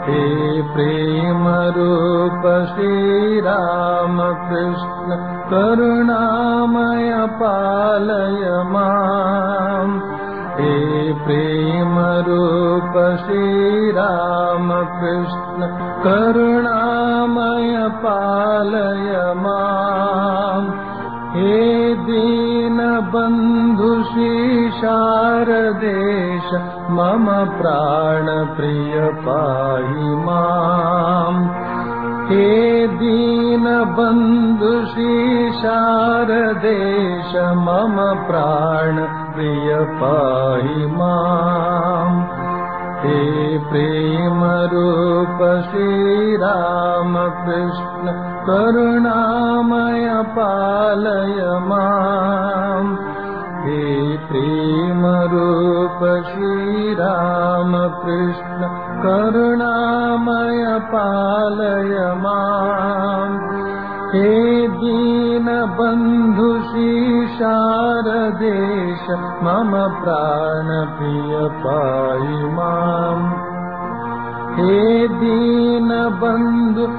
हे प्रेमरूप श्रीरामकृष्ण करुणामय पालय माम् हे प्रेमरूप श्रीरामकृष्ण करुणामय पालय माम् हे दीनबन्धु शारदेश मम प्राणप्रिय पाहि माम् हे दीनबन्धु शारदेश मम प्राणप्रिय पाहि माम् हे प्रेमरूप श्रीरामकृष्ण करुणामय पालय माम् हे प्रेमरूप श्रीरामकृष्ण करुणामय पालय माम् हे दीनबन्धु शारदेश मम प्राणप्रिय पाहि माम् हे दीनबन्धु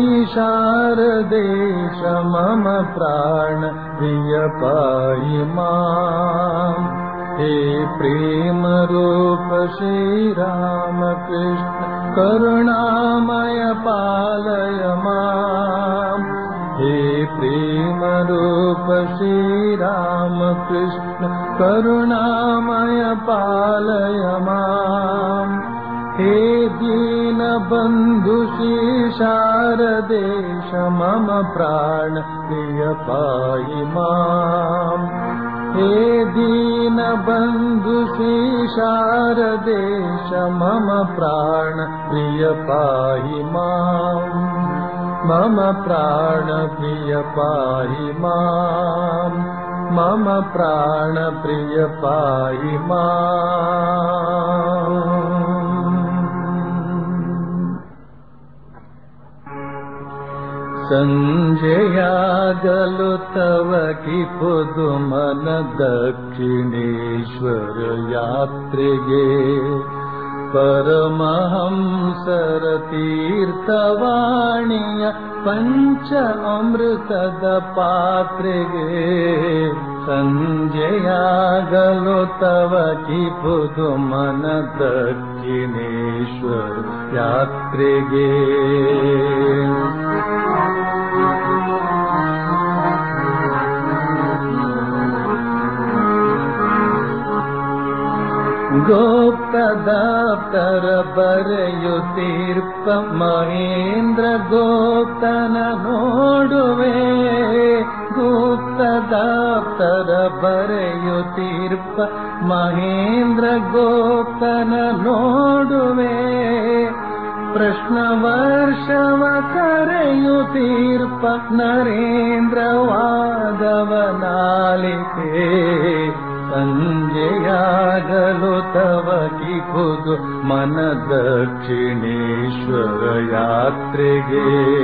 शारदेश मम प्राणप्रिय पाहि माम् हे प्रेमरूप श्रीरामकृष्ण करुणामय पालय माम् हे प्रेमरूप श्रीरामकृष्ण करुणामय पालय माम् हे दीनबन्धु शारदेश मम प्राण प्रिय पाहि माम् हे दीनबन्धु शारदेश मम प्राण प्रिय पाहि माम् मम प्राण प्रिय पाहि माम् मम प्राण प्रिय पाहि माम् सञ्जयागलु तव कि पुदुमन दक्षिणेश्वर यात्रिगे परमहंसर तीर्थवाणीय पञ्च अमृतद पात्रिगे सञ्जयागलो तव कि पुदुमन दक्षिणेश्वर यात्रिगे गोप्तदाप्तर बರೆಯುತ್ತೀರ್ಪ ಮಹೇಂದ್ರ ಗೋಪ್ತನ ನೋಡುವೆ ಗುಪ್ತದಾಪ್ತರ ಬರೆಯುತ್ತೀರ್ಪ ಮಹೇಂದ್ರ ಗೋಪ್ತನ ನೋಡುವೆ ಪ್ರಶ್ನ ವರ್ಷವ ಕರೆಯುತ್ತೀರ್ಪ ನರೇಂದ್ರ ವಾದವನಾಲಿಕೆ ಸಂಜೆಯಾಗಲು ತವ ಕಿಪುದು ಮನ ದಕ್ಷಿಣೇಶ್ವರ ಯಾತ್ರೆಗೆ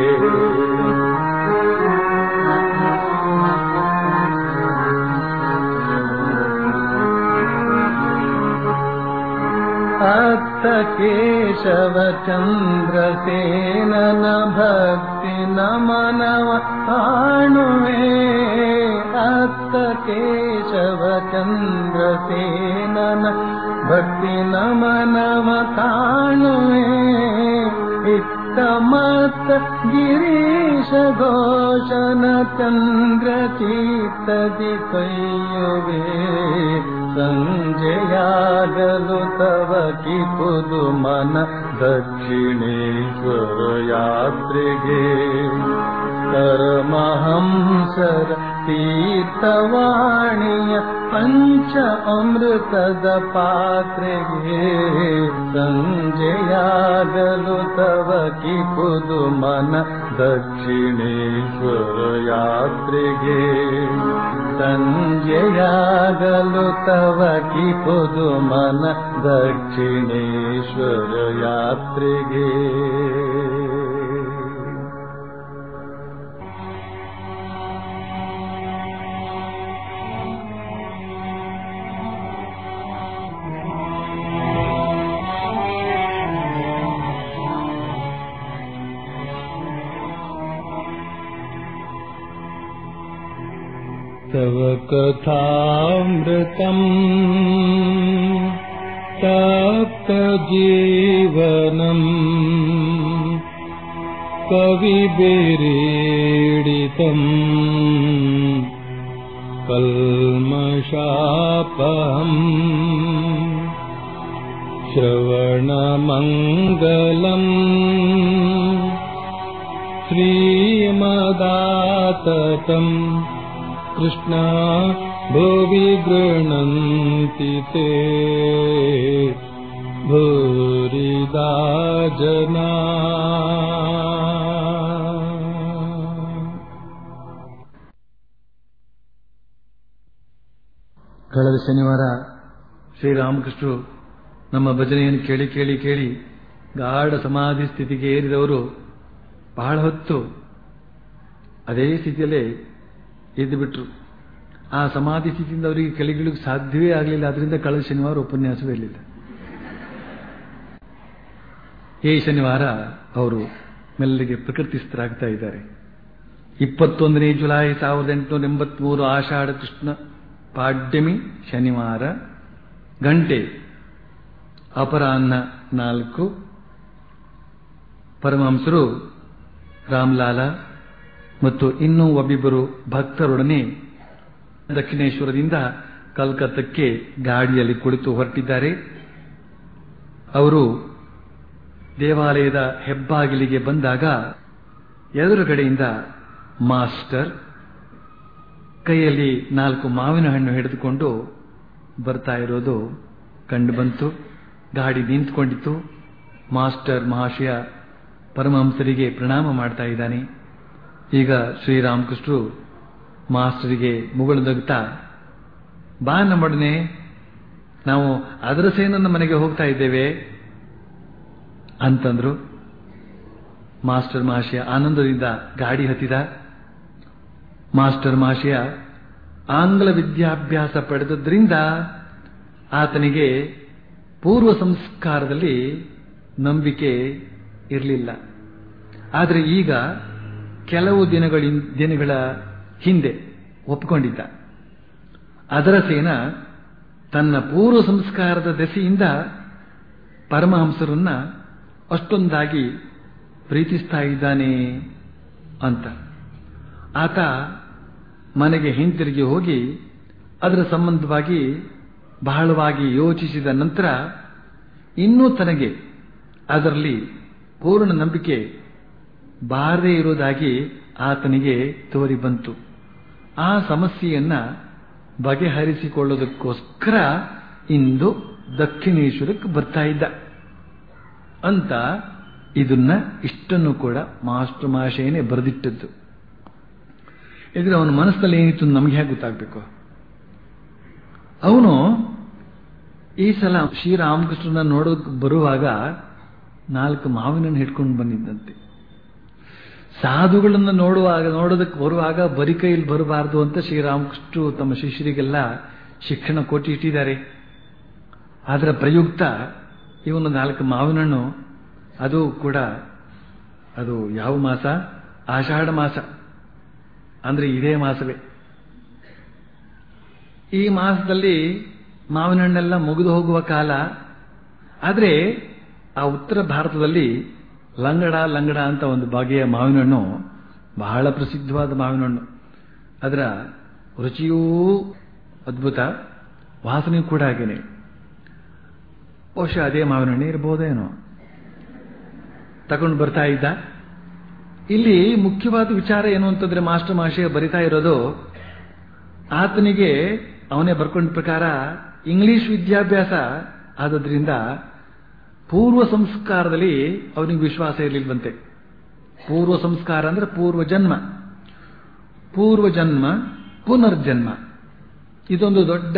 ಅತ್ತ ಕೇಶವ ಚಂದ್ರಸೇನನ ಭಕ್ತಿ ನಮನವ ಕಾಣುವೆ ಅತ್ತ ಕೇಶವ ಚಂದ್ರಸೇನನ ಭಕ್ತಿ ನಮನವ ಕಾಣುವೆ ಇತ್ತ ಮತ್ತ ಗಿರೀಶ ಘೋಷನ ಚಂದ್ರ ಚೀತದಿ ಕೈಯುವೆ ಸಂಜೆಯಾಗಲು ತವ ಕಿಪುದು ಮನ ದಕ್ಷಿಣೇಶ್ವರ ಯಾತ್ರೆಗೆ ಪರಮಹಂಸರ ತೀರ್ಥವಾಣಿಯ ಪಂಚ ಅಮೃತದ ಪಾತ್ರೆಗೆ ಸಂಜೆಯಾಗಲು ತವ ಕಿಪುದು ಮನ ದಕ್ಷಿಣೇಶ್ವರ ಯಾತ್ರೆಗೆ ಸಂಜೆಯಾಗಲು ತವ ಕಿಪುದು ಮನ ದಕ್ಷಿಣೇಶ್ವರ ಯಾತ್ರೆಗೆ तव कथामृतम् तप्तजीवनम् कविभिरीडितम् कल्मषापहम् श्रवणमङ्गलम् श्रीमदाततम् कृष्णा भुवि गृह्णन्ति ते भूरिदा जना ಕಳೆದ ಶನಿವಾರ ಶ್ರೀರಾಮಕೃಷ್ಣರು ನಮ್ಮ ಭಜನೆಯನ್ನು ಕೇಳಿ ಕೇಳಿ ಕೇಳಿ ಗಾಢ ಸಮಾಧಿ ಸ್ಥಿತಿಗೆ ಏರಿದವರು ಬಹಳ ಹೊತ್ತು ಅದೇ ಸ್ಥಿತಿಯಲ್ಲೇ ಎದ್ದು ಬಿಟ್ರು ಆ ಸಮಾಧಿ ಸ್ಥಿತಿಯಿಂದ ಅವರಿಗೆ ಕೆಳಗಿಳಿಗೆ ಸಾಧ್ಯವೇ ಆಗಲಿಲ್ಲ ಅದರಿಂದ ಕಳೆದ ಶನಿವಾರ ಉಪನ್ಯಾಸವೇ ಇರಲಿಲ್ಲ ಈ ಶನಿವಾರ ಅವರು ಮೆಲ್ಲಗೆ ಪ್ರಕೃತಿಸ್ಥರಾಗ್ತಾ ಇದ್ದಾರೆ ಇಪ್ಪತ್ತೊಂದನೇ ಜುಲೈ ಸಾವಿರದ ಎಂಟುನೂರ ಎಂಬತ್ಮೂರು ಆಷಾಢ ಕೃಷ್ಣ ಪಾಡ್ಯಮಿ ಶನಿವಾರ ಗಂಟೆ ಅಪರಾಹ್ನ ನಾಲ್ಕು ಪರಮಹಂಸರು ರಾಮ್ಲಾಲ ಮತ್ತು ಇನ್ನೂ ಒಬ್ಬಿಬ್ಬರು ಭಕ್ತರೊಡನೆ ದಕ್ಷಿಣೇಶ್ವರದಿಂದ ಕಲ್ಕತ್ತಕ್ಕೆ ಗಾಡಿಯಲ್ಲಿ ಕುಳಿತು ಹೊರಟಿದ್ದಾರೆ ಅವರು ದೇವಾಲಯದ ಹೆಬ್ಬಾಗಿಲಿಗೆ ಬಂದಾಗ ಎದುರುಗಡೆಯಿಂದ ಮಾಸ್ಟರ್ ಕೈಯಲ್ಲಿ ನಾಲ್ಕು ಮಾವಿನ ಹಣ್ಣು ಹಿಡಿದುಕೊಂಡು ಬರ್ತಾ ಇರೋದು ಕಂಡು ಬಂತು ಗಾಡಿ ನಿಂತ್ಕೊಂಡಿತ್ತು ಮಾಸ್ಟರ್ ಮಹಾಶಯ ಪರಮಹಂಸರಿಗೆ ಪ್ರಣಾಮ ಮಾಡ್ತಾ ಇದ್ದಾನೆ ಈಗ ಶ್ರೀರಾಮಕೃಷ್ಣರು ಮಾಸ್ಟರಿಗೆ ಮುಗುಳುದಗ್ತಾ ಬಾ ನಮ್ಮೊಡನೆ ನಾವು ಅದರಸೇನನ್ನ ಮನೆಗೆ ಹೋಗ್ತಾ ಇದ್ದೇವೆ ಅಂತಂದ್ರು ಮಾಸ್ಟರ್ ಮಹಾಶಯ ಆನಂದದಿಂದ ಗಾಡಿ ಹತ್ತಿದ ಮಾಸ್ಟರ್ ಮಹಾಶಯ ಆಂಗ್ಲ ವಿದ್ಯಾಭ್ಯಾಸ ಪಡೆದದ್ರಿಂದ ಆತನಿಗೆ ಪೂರ್ವ ಸಂಸ್ಕಾರದಲ್ಲಿ ನಂಬಿಕೆ ಇರಲಿಲ್ಲ ಆದರೆ ಈಗ ಕೆಲವು ದಿನಗಳ ದಿನಗಳ ಹಿಂದೆ ಒಪ್ಪಿಕೊಂಡಿದ್ದ ಅದರ ಸೇನ ತನ್ನ ಪೂರ್ವ ಸಂಸ್ಕಾರದ ದೆಸೆಯಿಂದ ಪರಮಹಂಸರನ್ನ ಅಷ್ಟೊಂದಾಗಿ ಪ್ರೀತಿಸ್ತಾ ಇದ್ದಾನೆ ಅಂತ ಆತ ಮನೆಗೆ ಹಿಂತಿರುಗಿ ಹೋಗಿ ಅದರ ಸಂಬಂಧವಾಗಿ ಬಹಳವಾಗಿ ಯೋಚಿಸಿದ ನಂತರ ಇನ್ನೂ ತನಗೆ ಅದರಲ್ಲಿ ಪೂರ್ಣ ನಂಬಿಕೆ ಬಾರದೇ ಇರುವುದಾಗಿ ಆತನಿಗೆ ತೋರಿ ಬಂತು ಆ ಸಮಸ್ಯೆಯನ್ನ ಬಗೆಹರಿಸಿಕೊಳ್ಳೋದಕ್ಕೋಸ್ಕರ ಇಂದು ದಕ್ಷಿಣೇಶ್ವರಕ್ಕೆ ಬರ್ತಾ ಇದ್ದ ಅಂತ ಇದನ್ನ ಇಷ್ಟನ್ನು ಕೂಡ ಮಾಸ್ಟರ್ ಮಾಶಯನೇ ಬರೆದಿಟ್ಟದ್ದು ಇದ್ರೆ ಅವನ ಮನಸ್ಸಲ್ಲಿ ಏನಿತ್ತು ನಮ್ಗೆ ಹೇಗೆ ಗೊತ್ತಾಗಬೇಕು ಅವನು ಈ ಸಲ ಶ್ರೀರಾಮಕೃಷ್ಣನ ನೋಡೋಕೆ ಬರುವಾಗ ನಾಲ್ಕು ಮಾವಿನನ್ನು ಹಿಡ್ಕೊಂಡು ಬಂದಿದ್ದಂತೆ ಸಾಧುಗಳನ್ನು ನೋಡುವಾಗ ನೋಡೋದಕ್ಕೆ ಬರುವಾಗ ಬರಿ ಕೈಯಲ್ಲಿ ಬರಬಾರದು ಅಂತ ಶ್ರೀರಾಮಕೃಷ್ಣರು ತಮ್ಮ ಶಿಷ್ಯರಿಗೆಲ್ಲ ಶಿಕ್ಷಣ ಕೊಟ್ಟು ಇಟ್ಟಿದ್ದಾರೆ ಅದರ ಪ್ರಯುಕ್ತ ಇವನು ನಾಲ್ಕು ಮಾವಿನಣ್ಣು ಅದು ಕೂಡ ಅದು ಯಾವ ಮಾಸ ಆಷಾಢ ಮಾಸ ಅಂದ್ರೆ ಇದೇ ಮಾಸವೇ ಈ ಮಾಸದಲ್ಲಿ ಮಾವಿನ ಹಣ್ಣೆಲ್ಲ ಮುಗಿದು ಹೋಗುವ ಕಾಲ ಆದರೆ ಆ ಉತ್ತರ ಭಾರತದಲ್ಲಿ ಲಂಗಡ ಲಂಗಡ ಅಂತ ಒಂದು ಬಗೆಯ ಮಾವಿನ ಹಣ್ಣು ಬಹಳ ಪ್ರಸಿದ್ಧವಾದ ಮಾವಿನ ಹಣ್ಣು ಅದರ ರುಚಿಯೂ ಅದ್ಭುತ ವಾಸನೆಯೂ ಕೂಡ ಹಾಗೇನೆ ಬಹುಶಃ ಅದೇ ಮಾವಿನ ಹಣ್ಣೆ ಇರಬಹುದೇನೋ ತಗೊಂಡು ಬರ್ತಾ ಇದ್ದ ಇಲ್ಲಿ ಮುಖ್ಯವಾದ ವಿಚಾರ ಏನು ಅಂತಂದ್ರೆ ಮಾಸ್ಟರ್ ಮಾಷೆ ಬರಿತಾ ಇರೋದು ಆತನಿಗೆ ಅವನೇ ಬರ್ಕೊಂಡ ಪ್ರಕಾರ ಇಂಗ್ಲಿಷ್ ವಿದ್ಯಾಭ್ಯಾಸ ಆದದ್ರಿಂದ ಪೂರ್ವ ಸಂಸ್ಕಾರದಲ್ಲಿ ಅವನಿಗೆ ವಿಶ್ವಾಸ ಇರಲಿಲ್ವಂತೆ ಪೂರ್ವ ಸಂಸ್ಕಾರ ಅಂದ್ರೆ ಪೂರ್ವ ಜನ್ಮ ಪೂರ್ವ ಜನ್ಮ ಪುನರ್ಜನ್ಮ ಇದೊಂದು ದೊಡ್ಡ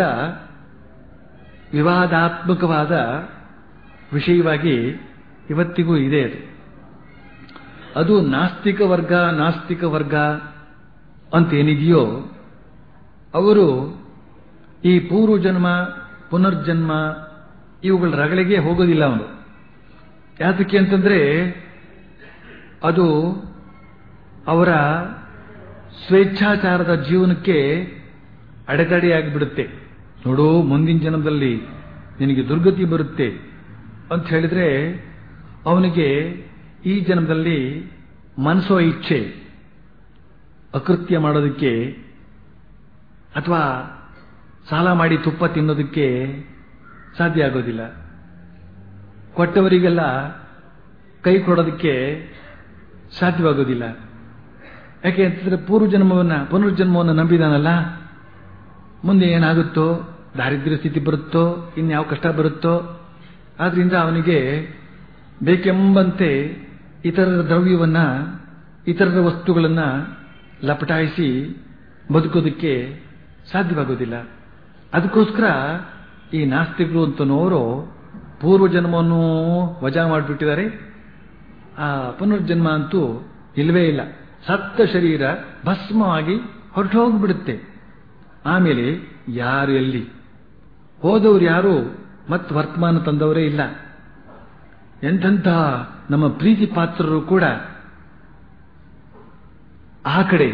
ವಿವಾದಾತ್ಮಕವಾದ ವಿಷಯವಾಗಿ ಇವತ್ತಿಗೂ ಇದೆ ಅದು ಅದು ನಾಸ್ತಿಕ ವರ್ಗ ನಾಸ್ತಿಕ ವರ್ಗ ಅಂತೇನಿದೆಯೋ ಅವರು ಈ ಪೂರ್ವ ಜನ್ಮ ಪುನರ್ಜನ್ಮ ಇವುಗಳ ರಗಳಿಗೆ ಹೋಗೋದಿಲ್ಲ ಅವನು ಯಾತಕ್ಕೆ ಅಂತಂದ್ರೆ ಅದು ಅವರ ಸ್ವೇಚ್ಛಾಚಾರದ ಜೀವನಕ್ಕೆ ಅಡೆತಡೆಯಾಗಿ ಬಿಡುತ್ತೆ ನೋಡು ಮುಂದಿನ ಜನ್ಮದಲ್ಲಿ ನಿನಗೆ ದುರ್ಗತಿ ಬರುತ್ತೆ ಅಂತ ಹೇಳಿದ್ರೆ ಅವನಿಗೆ ಈ ಜನ್ಮದಲ್ಲಿ ಮನಸ್ಸೋ ಇಚ್ಛೆ ಅಕೃತ್ಯ ಮಾಡೋದಕ್ಕೆ ಅಥವಾ ಸಾಲ ಮಾಡಿ ತುಪ್ಪ ತಿನ್ನೋದಕ್ಕೆ ಸಾಧ್ಯ ಆಗೋದಿಲ್ಲ ಕೊಟ್ಟವರಿಗೆಲ್ಲ ಕೈ ಕೊಡೋದಕ್ಕೆ ಸಾಧ್ಯವಾಗೋದಿಲ್ಲ ಯಾಕೆ ಅಂತಂದ್ರೆ ಪೂರ್ವ ಜನ್ಮವನ್ನ ಪುನರ್ಜನ್ಮವನ್ನು ನಂಬಿದಾನಲ್ಲ ಮುಂದೆ ಏನಾಗುತ್ತೋ ದಾರಿದ್ರ್ಯ ಸ್ಥಿತಿ ಬರುತ್ತೋ ಇನ್ಯಾವ ಕಷ್ಟ ಬರುತ್ತೋ ಆದ್ರಿಂದ ಅವನಿಗೆ ಬೇಕೆಂಬಂತೆ ಇತರರ ದ್ರವ್ಯವನ್ನ ಇತರರ ವಸ್ತುಗಳನ್ನ ಲಪಟಾಯಿಸಿ ಬದುಕೋದಕ್ಕೆ ಸಾಧ್ಯವಾಗೋದಿಲ್ಲ ಅದಕ್ಕೋಸ್ಕರ ಈ ನಾಸ್ತಿಕರು ಅಂತನೋರು ಪೂರ್ವ ಜನ್ಮವನ್ನು ವಜಾ ಮಾಡಿಬಿಟ್ಟಿದ್ದಾರೆ ಆ ಪುನರ್ಜನ್ಮ ಅಂತೂ ಇಲ್ಲವೇ ಇಲ್ಲ ಸತ್ತ ಶರೀರ ಭಸ್ಮವಾಗಿ ಹೊರಟು ಹೋಗ್ಬಿಡುತ್ತೆ ಆಮೇಲೆ ಯಾರು ಎಲ್ಲಿ ಹೋದವರು ಯಾರು ಮತ್ತು ವರ್ತಮಾನ ತಂದವರೇ ಇಲ್ಲ ಎಂಥಂತಹ ನಮ್ಮ ಪ್ರೀತಿ ಪಾತ್ರರು ಕೂಡ ಆ ಕಡೆ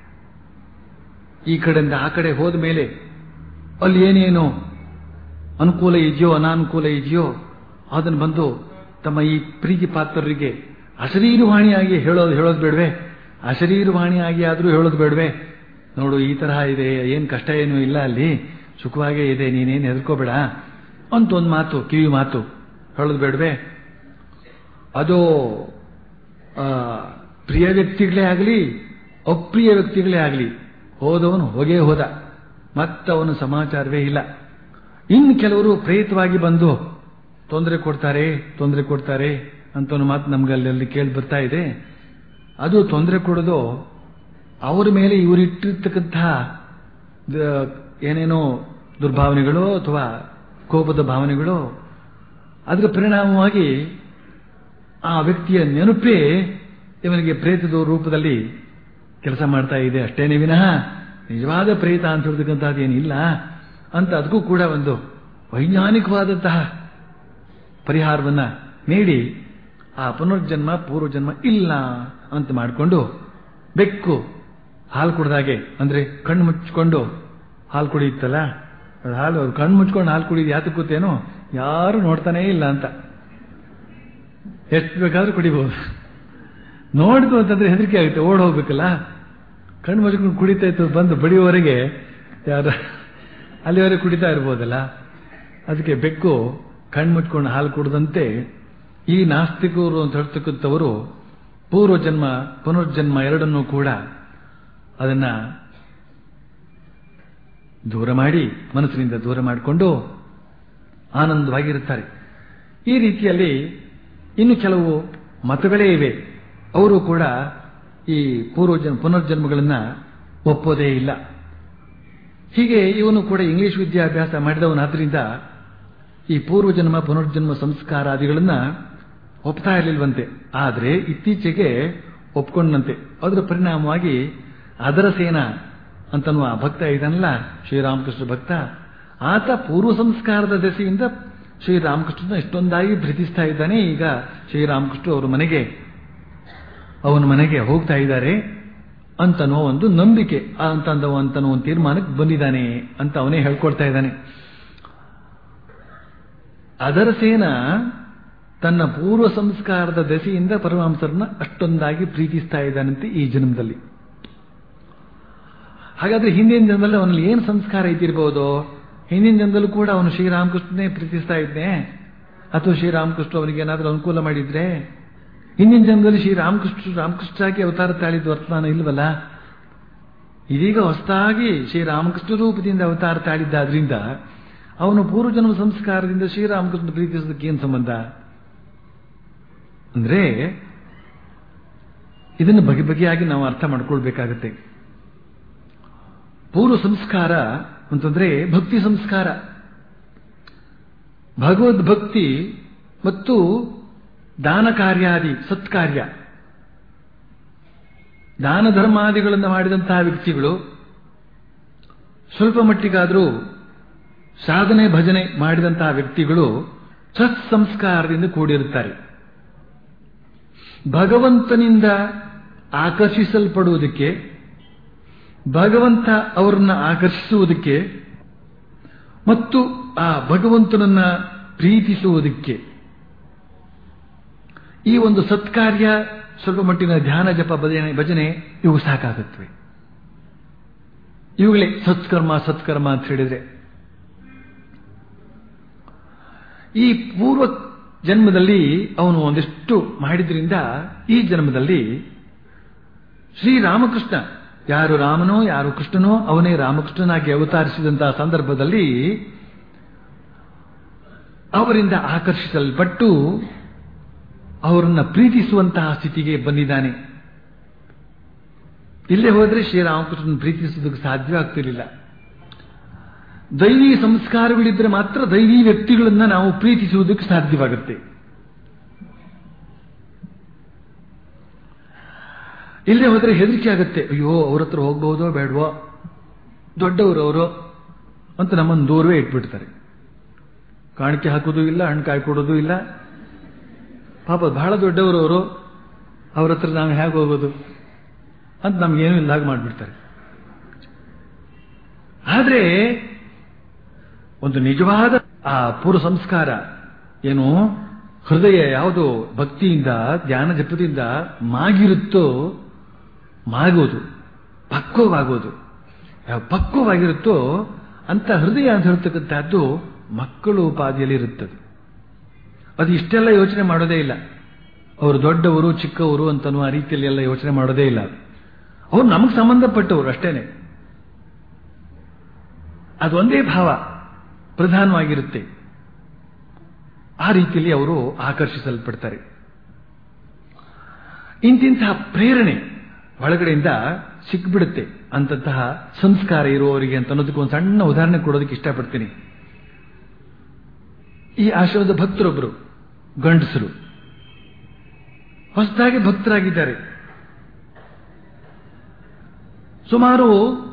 ಈ ಕಡೆಯಿಂದ ಆ ಕಡೆ ಹೋದ ಮೇಲೆ ಅಲ್ಲಿ ಏನೇನೋ ಅನುಕೂಲ ಇದೆಯೋ ಅನಾನುಕೂಲ ಇದೆಯೋ ಅದನ್ನು ಬಂದು ತಮ್ಮ ಈ ಪ್ರೀತಿ ಪಾತ್ರರಿಗೆ ಅಶರೀರವಾಣಿಯಾಗಿ ಹೇಳೋದು ಹೇಳೋದು ಬೇಡವೆ ಅಶರೀರವಾಣಿಯಾಗಿ ಆದರೂ ಹೇಳೋದು ಬೇಡವೆ ನೋಡು ಈ ತರಹ ಇದೆ ಏನು ಕಷ್ಟ ಏನೂ ಇಲ್ಲ ಅಲ್ಲಿ ಸುಖವಾಗೇ ಇದೆ ನೀನೇನು ಹೆದರ್ಕೋಬೇಡ ಅಂತ ಒಂದು ಮಾತು ಕಿವಿ ಮಾತು ಹೇಳೋದು ಬೇಡವೆ ಅದು ಆ, ಪ್ರಿಯ ವ್ಯಕ್ತಿಗಳೇ ಆಗಲಿ ಅಪ್ರಿಯ ವ್ಯಕ್ತಿಗಳೇ ಆಗಲಿ ಹೋದವನು ಹೋಗೇ ಹೋದ ಮತ್ತವನು ಸಮಾಚಾರವೇ ಇಲ್ಲ ಇನ್ನು ಕೆಲವರು ಪ್ರೇತವಾಗಿ ಬಂದು ತೊಂದರೆ ಕೊಡ್ತಾರೆ ತೊಂದರೆ ಕೊಡ್ತಾರೆ ಅಂತ ಒಂದು ಮಾತು ನಮ್ಗೆ ಅಲ್ಲಿ ಕೇಳಿ ಬರ್ತಾ ಇದೆ ಅದು ತೊಂದರೆ ಕೊಡೋದು ಅವರ ಮೇಲೆ ಇವರಿಟ್ಟಿರ್ತಕ್ಕಂತಹ ದ- ಏನೇನೋ ದುರ್ಭಾವನೆಗಳು ಅಥವಾ ಕೋಪದ ಭಾವನೆಗಳು ಅದರ ಪರಿಣಾಮವಾಗಿ ಆ ವ್ಯಕ್ತಿಯ ನೆನಪೇ ಇವನಿಗೆ ಪ್ರೇತದ ರೂಪದಲ್ಲಿ ಕೆಲಸ ಮಾಡ್ತಾ ಇದೆ ಅಷ್ಟೇನೇ ವಿನಃ ನಿಜವಾದ ಪ್ರೇತ ಅಂತ ಹೇಳ್ತಕ್ಕಂಥದ್ದು ಏನಿಲ್ಲ ಅಂತ ಅದಕ್ಕೂ ಕೂಡ ಒಂದು ವೈಜ್ಞಾನಿಕವಾದಂತಹ ಪರಿಹಾರವನ್ನ ನೀಡಿ ಆ ಪುನರ್ಜನ್ಮ ಪೂರ್ವಜನ್ಮ ಇಲ್ಲ ಅಂತ ಮಾಡಿಕೊಂಡು ಬೆಕ್ಕು ಹಾಲು ಕುಡ್ದಾಗೆ ಅಂದ್ರೆ ಕಣ್ಣು ಮುಚ್ಕೊಂಡು ಹಾಲು ಕುಡಿಯುತ್ತಲ್ಲ ಅದು ಹಾಲು ಅವ್ರು ಕಣ್ಣು ಮುಚ್ಕೊಂಡು ಹಾಲು ಕುಡಿದು ಯಾತಕ್ಕೆ ಗೊತ್ತೇನೋ ಯಾರು ನೋಡ್ತಾನೇ ಇಲ್ಲ ಅಂತ ಎಷ್ಟು ಬೇಕಾದ್ರೂ ಕುಡಿಬಹುದು ನೋಡಿತು ಅಂತಂದ್ರೆ ಹೆದರಿಕೆ ಆಗುತ್ತೆ ಓಡ್ ಹೋಗ್ಬೇಕಲ್ಲ ಕಣ್ಣು ಮುಚ್ಕೊಂಡು ಕುಡಿತಾ ಇತ್ತು ಬಂದು ಬಡಿಯುವವರೆಗೆ ಯಾರ ಅಲ್ಲಿವರೆಗೆ ಕುಡಿತಾ ಇರ್ಬೋದಲ್ಲ ಅದಕ್ಕೆ ಬೆಕ್ಕು ಕಣ್ಣು ಮುಚ್ಕೊಂಡು ಹಾಲು ಕುಡಿದಂತೆ ಈ ನಾಸ್ತಿಕರು ಅಂತ ಹೇಳ್ತಕ್ಕಂಥವರು ಪೂರ್ವಜನ್ಮ ಪುನರ್ಜನ್ಮ ಎರಡನ್ನೂ ಕೂಡ ಅದನ್ನ ದೂರ ಮಾಡಿ ಮನಸ್ಸಿನಿಂದ ದೂರ ಮಾಡಿಕೊಂಡು ಆನಂದವಾಗಿರುತ್ತಾರೆ ಈ ರೀತಿಯಲ್ಲಿ ಇನ್ನು ಕೆಲವು ಮತಗಳೇ ಇವೆ ಅವರು ಕೂಡ ಈ ಪೂರ್ವಜನ್ಮ ಪುನರ್ಜನ್ಮಗಳನ್ನ ಒಪ್ಪೋದೇ ಇಲ್ಲ ಹೀಗೆ ಇವನು ಕೂಡ ಇಂಗ್ಲಿಷ್ ವಿದ್ಯಾಭ್ಯಾಸ ಮಾಡಿದವನಾದ್ರಿಂದ ಈ ಪೂರ್ವಜನ್ಮ ಪುನರ್ಜನ್ಮ ಸಂಸ್ಕಾರಾದಿಗಳನ್ನ ಒಪ್ತಾ ಇರಲಿಲ್ವಂತೆ ಆದರೆ ಇತ್ತೀಚೆಗೆ ಒಪ್ಕೊಂಡಂತೆ ಅದರ ಪರಿಣಾಮವಾಗಿ ಅದರ ಸೇನ ಅಂತನ್ನುವ ಆ ಭಕ್ತ ಇದ್ದಾನಲ್ಲ ಶ್ರೀರಾಮಕೃಷ್ಣ ಭಕ್ತ ಆತ ಪೂರ್ವ ಸಂಸ್ಕಾರದ ದೆಸೆಯಿಂದ ಶ್ರೀರಾಮಕೃಷ್ಣನ ಇಷ್ಟೊಂದಾಗಿ ಪ್ರೀತಿಸ್ತಾ ಇದ್ದಾನೆ ಈಗ ಶ್ರೀರಾಮಕೃಷ್ಣ ಅವರ ಮನೆಗೆ ಅವನ ಮನೆಗೆ ಹೋಗ್ತಾ ಇದ್ದಾರೆ ಅಂತನೋ ಒಂದು ನಂಬಿಕೆ ಅಂತಂದವ ಅಂತನೋ ಒಂದು ತೀರ್ಮಾನಕ್ಕೆ ಬಂದಿದ್ದಾನೆ ಅಂತ ಅವನೇ ಹೇಳ್ಕೊಡ್ತಾ ಇದ್ದಾನೆ ಅದರ ಸೇನ ತನ್ನ ಪೂರ್ವ ಸಂಸ್ಕಾರದ ದೆಸೆಯಿಂದ ಪರಮಹಂಸರನ್ನ ಅಷ್ಟೊಂದಾಗಿ ಪ್ರೀತಿಸ್ತಾ ಇದ್ದಾನಂತೆ ಈ ಜನ್ಮದಲ್ಲಿ ಹಾಗಾದ್ರೆ ಹಿಂದಿನ ಜನ್ಮದಲ್ಲಿ ಅವನಲ್ಲಿ ಏನು ಸಂಸ್ಕಾರ ಇದ್ದಿರಬಹುದು ಹಿಂದಿನ ಜನ್ಮದಲ್ಲೂ ಕೂಡ ಅವನು ಶ್ರೀರಾಮಕೃಷ್ಣನೇ ಪ್ರೀತಿಸ್ತಾ ಇದ್ನೆ ಅಥವಾ ಶ್ರೀರಾಮಕೃಷ್ಣ ಅವನಿಗೆ ಏನಾದರೂ ಅನುಕೂಲ ಮಾಡಿದ್ರೆ ಹಿಂದಿನ ಜನ್ಮದಲ್ಲಿ ಶ್ರೀರಾಮಕೃಷ್ಣ ರಾಮಕೃಷ್ಣಾಗಿ ಅವತಾರ ತಾಳಿದ ವರ್ತಮಾನ ಇಲ್ವಲ್ಲ ಇದೀಗ ಹೊಸದಾಗಿ ಶ್ರೀರಾಮಕೃಷ್ಣ ರೂಪದಿಂದ ಅವತಾರ ತಾಳಿದ್ದಾದ್ರಿಂದ ಅವನು ಪೂರ್ವಜನ್ಮ ಸಂಸ್ಕಾರದಿಂದ ಶ್ರೀರಾಮಕೃಷ್ಣ ಪ್ರೀತಿಸೋದಕ್ಕೆ ಏನು ಸಂಬಂಧ ಅಂದ್ರೆ ಇದನ್ನು ಬಗೆ ಬಗೆಯಾಗಿ ನಾವು ಅರ್ಥ ಮಾಡ್ಕೊಳ್ಬೇಕಾಗತ್ತೆ ಪೂರ್ವ ಸಂಸ್ಕಾರ ಅಂತಂದ್ರೆ ಭಕ್ತಿ ಸಂಸ್ಕಾರ ಭಗವದ್ಭಕ್ತಿ ಮತ್ತು ದಾನ ಕಾರ್ಯಾದಿ ಸತ್ಕಾರ್ಯ ದಾನ ಧರ್ಮಾದಿಗಳನ್ನು ಮಾಡಿದಂತಹ ವ್ಯಕ್ತಿಗಳು ಸ್ವಲ್ಪ ಮಟ್ಟಿಗಾದರೂ ಸಾಧನೆ ಭಜನೆ ಮಾಡಿದಂತಹ ವ್ಯಕ್ತಿಗಳು ಸತ್ಸಂಸ್ಕಾರದಿಂದ ಕೂಡಿರುತ್ತಾರೆ ಭಗವಂತನಿಂದ ಆಕರ್ಷಿಸಲ್ಪಡುವುದಕ್ಕೆ ಭಗವಂತ ಅವರನ್ನ ಆಕರ್ಷಿಸುವುದಕ್ಕೆ ಮತ್ತು ಆ ಭಗವಂತನನ್ನ ಪ್ರೀತಿಸುವುದಕ್ಕೆ ಈ ಒಂದು ಸತ್ಕಾರ್ಯ ಸ್ವಲ್ಪ ಮಟ್ಟಿನ ಧ್ಯಾನ ಜಪ ಭಜನೆ ಭಜನೆ ಇವು ಸಾಕಾಗುತ್ತವೆ ಇವುಗಳೇ ಸತ್ಕರ್ಮ ಸತ್ಕರ್ಮ ಅಂತ ಹೇಳಿದ್ರೆ ಈ ಪೂರ್ವ ಜನ್ಮದಲ್ಲಿ ಅವನು ಒಂದಿಷ್ಟು ಮಾಡಿದ್ರಿಂದ ಈ ಜನ್ಮದಲ್ಲಿ ಶ್ರೀರಾಮಕೃಷ್ಣ ಯಾರು ರಾಮನೋ ಯಾರು ಕೃಷ್ಣನೋ ಅವನೇ ರಾಮಕೃಷ್ಣನಾಗಿ ಅವತರಿಸಿದಂತಹ ಸಂದರ್ಭದಲ್ಲಿ ಅವರಿಂದ ಆಕರ್ಷಿಸಲ್ಪಟ್ಟು ಅವರನ್ನ ಪ್ರೀತಿಸುವಂತಹ ಸ್ಥಿತಿಗೆ ಬಂದಿದ್ದಾನೆ ಇಲ್ಲೇ ಹೋದ್ರೆ ಶ್ರೀರಾಮಕೃಷ್ಣನ ಪ್ರೀತಿಸುವುದಕ್ಕೆ ಸಾಧ್ಯವಾಗ್ತಿರ್ಲಿಲ್ಲ ದೈವಿ ಸಂಸ್ಕಾರಗಳಿದ್ರೆ ಮಾತ್ರ ದೈವಿ ವ್ಯಕ್ತಿಗಳನ್ನ ನಾವು ಪ್ರೀತಿಸುವುದಕ್ಕೆ ಸಾಧ್ಯವಾಗುತ್ತೆ ಇಲ್ಲೇ ಹೋದ್ರೆ ಹೆದರಿಕೆ ಆಗುತ್ತೆ ಅಯ್ಯೋ ಅವ್ರ ಹತ್ರ ಹೋಗ್ಬಹುದೋ ಬೇಡವೋ ದೊಡ್ಡವರು ಅವರು ಅಂತ ನಮ್ಮನ್ನು ದೂರವೇ ಇಟ್ಬಿಡ್ತಾರೆ ಕಾಣಿಕೆ ಹಾಕೋದು ಇಲ್ಲ ಹಣ್ಣು ಕಾಯಿ ಕೊಡೋದು ಇಲ್ಲ ಪಾಪ ಬಹಳ ದೊಡ್ಡವರು ಅವರು ಅವ್ರ ಹತ್ರ ನಾವು ಹೇಗೆ ಹೋಗೋದು ಅಂತ ನಮ್ಗೇನು ಇಲ್ಲ ಹಾಗೆ ಮಾಡಿಬಿಡ್ತಾರೆ ಆದ್ರೆ ಒಂದು ನಿಜವಾದ ಆ ಪೂರ್ವ ಸಂಸ್ಕಾರ ಏನು ಹೃದಯ ಯಾವುದು ಭಕ್ತಿಯಿಂದ ಧ್ಯಾನ ಜಪದಿಂದ ಮಾಗಿರುತ್ತೋ ಮಾಗೋದು ಪಕ್ವವಾಗೋದು ಯಾವ ಪಕ್ವವಾಗಿರುತ್ತೋ ಅಂತ ಹೃದಯ ಅಂತ ಹೇಳ್ತಕ್ಕಂಥದ್ದು ಮಕ್ಕಳು ಉಪಾಧಿಯಲ್ಲಿ ಇರುತ್ತದೆ ಅದು ಇಷ್ಟೆಲ್ಲ ಯೋಚನೆ ಮಾಡೋದೇ ಇಲ್ಲ ಅವರು ದೊಡ್ಡವರು ಚಿಕ್ಕವರು ಅಂತನೂ ಆ ರೀತಿಯಲ್ಲಿ ಎಲ್ಲ ಯೋಚನೆ ಮಾಡೋದೇ ಇಲ್ಲ ಅವ್ರು ನಮಗೆ ಸಂಬಂಧಪಟ್ಟವರು ಅಷ್ಟೇನೆ ಅದೊಂದೇ ಭಾವ ಪ್ರಧಾನವಾಗಿರುತ್ತೆ ಆ ರೀತಿಯಲ್ಲಿ ಅವರು ಆಕರ್ಷಿಸಲ್ಪಡ್ತಾರೆ ಇಂತಿಂತಹ ಪ್ರೇರಣೆ ಒಳಗಡೆಯಿಂದ ಸಿಕ್ಬಿಡುತ್ತೆ ಅಂತಂತಹ ಸಂಸ್ಕಾರ ಇರುವವರಿಗೆ ಅಂತ ಅನ್ನೋದಕ್ಕೆ ಒಂದು ಸಣ್ಣ ಉದಾಹರಣೆ ಕೊಡೋದಕ್ಕೆ ಇಷ್ಟಪಡ್ತೀನಿ ಈ ಆಶ್ರಮದ ಭಕ್ತರೊಬ್ಬರು ಗಂಡಸರು ಹೊಸದಾಗಿ ಭಕ್ತರಾಗಿದ್ದಾರೆ ಸುಮಾರು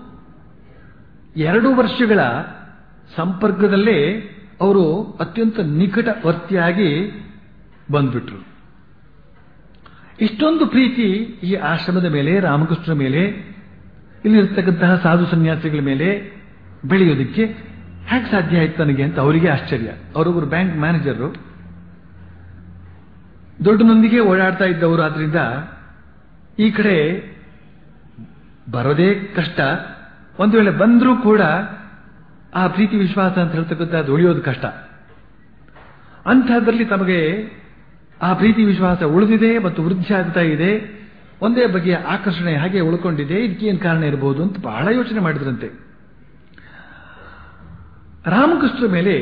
ಎರಡು ವರ್ಷಗಳ ಸಂಪರ್ಕದಲ್ಲೇ ಅವರು ಅತ್ಯಂತ ನಿಕಟವರ್ತಿಯಾಗಿ ಬಂದ್ಬಿಟ್ರು ಇಷ್ಟೊಂದು ಪ್ರೀತಿ ಈ ಆಶ್ರಮದ ಮೇಲೆ ರಾಮಕೃಷ್ಣ ಮೇಲೆ ಇಲ್ಲಿರ್ತಕ್ಕಂತಹ ಸಾಧು ಸನ್ಯಾಸಿಗಳ ಮೇಲೆ ಬೆಳೆಯೋದಕ್ಕೆ ಹೇಗೆ ಸಾಧ್ಯ ಆಯ್ತು ನನಗೆ ಅಂತ ಅವರಿಗೆ ಆಶ್ಚರ್ಯ ಅವರೊಬ್ಬರು ಬ್ಯಾಂಕ್ ಮ್ಯಾನೇಜರು ದೊಡ್ಡನೊಂದಿಗೆ ಓಡಾಡ್ತಾ ಇದ್ದವರು ಆದ್ರಿಂದ ಈ ಕಡೆ ಬರೋದೇ ಕಷ್ಟ ಒಂದು ವೇಳೆ ಬಂದರೂ ಕೂಡ ಆ ಪ್ರೀತಿ ವಿಶ್ವಾಸ ಅಂತ ಹೇಳ್ತಕ್ಕಂಥದ್ದು ಉಳಿಯೋದು ಕಷ್ಟ ಅಂಥದ್ರಲ್ಲಿ ತಮಗೆ ಆ ಪ್ರೀತಿ ವಿಶ್ವಾಸ ಉಳಿದಿದೆ ಮತ್ತು ವೃದ್ಧಿ ಆಗ್ತಾ ಇದೆ ಒಂದೇ ಬಗೆಯ ಆಕರ್ಷಣೆ ಹಾಗೆ ಉಳ್ಕೊಂಡಿದೆ ಇದಕ್ಕೇನು ಕಾರಣ ಇರಬಹುದು ಅಂತ ಬಹಳ ಯೋಚನೆ ಮಾಡಿದ್ರಂತೆ ರಾಮಕೃಷ್ಣ ಮೇಲೆ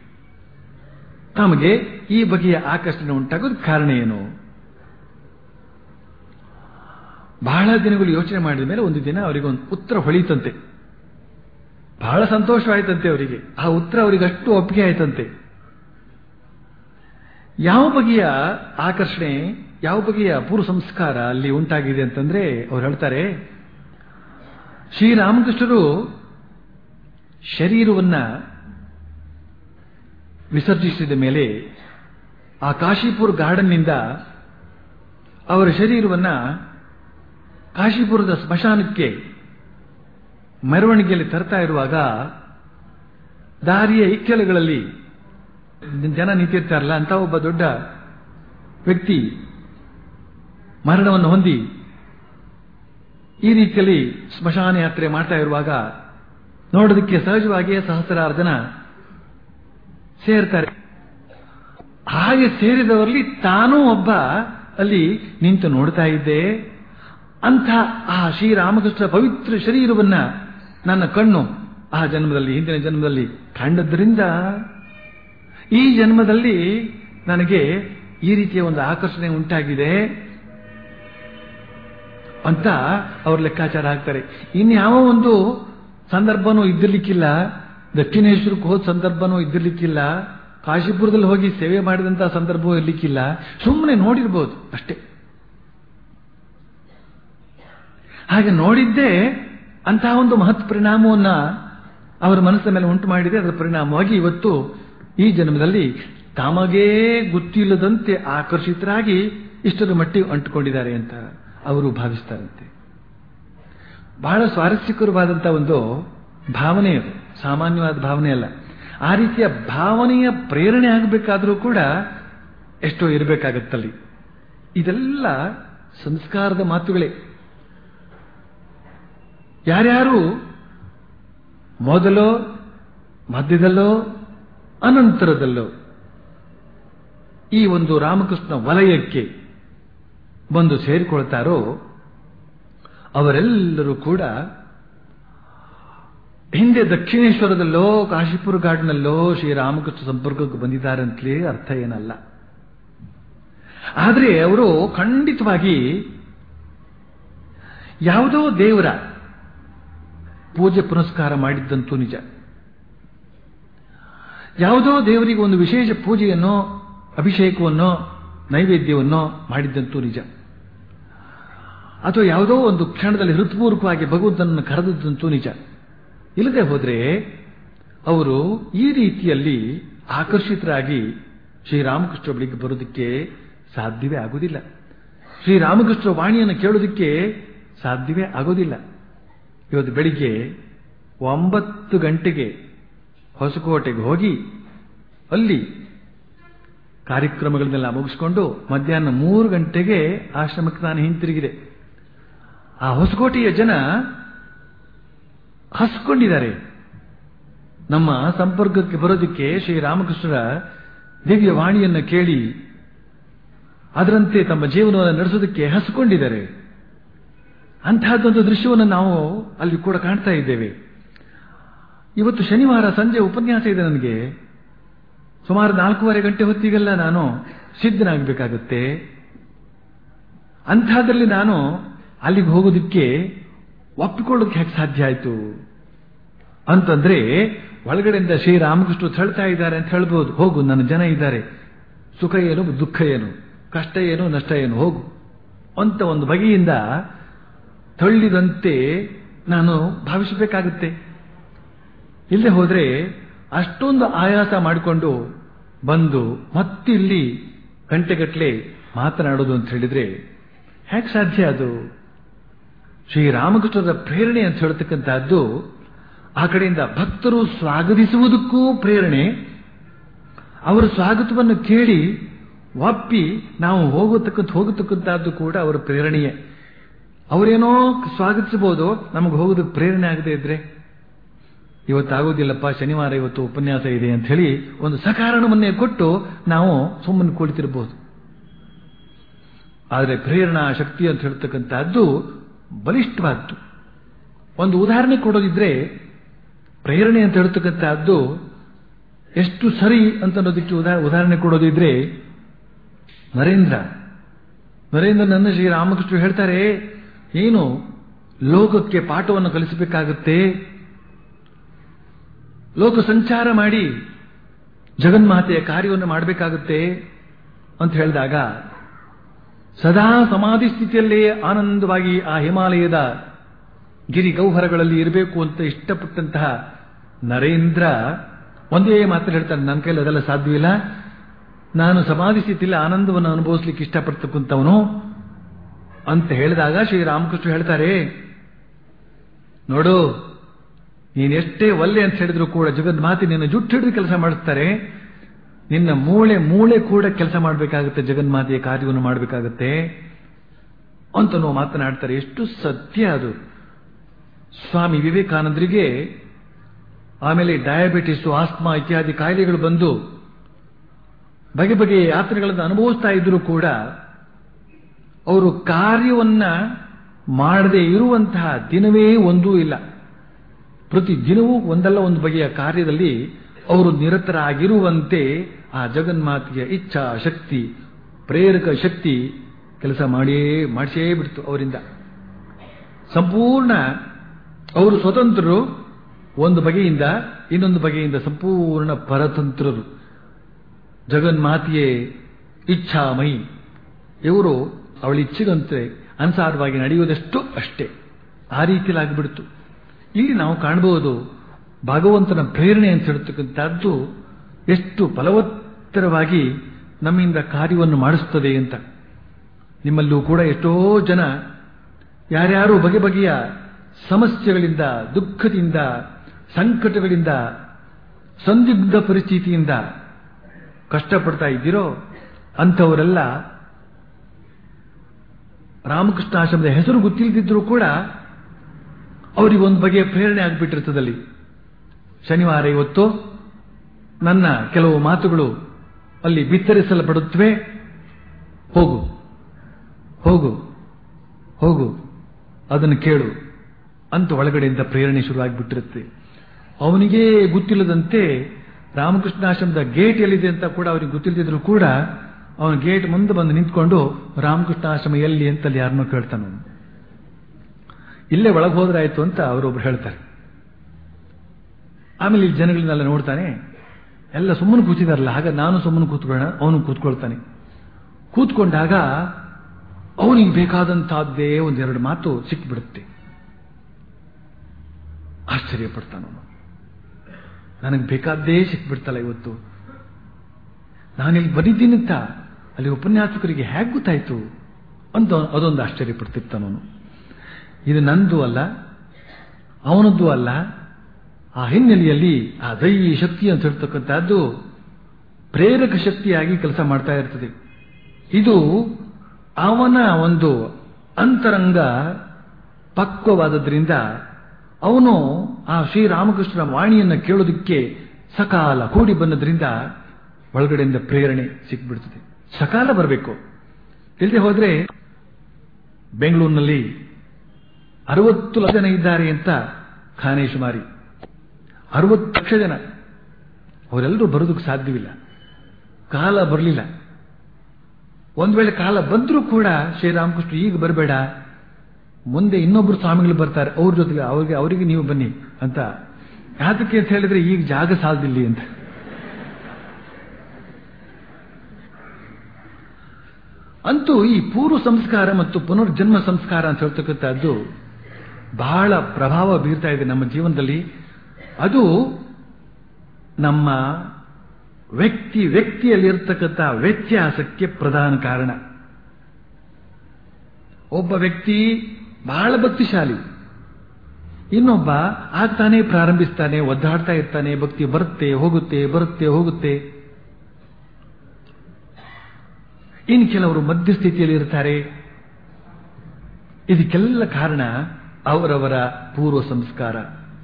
ತಮಗೆ ಈ ಬಗೆಯ ಆಕರ್ಷಣೆ ಉಂಟಾಗೋದು ಕಾರಣ ಏನು ಬಹಳ ದಿನಗಳು ಯೋಚನೆ ಮಾಡಿದ ಮೇಲೆ ಒಂದು ದಿನ ಅವರಿಗೆ ಒಂದು ಉತ್ತರ ಹೊಳೀತಂತೆ ಬಹಳ ಸಂತೋಷವಾಯ್ತಂತೆ ಅವರಿಗೆ ಆ ಉತ್ತರ ಅವರಿಗೆ ಅಷ್ಟು ಒಪ್ಪಿಗೆ ಆಯ್ತಂತೆ ಯಾವ ಬಗೆಯ ಆಕರ್ಷಣೆ ಯಾವ ಬಗೆಯ ಪೂರ್ವ ಸಂಸ್ಕಾರ ಅಲ್ಲಿ ಉಂಟಾಗಿದೆ ಅಂತಂದ್ರೆ ಅವ್ರು ಹೇಳ್ತಾರೆ ಶ್ರೀರಾಮಕೃಷ್ಣರು ಶರೀರವನ್ನ ವಿಸರ್ಜಿಸಿದ ಮೇಲೆ ಆ ಕಾಶಿಪುರ ಗಾರ್ಡನ್ನಿಂದ ಅವರ ಶರೀರವನ್ನ ಕಾಶಿಪುರದ ಸ್ಮಶಾನಕ್ಕೆ ಮೆರವಣಿಗೆಯಲ್ಲಿ ತರ್ತಾ ಇರುವಾಗ ದಾರಿಯ ಇಕ್ಕೆಲಗಳಲ್ಲಿ ಜನ ನಿಂತಿರ್ತಾರಲ್ಲ ಅಂತ ಒಬ್ಬ ದೊಡ್ಡ ವ್ಯಕ್ತಿ ಮರಣವನ್ನು ಹೊಂದಿ ಈ ರೀತಿಯಲ್ಲಿ ಸ್ಮಶಾನ ಯಾತ್ರೆ ಮಾಡ್ತಾ ಇರುವಾಗ ನೋಡೋದಕ್ಕೆ ಸಹಜವಾಗಿಯೇ ಸಹಸ್ರಾರು ಜನ ಸೇರ್ತಾರೆ ಹಾಗೆ ಸೇರಿದವರಲ್ಲಿ ತಾನೂ ಒಬ್ಬ ಅಲ್ಲಿ ನಿಂತು ನೋಡ್ತಾ ಇದ್ದೆ ಅಂಥ ಆ ಶ್ರೀರಾಮಕೃಷ್ಣ ಪವಿತ್ರ ಶರೀರವನ್ನ ನನ್ನ ಕಣ್ಣು ಆ ಜನ್ಮದಲ್ಲಿ ಹಿಂದಿನ ಜನ್ಮದಲ್ಲಿ ಕಂಡದ್ರಿಂದ ಈ ಜನ್ಮದಲ್ಲಿ ನನಗೆ ಈ ರೀತಿಯ ಒಂದು ಆಕರ್ಷಣೆ ಉಂಟಾಗಿದೆ ಅಂತ ಅವ್ರ ಲೆಕ್ಕಾಚಾರ ಹಾಕ್ತಾರೆ ಇನ್ಯಾವ ಒಂದು ಸಂದರ್ಭನೂ ಇದ್ದಿರ್ಲಿಕ್ಕಿಲ್ಲ ದಕ್ಷಿಣೇಶ್ವರಕ್ಕೆ ಹೋದ ಸಂದರ್ಭನೂ ಇದ್ದಿರ್ಲಿಕ್ಕಿಲ್ಲ ಕಾಶಿಪುರದಲ್ಲಿ ಹೋಗಿ ಸೇವೆ ಮಾಡಿದಂತಹ ಸಂದರ್ಭವೂ ಇರ್ಲಿಕ್ಕಿಲ್ಲ ಸುಮ್ಮನೆ ನೋಡಿರ್ಬೋದು ಅಷ್ಟೇ ಹಾಗೆ ನೋಡಿದ್ದೇ ಅಂತಹ ಒಂದು ಮಹತ್ ಪರಿಣಾಮವನ್ನ ಅವರ ಮನಸ್ಸಿನ ಮೇಲೆ ಉಂಟು ಮಾಡಿದೆ ಅದರ ಪರಿಣಾಮವಾಗಿ ಇವತ್ತು ಈ ಜನ್ಮದಲ್ಲಿ ತಮಗೇ ಗೊತ್ತಿಲ್ಲದಂತೆ ಆಕರ್ಷಿತರಾಗಿ ಇಷ್ಟರ ಮಟ್ಟಿಗೆ ಅಂಟುಕೊಂಡಿದ್ದಾರೆ ಅಂತ ಅವರು ಭಾವಿಸ್ತಾರಂತೆ ಬಹಳ ಸ್ವಾರಸ್ಯಕರವಾದಂಥ ಒಂದು ಭಾವನೆ ಅದು ಸಾಮಾನ್ಯವಾದ ಭಾವನೆ ಅಲ್ಲ ಆ ರೀತಿಯ ಭಾವನೆಯ ಪ್ರೇರಣೆ ಆಗಬೇಕಾದ್ರೂ ಕೂಡ ಎಷ್ಟೋ ಇರಬೇಕಾಗತ್ತಲ್ಲಿ ಇದೆಲ್ಲ ಸಂಸ್ಕಾರದ ಮಾತುಗಳೇ ಯಾರ್ಯಾರು ಮೊದಲೋ ಮಧ್ಯದಲ್ಲೋ ಅನಂತರದಲ್ಲೋ ಈ ಒಂದು ರಾಮಕೃಷ್ಣ ವಲಯಕ್ಕೆ ಬಂದು ಸೇರಿಕೊಳ್ತಾರೋ ಅವರೆಲ್ಲರೂ ಕೂಡ ಹಿಂದೆ ದಕ್ಷಿಣೇಶ್ವರದಲ್ಲೋ ಕಾಶಿಪುರ ಘಾಟ್ನಲ್ಲೋ ಶ್ರೀರಾಮಕೃಷ್ಣ ಸಂಪರ್ಕಕ್ಕೆ ಬಂದಿದ್ದಾರೆ ಅಂತಲೇ ಅರ್ಥ ಏನಲ್ಲ ಆದರೆ ಅವರು ಖಂಡಿತವಾಗಿ ಯಾವುದೋ ದೇವರ ಪೂಜೆ ಪುನಸ್ಕಾರ ಮಾಡಿದ್ದಂತೂ ನಿಜ ಯಾವುದೋ ದೇವರಿಗೆ ಒಂದು ವಿಶೇಷ ಪೂಜೆಯನ್ನೋ ಅಭಿಷೇಕವನ್ನೋ ನೈವೇದ್ಯವನ್ನೋ ಮಾಡಿದ್ದಂತೂ ನಿಜ ಅಥವಾ ಯಾವುದೋ ಒಂದು ಕ್ಷಣದಲ್ಲಿ ಹೃತ್ಪೂರ್ವಕವಾಗಿ ಭಗವಂತನನ್ನು ಕರೆದದ್ದಂತೂ ನಿಜ ಇಲ್ಲದೆ ಹೋದ್ರೆ ಅವರು ಈ ರೀತಿಯಲ್ಲಿ ಆಕರ್ಷಿತರಾಗಿ ಶ್ರೀರಾಮಕೃಷ್ಣ ಬಳಿಗೆ ಬರೋದಕ್ಕೆ ಸಾಧ್ಯವೇ ಆಗುವುದಿಲ್ಲ ಶ್ರೀರಾಮಕೃಷ್ಣ ವಾಣಿಯನ್ನು ಕೇಳೋದಕ್ಕೆ ಸಾಧ್ಯವೇ ಆಗೋದಿಲ್ಲ ಇವತ್ತು ಬೆಳಿಗ್ಗೆ ಒಂಬತ್ತು ಗಂಟೆಗೆ ಹೊಸಕೋಟೆಗೆ ಹೋಗಿ ಅಲ್ಲಿ ಕಾರ್ಯಕ್ರಮಗಳನ್ನೆಲ್ಲ ಮುಗಿಸ್ಕೊಂಡು ಮಧ್ಯಾಹ್ನ ಮೂರು ಗಂಟೆಗೆ ಆಶ್ರಮಕ್ಕೆ ನಾನು ಹಿಂತಿರುಗಿದೆ ಆ ಹೊಸಕೋಟೆಯ ಜನ ಹಸ್ಕೊಂಡಿದ್ದಾರೆ ನಮ್ಮ ಸಂಪರ್ಕಕ್ಕೆ ಬರೋದಕ್ಕೆ ಶ್ರೀರಾಮಕೃಷ್ಣರ ದಿವ್ಯ ವಾಣಿಯನ್ನು ಕೇಳಿ ಅದರಂತೆ ತಮ್ಮ ಜೀವನವನ್ನು ನಡೆಸೋದಕ್ಕೆ ಹಸ್ಕೊಂಡಿದ್ದಾರೆ ಅಂತಹದ್ದೊಂದು ದೃಶ್ಯವನ್ನು ನಾವು ಅಲ್ಲಿ ಕೂಡ ಕಾಣ್ತಾ ಇದ್ದೇವೆ ಇವತ್ತು ಶನಿವಾರ ಸಂಜೆ ಉಪನ್ಯಾಸ ಇದೆ ನನಗೆ ಸುಮಾರು ನಾಲ್ಕೂವರೆ ಗಂಟೆ ಹೊತ್ತಿಗೆಲ್ಲ ನಾನು ಸಿದ್ಧನಾಗಬೇಕಾಗುತ್ತೆ ಅಂಥದ್ರಲ್ಲಿ ನಾನು ಅಲ್ಲಿಗೆ ಹೋಗೋದಕ್ಕೆ ಒಪ್ಪಿಕೊಳ್ಳೋದಕ್ಕೆ ಹೇಗೆ ಸಾಧ್ಯ ಆಯಿತು ಅಂತಂದ್ರೆ ಒಳಗಡೆಯಿಂದ ಶ್ರೀರಾಮಕೃಷ್ಣ ತಳ್ತಾ ಇದ್ದಾರೆ ಅಂತ ಹೇಳ್ಬೋದು ಹೋಗು ನನ್ನ ಜನ ಇದ್ದಾರೆ ಸುಖ ಏನು ದುಃಖ ಏನು ಕಷ್ಟ ಏನು ನಷ್ಟ ಏನು ಹೋಗು ಅಂತ ಒಂದು ಬಗೆಯಿಂದ ತಳ್ಳಿದಂತೆ ನಾನು ಭಾವಿಸಬೇಕಾಗುತ್ತೆ ಇಲ್ಲದೆ ಹೋದ್ರೆ ಅಷ್ಟೊಂದು ಆಯಾಸ ಮಾಡಿಕೊಂಡು ಬಂದು ಮತ್ತಿಲ್ಲಿ ಗಂಟೆಗಟ್ಟಲೆ ಮಾತನಾಡೋದು ಅಂತ ಹೇಳಿದ್ರೆ ಹೇಗೆ ಸಾಧ್ಯ ಅದು ಶ್ರೀರಾಮಕೃಷ್ಣರ ಪ್ರೇರಣೆ ಅಂತ ಹೇಳ್ತಕ್ಕಂತಹದ್ದು ಆ ಕಡೆಯಿಂದ ಭಕ್ತರು ಸ್ವಾಗತಿಸುವುದಕ್ಕೂ ಪ್ರೇರಣೆ ಅವರ ಸ್ವಾಗತವನ್ನು ಕೇಳಿ ಒಪ್ಪಿ ನಾವು ಹೋಗತಕ್ಕಂಥ ಹೋಗತಕ್ಕಂಥದ್ದು ಕೂಡ ಅವರ ಪ್ರೇರಣೆಯೇ ಅವರೇನೋ ಸ್ವಾಗತಿಸಬಹುದು ನಮಗೆ ಹೋಗೋದಕ್ಕೆ ಪ್ರೇರಣೆ ಆಗದೆ ಇದ್ರೆ ಇವತ್ತಾಗೋದಿಲ್ಲಪ್ಪ ಶನಿವಾರ ಇವತ್ತು ಉಪನ್ಯಾಸ ಇದೆ ಅಂತ ಹೇಳಿ ಒಂದು ಸಕಾರಣವನ್ನೇ ಕೊಟ್ಟು ನಾವು ಸುಮ್ಮನೆ ಕುಳಿತಿರಬಹುದು ಆದರೆ ಪ್ರೇರಣಾ ಶಕ್ತಿ ಅಂತ ಹೇಳ್ತಕ್ಕಂಥದ್ದು ಬಲಿಷ್ಠವಾದ್ದು ಒಂದು ಉದಾಹರಣೆ ಕೊಡೋದಿದ್ರೆ ಪ್ರೇರಣೆ ಅಂತ ಹೇಳ್ತಕ್ಕಂಥದ್ದು ಎಷ್ಟು ಸರಿ ಅಂತ ಅನ್ನೋದಕ್ಕೆ ಉದಾಹರಣೆ ಕೊಡೋದಿದ್ರೆ ನರೇಂದ್ರ ನರೇಂದ್ರನನ್ನ ಶ್ರೀರಾಮಕೃಷ್ಣ ಹೇಳ್ತಾರೆ ಏನು ಲೋಕಕ್ಕೆ ಪಾಠವನ್ನು ಕಲಿಸಬೇಕಾಗುತ್ತೆ ಲೋಕ ಸಂಚಾರ ಮಾಡಿ ಜಗನ್ಮಾತೆಯ ಕಾರ್ಯವನ್ನು ಮಾಡಬೇಕಾಗುತ್ತೆ ಅಂತ ಹೇಳಿದಾಗ ಸದಾ ಸಮಾಧಿ ಸ್ಥಿತಿಯಲ್ಲೇ ಆನಂದವಾಗಿ ಆ ಹಿಮಾಲಯದ ಗಿರಿ ಗೌಹರಗಳಲ್ಲಿ ಇರಬೇಕು ಅಂತ ಇಷ್ಟಪಟ್ಟಂತಹ ನರೇಂದ್ರ ಒಂದೇ ಮಾತ್ರ ಹೇಳ್ತಾನೆ ನನ್ನ ಕೈಲಿ ಅದೆಲ್ಲ ಸಾಧ್ಯವಿಲ್ಲ ನಾನು ಸಮಾಧಿ ಸ್ಥಿತಿಯಲ್ಲಿ ಆನಂದವನ್ನು ಅನುಭವಿಸ್ಲಿಕ್ಕೆ ಇಷ್ಟಪಡ್ತಕ್ಕಂಥವನು ಅಂತ ಹೇಳಿದಾಗ ಶ್ರೀರಾಮಕೃಷ್ಣ ಹೇಳ್ತಾರೆ ನೋಡು ನೀನೆಷ್ಟೇ ಒಲ್ಲೆ ಅಂತ ಹೇಳಿದ್ರು ಕೂಡ ಜಗನ್ಮಾತೆ ನಿನ್ನ ಜುಟ್ಟು ಹಿಡಿದು ಕೆಲಸ ಮಾಡಿಸ್ತಾರೆ ನಿನ್ನ ಮೂಳೆ ಮೂಳೆ ಕೂಡ ಕೆಲಸ ಮಾಡಬೇಕಾಗುತ್ತೆ ಜಗನ್ಮಾತೆಯ ಕಾರ್ಯವನ್ನು ಮಾಡಬೇಕಾಗುತ್ತೆ ಅಂತ ನಾವು ಮಾತನಾಡ್ತಾರೆ ಎಷ್ಟು ಸತ್ಯ ಅದು ಸ್ವಾಮಿ ವಿವೇಕಾನಂದರಿಗೆ ಆಮೇಲೆ ಡಯಾಬಿಟಿಸ್ ಆಸ್ಮಾ ಇತ್ಯಾದಿ ಕಾಯಿಲೆಗಳು ಬಂದು ಬಗೆ ಬಗೆಯ ಯಾತ್ರೆಗಳನ್ನು ಅನುಭವಿಸ್ತಾ ಇದ್ರೂ ಕೂಡ ಅವರು ಕಾರ್ಯವನ್ನ ಮಾಡದೇ ಇರುವಂತಹ ದಿನವೇ ಒಂದೂ ಇಲ್ಲ ಪ್ರತಿ ದಿನವೂ ಒಂದಲ್ಲ ಒಂದು ಬಗೆಯ ಕಾರ್ಯದಲ್ಲಿ ಅವರು ನಿರತರಾಗಿರುವಂತೆ ಆ ಜಗನ್ಮಾತೆಯ ಇಚ್ಛಾ ಶಕ್ತಿ ಪ್ರೇರಕ ಶಕ್ತಿ ಕೆಲಸ ಮಾಡಿಯೇ ಮಾಡಿಸೇ ಬಿಡ್ತು ಅವರಿಂದ ಸಂಪೂರ್ಣ ಅವರು ಸ್ವತಂತ್ರರು ಒಂದು ಬಗೆಯಿಂದ ಇನ್ನೊಂದು ಬಗೆಯಿಂದ ಸಂಪೂರ್ಣ ಪರತಂತ್ರರು ಜಗನ್ಮಾತೆಯೇ ಇಚ್ಛಾಮಯಿ ಇವರು ಅವಳ ಇಚ್ಛೆಗಂತೆ ಅನುಸಾರವಾಗಿ ನಡೆಯುವುದಷ್ಟು ಅಷ್ಟೇ ಆ ರೀತಿಯಲ್ಲಿ ಆಗಿಬಿಡ್ತು ಇಲ್ಲಿ ನಾವು ಕಾಣಬಹುದು ಭಗವಂತನ ಪ್ರೇರಣೆ ಅಂತ ಹೇಳ್ತಕ್ಕಂಥದ್ದು ಎಷ್ಟು ಫಲವತ್ತರವಾಗಿ ನಮ್ಮಿಂದ ಕಾರ್ಯವನ್ನು ಮಾಡಿಸ್ತದೆ ಅಂತ ನಿಮ್ಮಲ್ಲೂ ಕೂಡ ಎಷ್ಟೋ ಜನ ಯಾರ್ಯಾರು ಬಗೆ ಬಗೆಯ ಸಮಸ್ಯೆಗಳಿಂದ ದುಃಖದಿಂದ ಸಂಕಟಗಳಿಂದ ಸಂದಿಗ್ಧ ಪರಿಸ್ಥಿತಿಯಿಂದ ಕಷ್ಟಪಡ್ತಾ ಇದ್ದೀರೋ ಅಂಥವರೆಲ್ಲ ರಾಮಕೃಷ್ಣಾಶ್ರಮದ ಹೆಸರು ಗೊತ್ತಿಲ್ಲದಿದ್ರೂ ಕೂಡ ಅವರಿಗೆ ಒಂದು ಬಗೆಯ ಪ್ರೇರಣೆ ಆಗಿಬಿಟ್ಟಿರ್ತದಲ್ಲಿ ಶನಿವಾರ ಇವತ್ತು ನನ್ನ ಕೆಲವು ಮಾತುಗಳು ಅಲ್ಲಿ ಬಿತ್ತರಿಸಲ್ಪಡುತ್ತವೆ ಹೋಗು ಹೋಗು ಹೋಗು ಅದನ್ನು ಕೇಳು ಅಂತ ಒಳಗಡೆಯಿಂದ ಪ್ರೇರಣೆ ಶುರುವಾಗಿಬಿಟ್ಟಿರುತ್ತೆ ಅವನಿಗೇ ಗೊತ್ತಿಲ್ಲದಂತೆ ರಾಮಕೃಷ್ಣಾಶ್ರಮದ ಗೇಟ್ ಎಲ್ಲಿದೆ ಅಂತ ಕೂಡ ಅವನಿಗೆ ಗೊತ್ತಿಲ್ಲದಿದ್ರು ಕೂಡ ಅವನ ಗೇಟ್ ಮುಂದೆ ಬಂದು ನಿಂತ್ಕೊಂಡು ರಾಮಕೃಷ್ಣಾಶ್ರಮ ಎಲ್ಲಿ ಅಂತ ಅಲ್ಲಿ ಯಾರನ್ನೋ ಕೇಳ್ತಾನ ಅವನು ಇಲ್ಲೇ ಒಳಗೆ ಹೋದ್ರಾಯ್ತು ಅಂತ ಅವರೊಬ್ರು ಹೇಳ್ತಾರೆ ಆಮೇಲೆ ಈ ಜನಗಳನ್ನೆಲ್ಲ ನೋಡ್ತಾನೆ ಎಲ್ಲ ಸುಮ್ಮನೆ ಕೂತಿದಾರಲ್ಲ ಆಗ ನಾನು ಸುಮ್ಮನೆ ಕೂತ್ಕೊಳ್ಳೋಣ ಅವನು ಕೂತ್ಕೊಳ್ತಾನೆ ಕೂತ್ಕೊಂಡಾಗ ಅವನಿಗೆ ಬೇಕಾದಂತಹದ್ದೇ ಒಂದೆರಡು ಮಾತು ಸಿಕ್ಬಿಡುತ್ತೆ ಆಶ್ಚರ್ಯ ಪಡ್ತಾನವನು ನನಗೆ ಬೇಕಾದ್ದೇ ಸಿಕ್ಬಿಡ್ತಲ್ಲ ಇವತ್ತು ನಾನಿಲ್ಲಿ ಬಂದಿದ್ದೀನಂತ ಅಲ್ಲಿ ಉಪನ್ಯಾಸಕರಿಗೆ ಹೇಗೆ ಗೊತ್ತಾಯ್ತು ಅಂತ ಅದೊಂದು ಆಶ್ಚರ್ಯ ಪಡ್ತಿರ್ತಾನವನು ಇದು ನಂದು ಅಲ್ಲ ಅವನದ್ದು ಅಲ್ಲ ಆ ಹಿನ್ನೆಲೆಯಲ್ಲಿ ಆ ದೈವಿ ಶಕ್ತಿ ಅಂತ ಹೇಳ್ತಕ್ಕಂಥದ್ದು ಪ್ರೇರಕ ಶಕ್ತಿಯಾಗಿ ಕೆಲಸ ಮಾಡ್ತಾ ಇರ್ತದೆ ಇದು ಅವನ ಒಂದು ಅಂತರಂಗ ಪಕ್ವವಾದದ್ರಿಂದ ಅವನು ಆ ಶ್ರೀರಾಮಕೃಷ್ಣನ ವಾಣಿಯನ್ನು ಕೇಳೋದಕ್ಕೆ ಸಕಾಲ ಕೂಡಿ ಬಂದದ್ರಿಂದ ಒಳಗಡೆಯಿಂದ ಪ್ರೇರಣೆ ಸಿಕ್ಬಿಡ್ತದೆ ಸಕಾಲ ಬರಬೇಕು ಇಲ್ಲದೆ ಹೋದ್ರೆ ಬೆಂಗಳೂರಿನಲ್ಲಿ ಅರವತ್ತು ಲಕ್ಷ ಜನ ಇದ್ದಾರೆ ಅಂತ ಖಾನೇಶುಮಾರಿ ಅರವತ್ತು ಲಕ್ಷ ಜನ ಅವರೆಲ್ಲರೂ ಬರೋದಕ್ಕೆ ಸಾಧ್ಯವಿಲ್ಲ ಕಾಲ ಬರಲಿಲ್ಲ ಒಂದ್ ವೇಳೆ ಕಾಲ ಬಂದರೂ ಕೂಡ ಶ್ರೀರಾಮಕೃಷ್ಣ ಈಗ ಬರಬೇಡ ಮುಂದೆ ಇನ್ನೊಬ್ರು ಸ್ವಾಮಿಗಳು ಬರ್ತಾರೆ ಅವ್ರ ಜೊತೆಗೆ ಅವ್ರಿಗೆ ಅವರಿಗೆ ನೀವು ಬನ್ನಿ ಅಂತ ಯಾತಕ್ಕೆ ಅಂತ ಹೇಳಿದ್ರೆ ಈಗ ಜಾಗ ಸಾಲದಿಲ್ಲಿ ಅಂತ ಅಂತೂ ಈ ಪೂರ್ವ ಸಂಸ್ಕಾರ ಮತ್ತು ಪುನರ್ಜನ್ಮ ಸಂಸ್ಕಾರ ಅಂತ ಹೇಳ್ತಕ್ಕಂಥದ್ದು ಬಹಳ ಪ್ರಭಾವ ಬೀರ್ತಾ ಇದೆ ನಮ್ಮ ಜೀವನದಲ್ಲಿ ಅದು ನಮ್ಮ ವ್ಯಕ್ತಿ ವ್ಯಕ್ತಿಯಲ್ಲಿರ್ತಕ್ಕಂಥ ವ್ಯತ್ಯಾಸಕ್ಕೆ ಪ್ರಧಾನ ಕಾರಣ ಒಬ್ಬ ವ್ಯಕ್ತಿ ಬಹಳ ಭಕ್ತಿಶಾಲಿ ಇನ್ನೊಬ್ಬ ಆಗ್ತಾನೆ ಪ್ರಾರಂಭಿಸ್ತಾನೆ ಒದ್ದಾಡ್ತಾ ಇರ್ತಾನೆ ಭಕ್ತಿ ಬರುತ್ತೆ ಹೋಗುತ್ತೆ ಬರುತ್ತೆ ಹೋಗುತ್ತೆ ಇನ್ನು ಕೆಲವರು ಮಧ್ಯಸ್ಥಿತಿಯಲ್ಲಿ ಇರ್ತಾರೆ ಇದಕ್ಕೆಲ್ಲ ಕಾರಣ ಅವರವರ ಪೂರ್ವ ಸಂಸ್ಕಾರ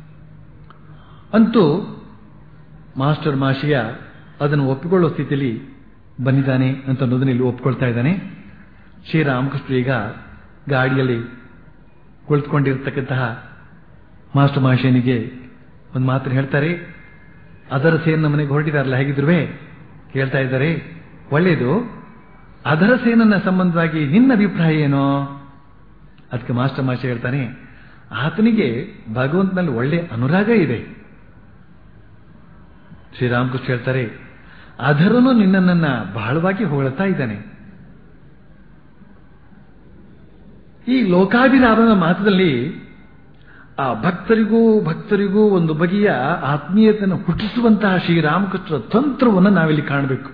ಅಂತೂ ಮಾಸ್ಟರ್ ಮಾಶಿಯ ಅದನ್ನು ಒಪ್ಪಿಕೊಳ್ಳುವ ಸ್ಥಿತಿಯಲ್ಲಿ ಬಂದಿದ್ದಾನೆ ಅಂತ ಅನ್ನೋದನ್ನ ಇಲ್ಲಿ ಒಪ್ಕೊಳ್ತಾ ಇದ್ದಾನೆ ಶ್ರೀರಾಮಕೃಷ್ಣ ಈಗ ಗಾಡಿಯಲ್ಲಿ ಕುಳಿತುಕೊಂಡಿರ್ತಕ್ಕಂತಹ ಮಾಸ್ಟರ್ ಮಾಶಿಯನಿಗೆ ಒಂದು ಮಾತನ್ನು ಹೇಳ್ತಾರೆ ಅದರ ಸೇನ ಮನೆಗೆ ಹೊರಟಿದಾರಲ್ಲ ಹೇಗಿದ್ರು ಕೇಳ್ತಾ ಇದ್ದಾರೆ ಒಳ್ಳೆಯದು ಅದರ ಸೇನನ್ನ ಸಂಬಂಧವಾಗಿ ನಿನ್ನ ಅಭಿಪ್ರಾಯ ಏನೋ ಅದಕ್ಕೆ ಮಾಸ್ಟರ್ ಮಾಷ ಹೇಳ್ತಾನೆ ಆತನಿಗೆ ಭಗವಂತನಲ್ಲಿ ಒಳ್ಳೆ ಅನುರಾಗ ಇದೆ ಶ್ರೀರಾಮಕೃಷ್ಣ ಹೇಳ್ತಾರೆ ಅದರನು ನಿನ್ನನ್ನ ಬಹಳವಾಗಿ ಹೊಗಳ್ತಾ ಇದ್ದಾನೆ ಈ ಲೋಕಾಭಿರಾಮನ ಮಾತದಲ್ಲಿ ಆ ಭಕ್ತರಿಗೂ ಭಕ್ತರಿಗೂ ಒಂದು ಬಗೆಯ ಆತ್ಮೀಯತೆಯನ್ನು ಹುಟ್ಟಿಸುವಂತಹ ಶ್ರೀರಾಮಕೃಷ್ಣರ ತಂತ್ರವನ್ನು ನಾವಿಲ್ಲಿ ಕಾಣಬೇಕು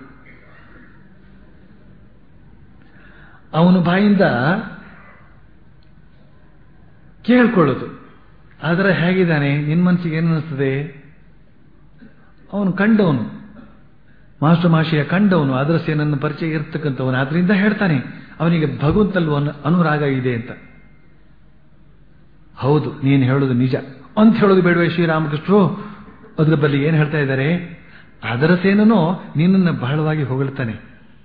ಅವನ ಬಾಯಿಂದ ಕೇಳ್ಕೊಳ್ಳೋದು ಆದರೆ ಹೇಗಿದ್ದಾನೆ ನಿನ್ನ ಮನಸ್ಸಿಗೆ ಏನು ಅನಿಸ್ತದೆ ಅವನು ಕಂಡವನು ಮಾಸ್ಟರ್ ಮಾಷಿಯ ಕಂಡವನು ಅದರ ಸೇನನ್ನು ಪರಿಚಯ ಇರ್ತಕ್ಕಂಥವನು ಆದ್ರಿಂದ ಹೇಳ್ತಾನೆ ಅವನಿಗೆ ಭಗವಂತಲ್ವ ಅನುರಾಗ ಇದೆ ಅಂತ ಹೌದು ನೀನು ಹೇಳೋದು ನಿಜ ಅಂತ ಹೇಳೋದು ಬೇಡವೇ ಶ್ರೀರಾಮಕೃಷ್ಣರು ಅದ್ರ ಬದಲಿ ಏನು ಹೇಳ್ತಾ ಇದ್ದಾರೆ ಅದರ ಸೇನನು ನಿನ್ನನ್ನು ಬಹಳವಾಗಿ ಹೊಗಳ್ತಾನೆ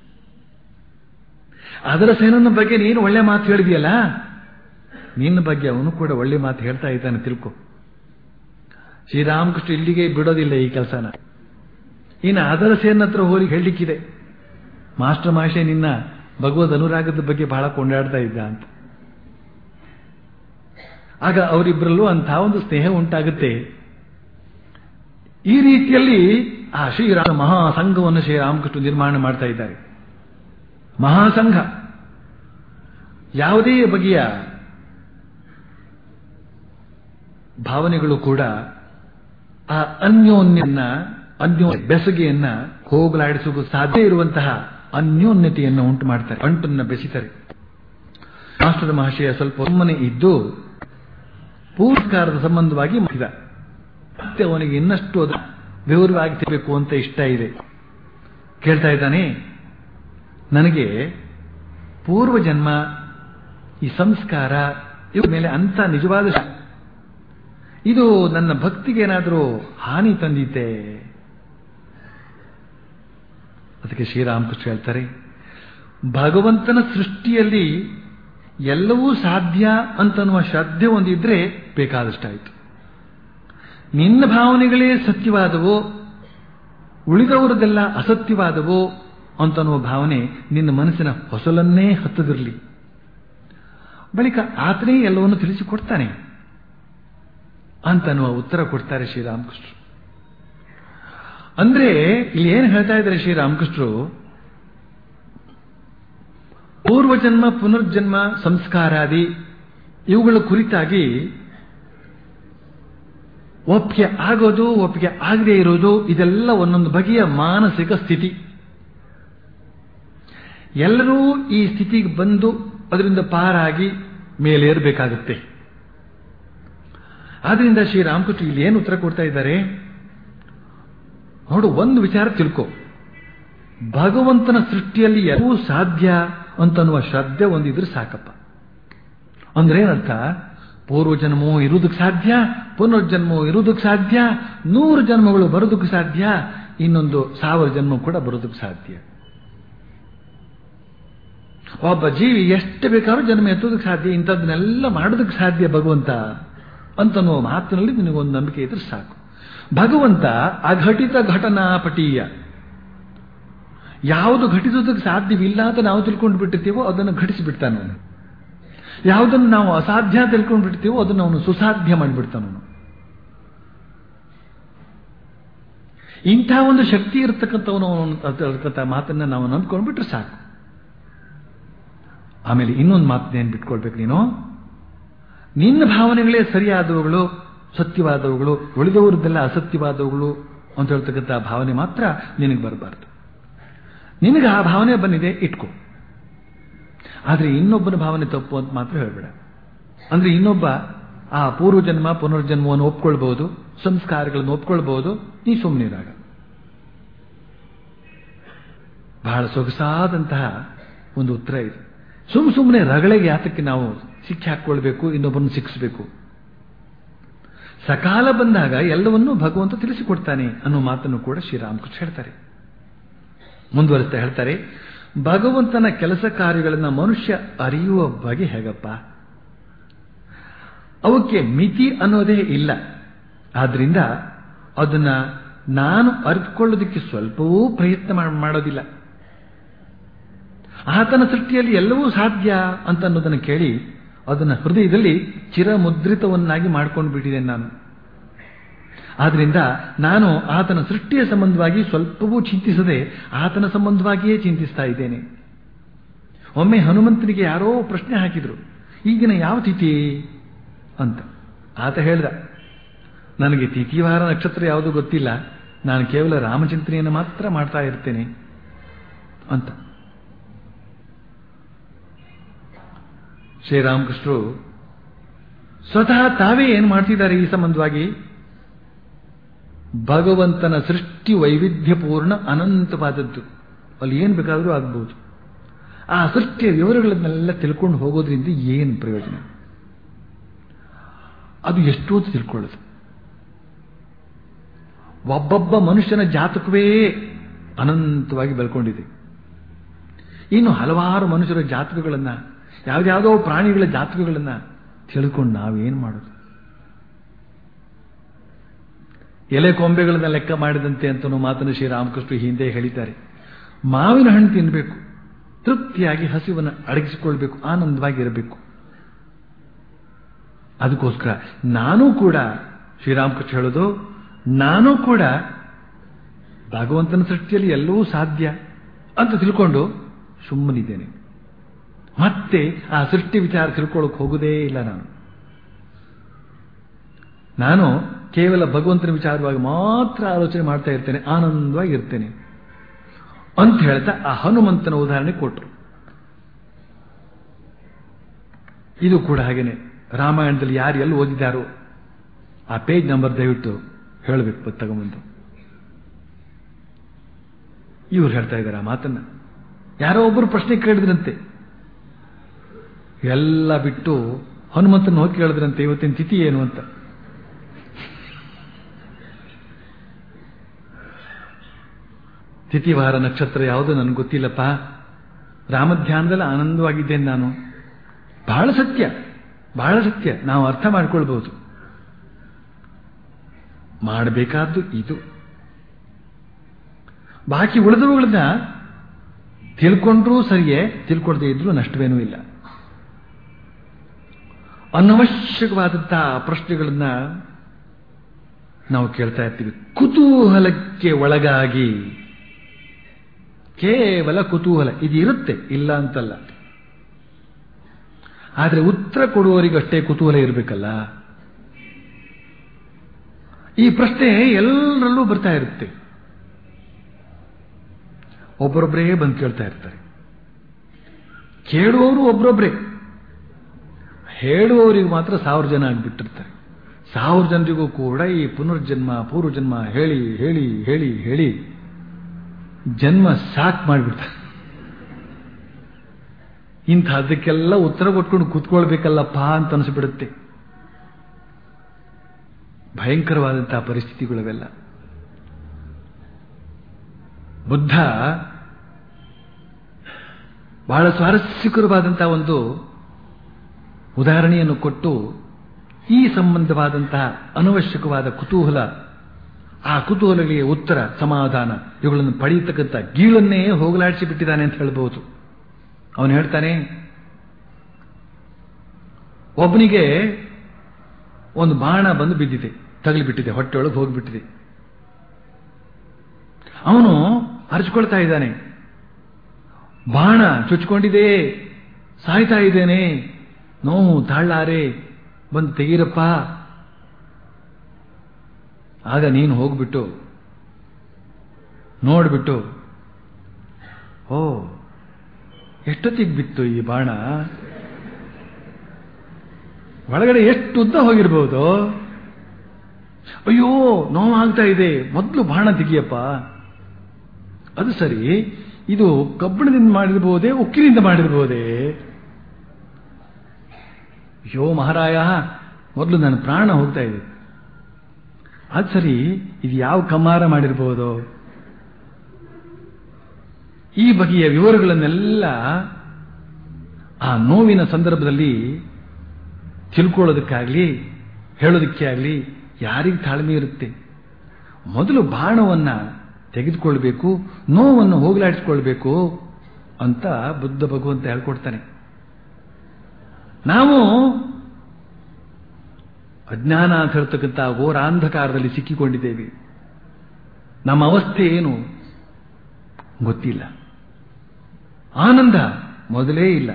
ಅದರ ಸೇನನ ಬಗ್ಗೆ ನೀನು ಒಳ್ಳೆ ಮಾತು ಹೇಳಿದೆಯಲ್ಲ ನಿನ್ನ ಬಗ್ಗೆ ಅವನು ಕೂಡ ಒಳ್ಳೆ ಮಾತು ಹೇಳ್ತಾ ಇದ್ದಾನೆ ತಿಳ್ಕೊ ಶ್ರೀರಾಮಕೃಷ್ಣ ಇಲ್ಲಿಗೆ ಬಿಡೋದಿಲ್ಲ ಈ ಕೆಲಸನ ಇನ್ನು ಅದರ ಸೇನ ಹತ್ರ ಹೋಗಿ ಹೇಳಲಿಕ್ಕಿದೆ ಮಾಸ್ಟರ್ ಮಾಷೆ ನಿನ್ನ ಭಗವದ್ ಅನುರಾಗದ ಬಗ್ಗೆ ಬಹಳ ಕೊಂಡಾಡ್ತಾ ಇದ್ದ ಅಂತ ಆಗ ಅವರಿಬ್ಬರಲ್ಲೂ ಅಂತಹ ಒಂದು ಸ್ನೇಹ ಉಂಟಾಗುತ್ತೆ ಈ ರೀತಿಯಲ್ಲಿ ಆ ಶ್ರೀರಾಮ ಮಹಾಸಂಘವನ್ನು ಶ್ರೀರಾಮಕೃಷ್ಣ ನಿರ್ಮಾಣ ಮಾಡ್ತಾ ಇದ್ದಾರೆ ಮಹಾಸಂಘ ಯಾವುದೇ ಬಗೆಯ ಭಾವನೆಗಳು ಕೂಡ ಆ ಅನ್ಯೋನ್ಯನ್ನ ಅನ್ಯೋ ಬೆಸಗೆಯನ್ನ ಹೋಗಲಾಡಿಸುವ ಸಾಧ್ಯ ಇರುವಂತಹ ಅನ್ಯೋನ್ಯತೆಯನ್ನು ಉಂಟು ಮಾಡ್ತಾರೆ ಅಂಟನ್ನ ಬೆಸಿತಾರೆ ಮಾಸ್ಟರ್ ಮಹಾಶಯ ಸ್ವಲ್ಪ ಸುಮ್ಮನೆ ಇದ್ದು ಪೂರ್ವಕಾರದ ಸಂಬಂಧವಾಗಿ ಮಾಡಿದ ಮತ್ತೆ ಅವನಿಗೆ ಇನ್ನಷ್ಟು ಅದು ವಿವರವಾಗಿ ತಿಳಬೇಕು ಅಂತ ಇಷ್ಟ ಇದೆ ಕೇಳ್ತಾ ಇದ್ದಾನೆ ನನಗೆ ಪೂರ್ವ ಜನ್ಮ ಈ ಸಂಸ್ಕಾರ ಇವ್ರ ಮೇಲೆ ಅಂತ ನಿಜವಾದ ಶ- ಇದು ನನ್ನ ಭಕ್ತಿಗೆ ಏನಾದರೂ ಹಾನಿ ತಂದಿತೆ ಅದಕ್ಕೆ ಶ್ರೀರಾಮಕೃಷ್ಣ ಹೇಳ್ತಾರೆ ಭಗವಂತನ ಸೃಷ್ಟಿಯಲ್ಲಿ ಎಲ್ಲವೂ ಸಾಧ್ಯ ಅಂತನ್ನುವ ಶ್ರದ್ಧೆ ಒಂದಿದ್ರೆ ಬೇಕಾದಷ್ಟಾಯಿತು ನಿನ್ನ ಭಾವನೆಗಳೇ ಸತ್ಯವಾದವೋ ಉಳಿದವರದೆಲ್ಲ ಅಸತ್ಯವಾದವೋ ಅಂತನ್ನುವ ಭಾವನೆ ನಿನ್ನ ಮನಸ್ಸಿನ ಹೊಸಲನ್ನೇ ಹತ್ತದಿರಲಿ ಬಳಿಕ ಆತನೇ ಎಲ್ಲವನ್ನು ತಿಳಿಸಿಕೊಡ್ತಾನೆ ಅಂತನ್ನುವ ಉತ್ತರ ಕೊಡ್ತಾರೆ ಶ್ರೀರಾಮಕೃಷ್ಣರು ಅಂದ್ರೆ ಇಲ್ಲಿ ಏನು ಹೇಳ್ತಾ ಇದ್ದಾರೆ ಶ್ರೀರಾಮಕೃಷ್ಣರು ಪೂರ್ವಜನ್ಮ ಪುನರ್ಜನ್ಮ ಸಂಸ್ಕಾರಾದಿ ಇವುಗಳ ಕುರಿತಾಗಿ ಒಪ್ಪಿಗೆ ಆಗೋದು ಒಪ್ಪಿಗೆ ಆಗದೆ ಇರೋದು ಇದೆಲ್ಲ ಒಂದೊಂದು ಬಗೆಯ ಮಾನಸಿಕ ಸ್ಥಿತಿ ಎಲ್ಲರೂ ಈ ಸ್ಥಿತಿಗೆ ಬಂದು ಅದರಿಂದ ಪಾರಾಗಿ ಮೇಲೇರಬೇಕಾಗುತ್ತೆ ಆದ್ರಿಂದ ಶ್ರೀರಾಮಕೃಷ್ಣ ಇಲ್ಲಿ ಏನು ಉತ್ತರ ಕೊಡ್ತಾ ಇದ್ದಾರೆ ನೋಡು ಒಂದು ವಿಚಾರ ತಿಳ್ಕೊ ಭಗವಂತನ ಸೃಷ್ಟಿಯಲ್ಲಿ ಎಲ್ಲವೂ ಸಾಧ್ಯ ಅಂತನ್ನುವ ಶ್ರದ್ಧೆ ಒಂದಿದ್ರೆ ಸಾಕಪ್ಪ ಅಂದ್ರೆ ಏನರ್ಥ ಪೂರ್ವಜನ್ಮವೂ ಇರುವುದಕ್ಕೆ ಸಾಧ್ಯ ಪುನರ್ಜನ್ಮವೂ ಇರುವುದಕ್ಕೆ ಸಾಧ್ಯ ನೂರು ಜನ್ಮಗಳು ಬರೋದಕ್ಕೆ ಸಾಧ್ಯ ಇನ್ನೊಂದು ಸಾವಿರ ಜನ್ಮ ಕೂಡ ಬರೋದಕ್ಕೆ ಸಾಧ್ಯ ಒಬ್ಬ ಜೀವಿ ಎಷ್ಟು ಬೇಕಾದ್ರೂ ಜನ್ಮ ಎತ್ತೋದಕ್ಕೆ ಸಾಧ್ಯ ಇಂಥದ್ದನ್ನೆಲ್ಲ ಮಾಡೋದಕ್ಕೆ ಸಾಧ್ಯ ಭಗವಂತ ಅಂತನ್ನುವ ಮಾತಿನಲ್ಲಿ ನಿನಗೊಂದು ನಂಬಿಕೆ ಇದ್ರೆ ಸಾಕು ಭಗವಂತ ಅಘಟಿತ ಘಟನಾಪಟೀಯ ಯಾವುದು ಘಟಿಸೋದಕ್ಕೆ ಸಾಧ್ಯವಿಲ್ಲ ಅಂತ ನಾವು ತಿಳ್ಕೊಂಡು ಬಿಟ್ಟಿರ್ತೀವೋ ಅದನ್ನು ಘಟಿಸಿಬಿಡ್ತಾನೆ ಅವನು ಯಾವುದನ್ನು ನಾವು ಅಸಾಧ್ಯ ತಿಳ್ಕೊಂಡು ಬಿಡ್ತೀವೋ ಅದನ್ನು ಅವನು ಸುಸಾಧ್ಯ ಮಾಡಿಬಿಡ್ತಾನವನು ಇಂಥ ಒಂದು ಶಕ್ತಿ ಇರತಕ್ಕಂಥವನು ಅವನು ಮಾತನ್ನ ನಾವು ನಂಬ್ಕೊಂಡ್ಬಿಟ್ರೆ ಸಾಕು ಆಮೇಲೆ ಇನ್ನೊಂದು ಮಾತನ್ನೇನು ಬಿಟ್ಕೊಳ್ಬೇಕು ನೀನು ನಿನ್ನ ಭಾವನೆಗಳೇ ಸರಿಯಾದವುಗಳು ಸತ್ಯವಾದವುಗಳು ಉಳಿದವರದ್ದೆಲ್ಲ ಅಸತ್ಯವಾದವುಗಳು ಅಂತ ಹೇಳ್ತಕ್ಕಂಥ ಭಾವನೆ ಮಾತ್ರ ನಿನಗೆ ಬರಬಾರ್ದು ನಿನಗೆ ಆ ಭಾವನೆ ಬಂದಿದೆ ಇಟ್ಕೋ ಆದರೆ ಇನ್ನೊಬ್ಬನ ಭಾವನೆ ತಪ್ಪು ಅಂತ ಮಾತ್ರ ಹೇಳಬೇಡ ಅಂದ್ರೆ ಇನ್ನೊಬ್ಬ ಆ ಪೂರ್ವಜನ್ಮ ಪುನರ್ಜನ್ಮವನ್ನು ಒಪ್ಕೊಳ್ಬಹುದು ಸಂಸ್ಕಾರಗಳನ್ನು ಒಪ್ಕೊಳ್ಬಹುದು ನೀ ಸುಮ್ಮನಿರಾಗ ಬಹಳ ಸೊಗಸಾದಂತಹ ಒಂದು ಉತ್ತರ ಇದೆ ಸುಮ್ ಸುಮ್ಮನೆ ರಗಳೆಗೆ ಯಾತಕ್ಕೆ ನಾವು ಸಿಕ್ಕಿ ಹಾಕ್ಕೊಳ್ಬೇಕು ಇನ್ನೊಬ್ಬರನ್ನು ಶಿಕ್ಷಬೇಕು ಸಕಾಲ ಬಂದಾಗ ಎಲ್ಲವನ್ನೂ ಭಗವಂತ ತಿಳಿಸಿಕೊಡ್ತಾನೆ ಅನ್ನೋ ಮಾತನ್ನು ಕೂಡ ಶ್ರೀರಾಮಕೃಷ್ಣ ಹೇಳ್ತಾರೆ ಮುಂದುವರಿಸ್ತಾ ಹೇಳ್ತಾರೆ ಭಗವಂತನ ಕೆಲಸ ಕಾರ್ಯಗಳನ್ನು ಮನುಷ್ಯ ಅರಿಯುವ ಬಗೆ ಹೇಗಪ್ಪ ಅವಕ್ಕೆ ಮಿತಿ ಅನ್ನೋದೇ ಇಲ್ಲ ಆದ್ರಿಂದ ಅದನ್ನ ನಾನು ಅರಿತುಕೊಳ್ಳೋದಕ್ಕೆ ಸ್ವಲ್ಪವೂ ಪ್ರಯತ್ನ ಮಾಡೋದಿಲ್ಲ ಆತನ ಸೃಷ್ಟಿಯಲ್ಲಿ ಎಲ್ಲವೂ ಸಾಧ್ಯ ಅಂತ ಅನ್ನೋದನ್ನು ಕೇಳಿ ಅದನ್ನು ಹೃದಯದಲ್ಲಿ ಚಿರಮುದ್ರಿತವನ್ನಾಗಿ ಮಾಡ್ಕೊಂಡು ಬಿಟ್ಟಿದ್ದೇನೆ ನಾನು ಆದ್ರಿಂದ ನಾನು ಆತನ ಸೃಷ್ಟಿಯ ಸಂಬಂಧವಾಗಿ ಸ್ವಲ್ಪವೂ ಚಿಂತಿಸದೆ ಆತನ ಸಂಬಂಧವಾಗಿಯೇ ಚಿಂತಿಸ್ತಾ ಇದ್ದೇನೆ ಒಮ್ಮೆ ಹನುಮಂತನಿಗೆ ಯಾರೋ ಪ್ರಶ್ನೆ ಹಾಕಿದ್ರು ಈಗಿನ ಯಾವ ತಿಥಿ ಅಂತ ಆತ ಹೇಳ್ದ ನನಗೆ ತಿಥಿವಾರ ನಕ್ಷತ್ರ ಯಾವುದು ಗೊತ್ತಿಲ್ಲ ನಾನು ಕೇವಲ ರಾಮಚಿಂತನೆಯನ್ನು ಮಾತ್ರ ಮಾಡ್ತಾ ಇರ್ತೇನೆ ಅಂತ ಶ್ರೀರಾಮಕೃಷ್ಣರು ಸ್ವತಃ ತಾವೇ ಏನು ಮಾಡ್ತಿದ್ದಾರೆ ಈ ಸಂಬಂಧವಾಗಿ ಭಗವಂತನ ಸೃಷ್ಟಿ ವೈವಿಧ್ಯಪೂರ್ಣ ಅನಂತವಾದದ್ದು ಅಲ್ಲಿ ಏನು ಬೇಕಾದರೂ ಆಗ್ಬೋದು ಆ ಸೃಷ್ಟಿಯ ವಿವರಗಳನ್ನೆಲ್ಲ ತಿಳ್ಕೊಂಡು ಹೋಗೋದ್ರಿಂದ ಏನು ಪ್ರಯೋಜನ ಅದು ಎಷ್ಟು ಅಂತ ತಿಳ್ಕೊಳ್ಳೋದು ಒಬ್ಬೊಬ್ಬ ಮನುಷ್ಯನ ಜಾತಕವೇ ಅನಂತವಾಗಿ ಬೆಳ್ಕೊಂಡಿದೆ ಇನ್ನು ಹಲವಾರು ಮನುಷ್ಯರ ಜಾತಕಗಳನ್ನು ಯಾವ್ದಾವುದೋ ಪ್ರಾಣಿಗಳ ಜಾತಕಗಳನ್ನು ತಿಳ್ಕೊಂಡು ನಾವೇನು ಮಾಡೋದು ಎಲೆ ಕೊಂಬೆಗಳನ್ನ ಲೆಕ್ಕ ಮಾಡಿದಂತೆ ಅಂತ ಮಾತನ್ನು ಶ್ರೀರಾಮಕೃಷ್ಣ ಹಿಂದೆ ಹೇಳಿದ್ದಾರೆ ಮಾವಿನ ಹಣ್ಣು ತಿನ್ನಬೇಕು ತೃಪ್ತಿಯಾಗಿ ಹಸಿವನ್ನು ಅಡಗಿಸಿಕೊಳ್ಬೇಕು ಆನಂದವಾಗಿ ಇರಬೇಕು ಅದಕ್ಕೋಸ್ಕರ ನಾನು ಕೂಡ ಶ್ರೀರಾಮಕೃಷ್ಣ ಹೇಳೋದು ನಾನು ಕೂಡ ಭಗವಂತನ ಸೃಷ್ಟಿಯಲ್ಲಿ ಎಲ್ಲವೂ ಸಾಧ್ಯ ಅಂತ ತಿಳ್ಕೊಂಡು ಸುಮ್ಮನಿದ್ದೇನೆ ಮತ್ತೆ ಆ ಸೃಷ್ಟಿ ವಿಚಾರ ತಿಳ್ಕೊಳ್ಳೋಕೆ ಹೋಗುವುದೇ ಇಲ್ಲ ನಾನು ನಾನು ಕೇವಲ ಭಗವಂತನ ವಿಚಾರವಾಗಿ ಮಾತ್ರ ಆಲೋಚನೆ ಮಾಡ್ತಾ ಇರ್ತೇನೆ ಆನಂದವಾಗಿ ಇರ್ತೇನೆ ಅಂತ ಹೇಳ್ತಾ ಆ ಹನುಮಂತನ ಉದಾಹರಣೆ ಕೊಟ್ಟರು ಇದು ಕೂಡ ಹಾಗೇನೆ ರಾಮಾಯಣದಲ್ಲಿ ಯಾರು ಎಲ್ಲಿ ಓದಿದಾರೋ ಆ ಪೇಜ್ ನಂಬರ್ ದಯವಿಟ್ಟು ಹೇಳಬೇಕು ತಗೊಂಬಂದು ಇವ್ರು ಹೇಳ್ತಾ ಇದ್ದಾರೆ ಆ ಮಾತನ್ನ ಯಾರೋ ಒಬ್ಬರು ಪ್ರಶ್ನೆ ಕೇಳಿದ್ರಂತೆ ಎಲ್ಲ ಬಿಟ್ಟು ಹನುಮಂತನ ಹೋಗಿ ಕೇಳಿದ್ರಂತೆ ಇವತ್ತಿನ ತಿಥಿ ಏನು ಅಂತ ತಿಥಿವಾರ ನಕ್ಷತ್ರ ಯಾವುದು ನನಗೆ ಗೊತ್ತಿಲ್ಲಪ್ಪ ರಾಮಧ್ಯಾನದಲ್ಲಿ ಆನಂದವಾಗಿದ್ದೇನೆ ನಾನು ಬಹಳ ಸತ್ಯ ಬಹಳ ಸತ್ಯ ನಾವು ಅರ್ಥ ಮಾಡ್ಕೊಳ್ಬಹುದು ಮಾಡಬೇಕಾದ್ದು ಇದು ಬಾಕಿ ಉಳಿದವುಗಳನ್ನ ತಿಳ್ಕೊಂಡ್ರೂ ಸರಿಯೇ ತಿಳ್ಕೊಳ್ದೇ ಇದ್ರೂ ನಷ್ಟವೇನೂ ಇಲ್ಲ ಅನವಶ್ಯಕವಾದಂತಹ ಪ್ರಶ್ನೆಗಳನ್ನ ನಾವು ಕೇಳ್ತಾ ಇರ್ತೀವಿ ಕುತೂಹಲಕ್ಕೆ ಒಳಗಾಗಿ ಕೇವಲ ಕುತೂಹಲ ಇದು ಇರುತ್ತೆ ಇಲ್ಲ ಅಂತಲ್ಲ ಆದರೆ ಉತ್ತರ ಕೊಡುವವರಿಗಷ್ಟೇ ಕುತೂಹಲ ಇರಬೇಕಲ್ಲ ಈ ಪ್ರಶ್ನೆ ಎಲ್ಲರಲ್ಲೂ ಬರ್ತಾ ಇರುತ್ತೆ ಒಬ್ಬರೊಬ್ಬರೇ ಬಂದು ಕೇಳ್ತಾ ಇರ್ತಾರೆ ಕೇಳುವವರು ಒಬ್ಬರೊಬ್ಬರೇ ಹೇಳುವವರಿಗೆ ಮಾತ್ರ ಸಾವಿರ ಜನ ಆಗಿಬಿಟ್ಟಿರ್ತಾರೆ ಸಾವಿರ ಜನರಿಗೂ ಕೂಡ ಈ ಪುನರ್ಜನ್ಮ ಪೂರ್ವಜನ್ಮ ಹೇಳಿ ಹೇಳಿ ಹೇಳಿ ಹೇಳಿ ಜನ್ಮ ಸಾಕ್ ಮಾಡಿಬಿಡ್ತಾರೆ ಇಂಥದ್ದಕ್ಕೆಲ್ಲ ಉತ್ತರ ಕೊಟ್ಕೊಂಡು ಕೂತ್ಕೊಳ್ಬೇಕಲ್ಲಪ್ಪ ಅಂತ ಅನಿಸ್ಬಿಡುತ್ತೆ ಭಯಂಕರವಾದಂತಹ ಪರಿಸ್ಥಿತಿಗಳವೆಲ್ಲ ಬುದ್ಧ ಬಹಳ ಸ್ವಾರಸ್ಯಕರವಾದಂತಹ ಒಂದು ಉದಾಹರಣೆಯನ್ನು ಕೊಟ್ಟು ಈ ಸಂಬಂಧವಾದಂತಹ ಅನವಶ್ಯಕವಾದ ಕುತೂಹಲ ಆ ಕುತೂಹಲಗಳಿಗೆ ಉತ್ತರ ಸಮಾಧಾನ ಇವುಗಳನ್ನು ಪಡೆಯತಕ್ಕಂಥ ಗೀಳನ್ನೇ ಹೋಗಲಾಡಿಸಿ ಬಿಟ್ಟಿದ್ದಾನೆ ಅಂತ ಹೇಳ್ಬೋದು ಅವನು ಹೇಳ್ತಾನೆ ಒಬ್ಬನಿಗೆ ಒಂದು ಬಾಣ ಬಂದು ಬಿದ್ದಿದೆ ತಗಲಿಬಿಟ್ಟಿದೆ ಹೊಟ್ಟೆಯೊಳಗೆ ಹೋಗಿಬಿಟ್ಟಿದೆ ಅವನು ಅರಚ್ಕೊಳ್ತಾ ಇದ್ದಾನೆ ಬಾಣ ಚುಚ್ಕೊಂಡಿದೆ ಸಾಯ್ತಾ ಇದ್ದೇನೆ ನೋವು ತಾಳ್ಳಾರೆ ಬಂದು ತೆಗೀರಪ್ಪ ಆಗ ನೀನು ಹೋಗ್ಬಿಟ್ಟು ನೋಡ್ಬಿಟ್ಟು ಓ ಎಷ್ಟೊತ್ತಿಗೆ ಬಿತ್ತು ಈ ಬಾಣ ಒಳಗಡೆ ಎಷ್ಟು ಉದ್ದ ಹೋಗಿರ್ಬೋದು ಅಯ್ಯೋ ನೋವಾಗ್ತಾ ಇದೆ ಮೊದಲು ಬಾಣ ತೆಗಿಯಪ್ಪ ಅದು ಸರಿ ಇದು ಕಬ್ಬಿಣದಿಂದ ಮಾಡಿರ್ಬೋದೇ ಉಕ್ಕಿನಿಂದ ಮಾಡಿರ್ಬೋದೇ ಅಯ್ಯೋ ಮಹಾರಾಯ ಮೊದಲು ನನ್ನ ಪ್ರಾಣ ಹೋಗ್ತಾ ಇದೆ ಅದು ಸರಿ ಇದು ಯಾವ ಕಮಾರ ಮಾಡಿರ್ಬೋದು ಈ ಬಗೆಯ ವಿವರಗಳನ್ನೆಲ್ಲ ಆ ನೋವಿನ ಸಂದರ್ಭದಲ್ಲಿ ತಿಳ್ಕೊಳ್ಳೋದಕ್ಕಾಗ್ಲಿ ಹೇಳೋದಕ್ಕೆ ಆಗಲಿ ಯಾರಿಗೆ ತಾಳ್ಮೆ ಇರುತ್ತೆ ಮೊದಲು ಬಾಣವನ್ನ ತೆಗೆದುಕೊಳ್ಬೇಕು ನೋವನ್ನು ಹೋಗಲಾಡಿಸ್ಕೊಳ್ಬೇಕು ಅಂತ ಬುದ್ಧ ಭಗವಂತ ಹೇಳ್ಕೊಡ್ತಾನೆ ನಾವು ಅಜ್ಞಾನ ಅಂತ ಹೇಳ್ತಕ್ಕಂಥ ಘೋರಾಂಧಕಾರದಲ್ಲಿ ಸಿಕ್ಕಿಕೊಂಡಿದ್ದೇವೆ ನಮ್ಮ ಅವಸ್ಥೆ ಏನು ಗೊತ್ತಿಲ್ಲ ಆನಂದ ಮೊದಲೇ ಇಲ್ಲ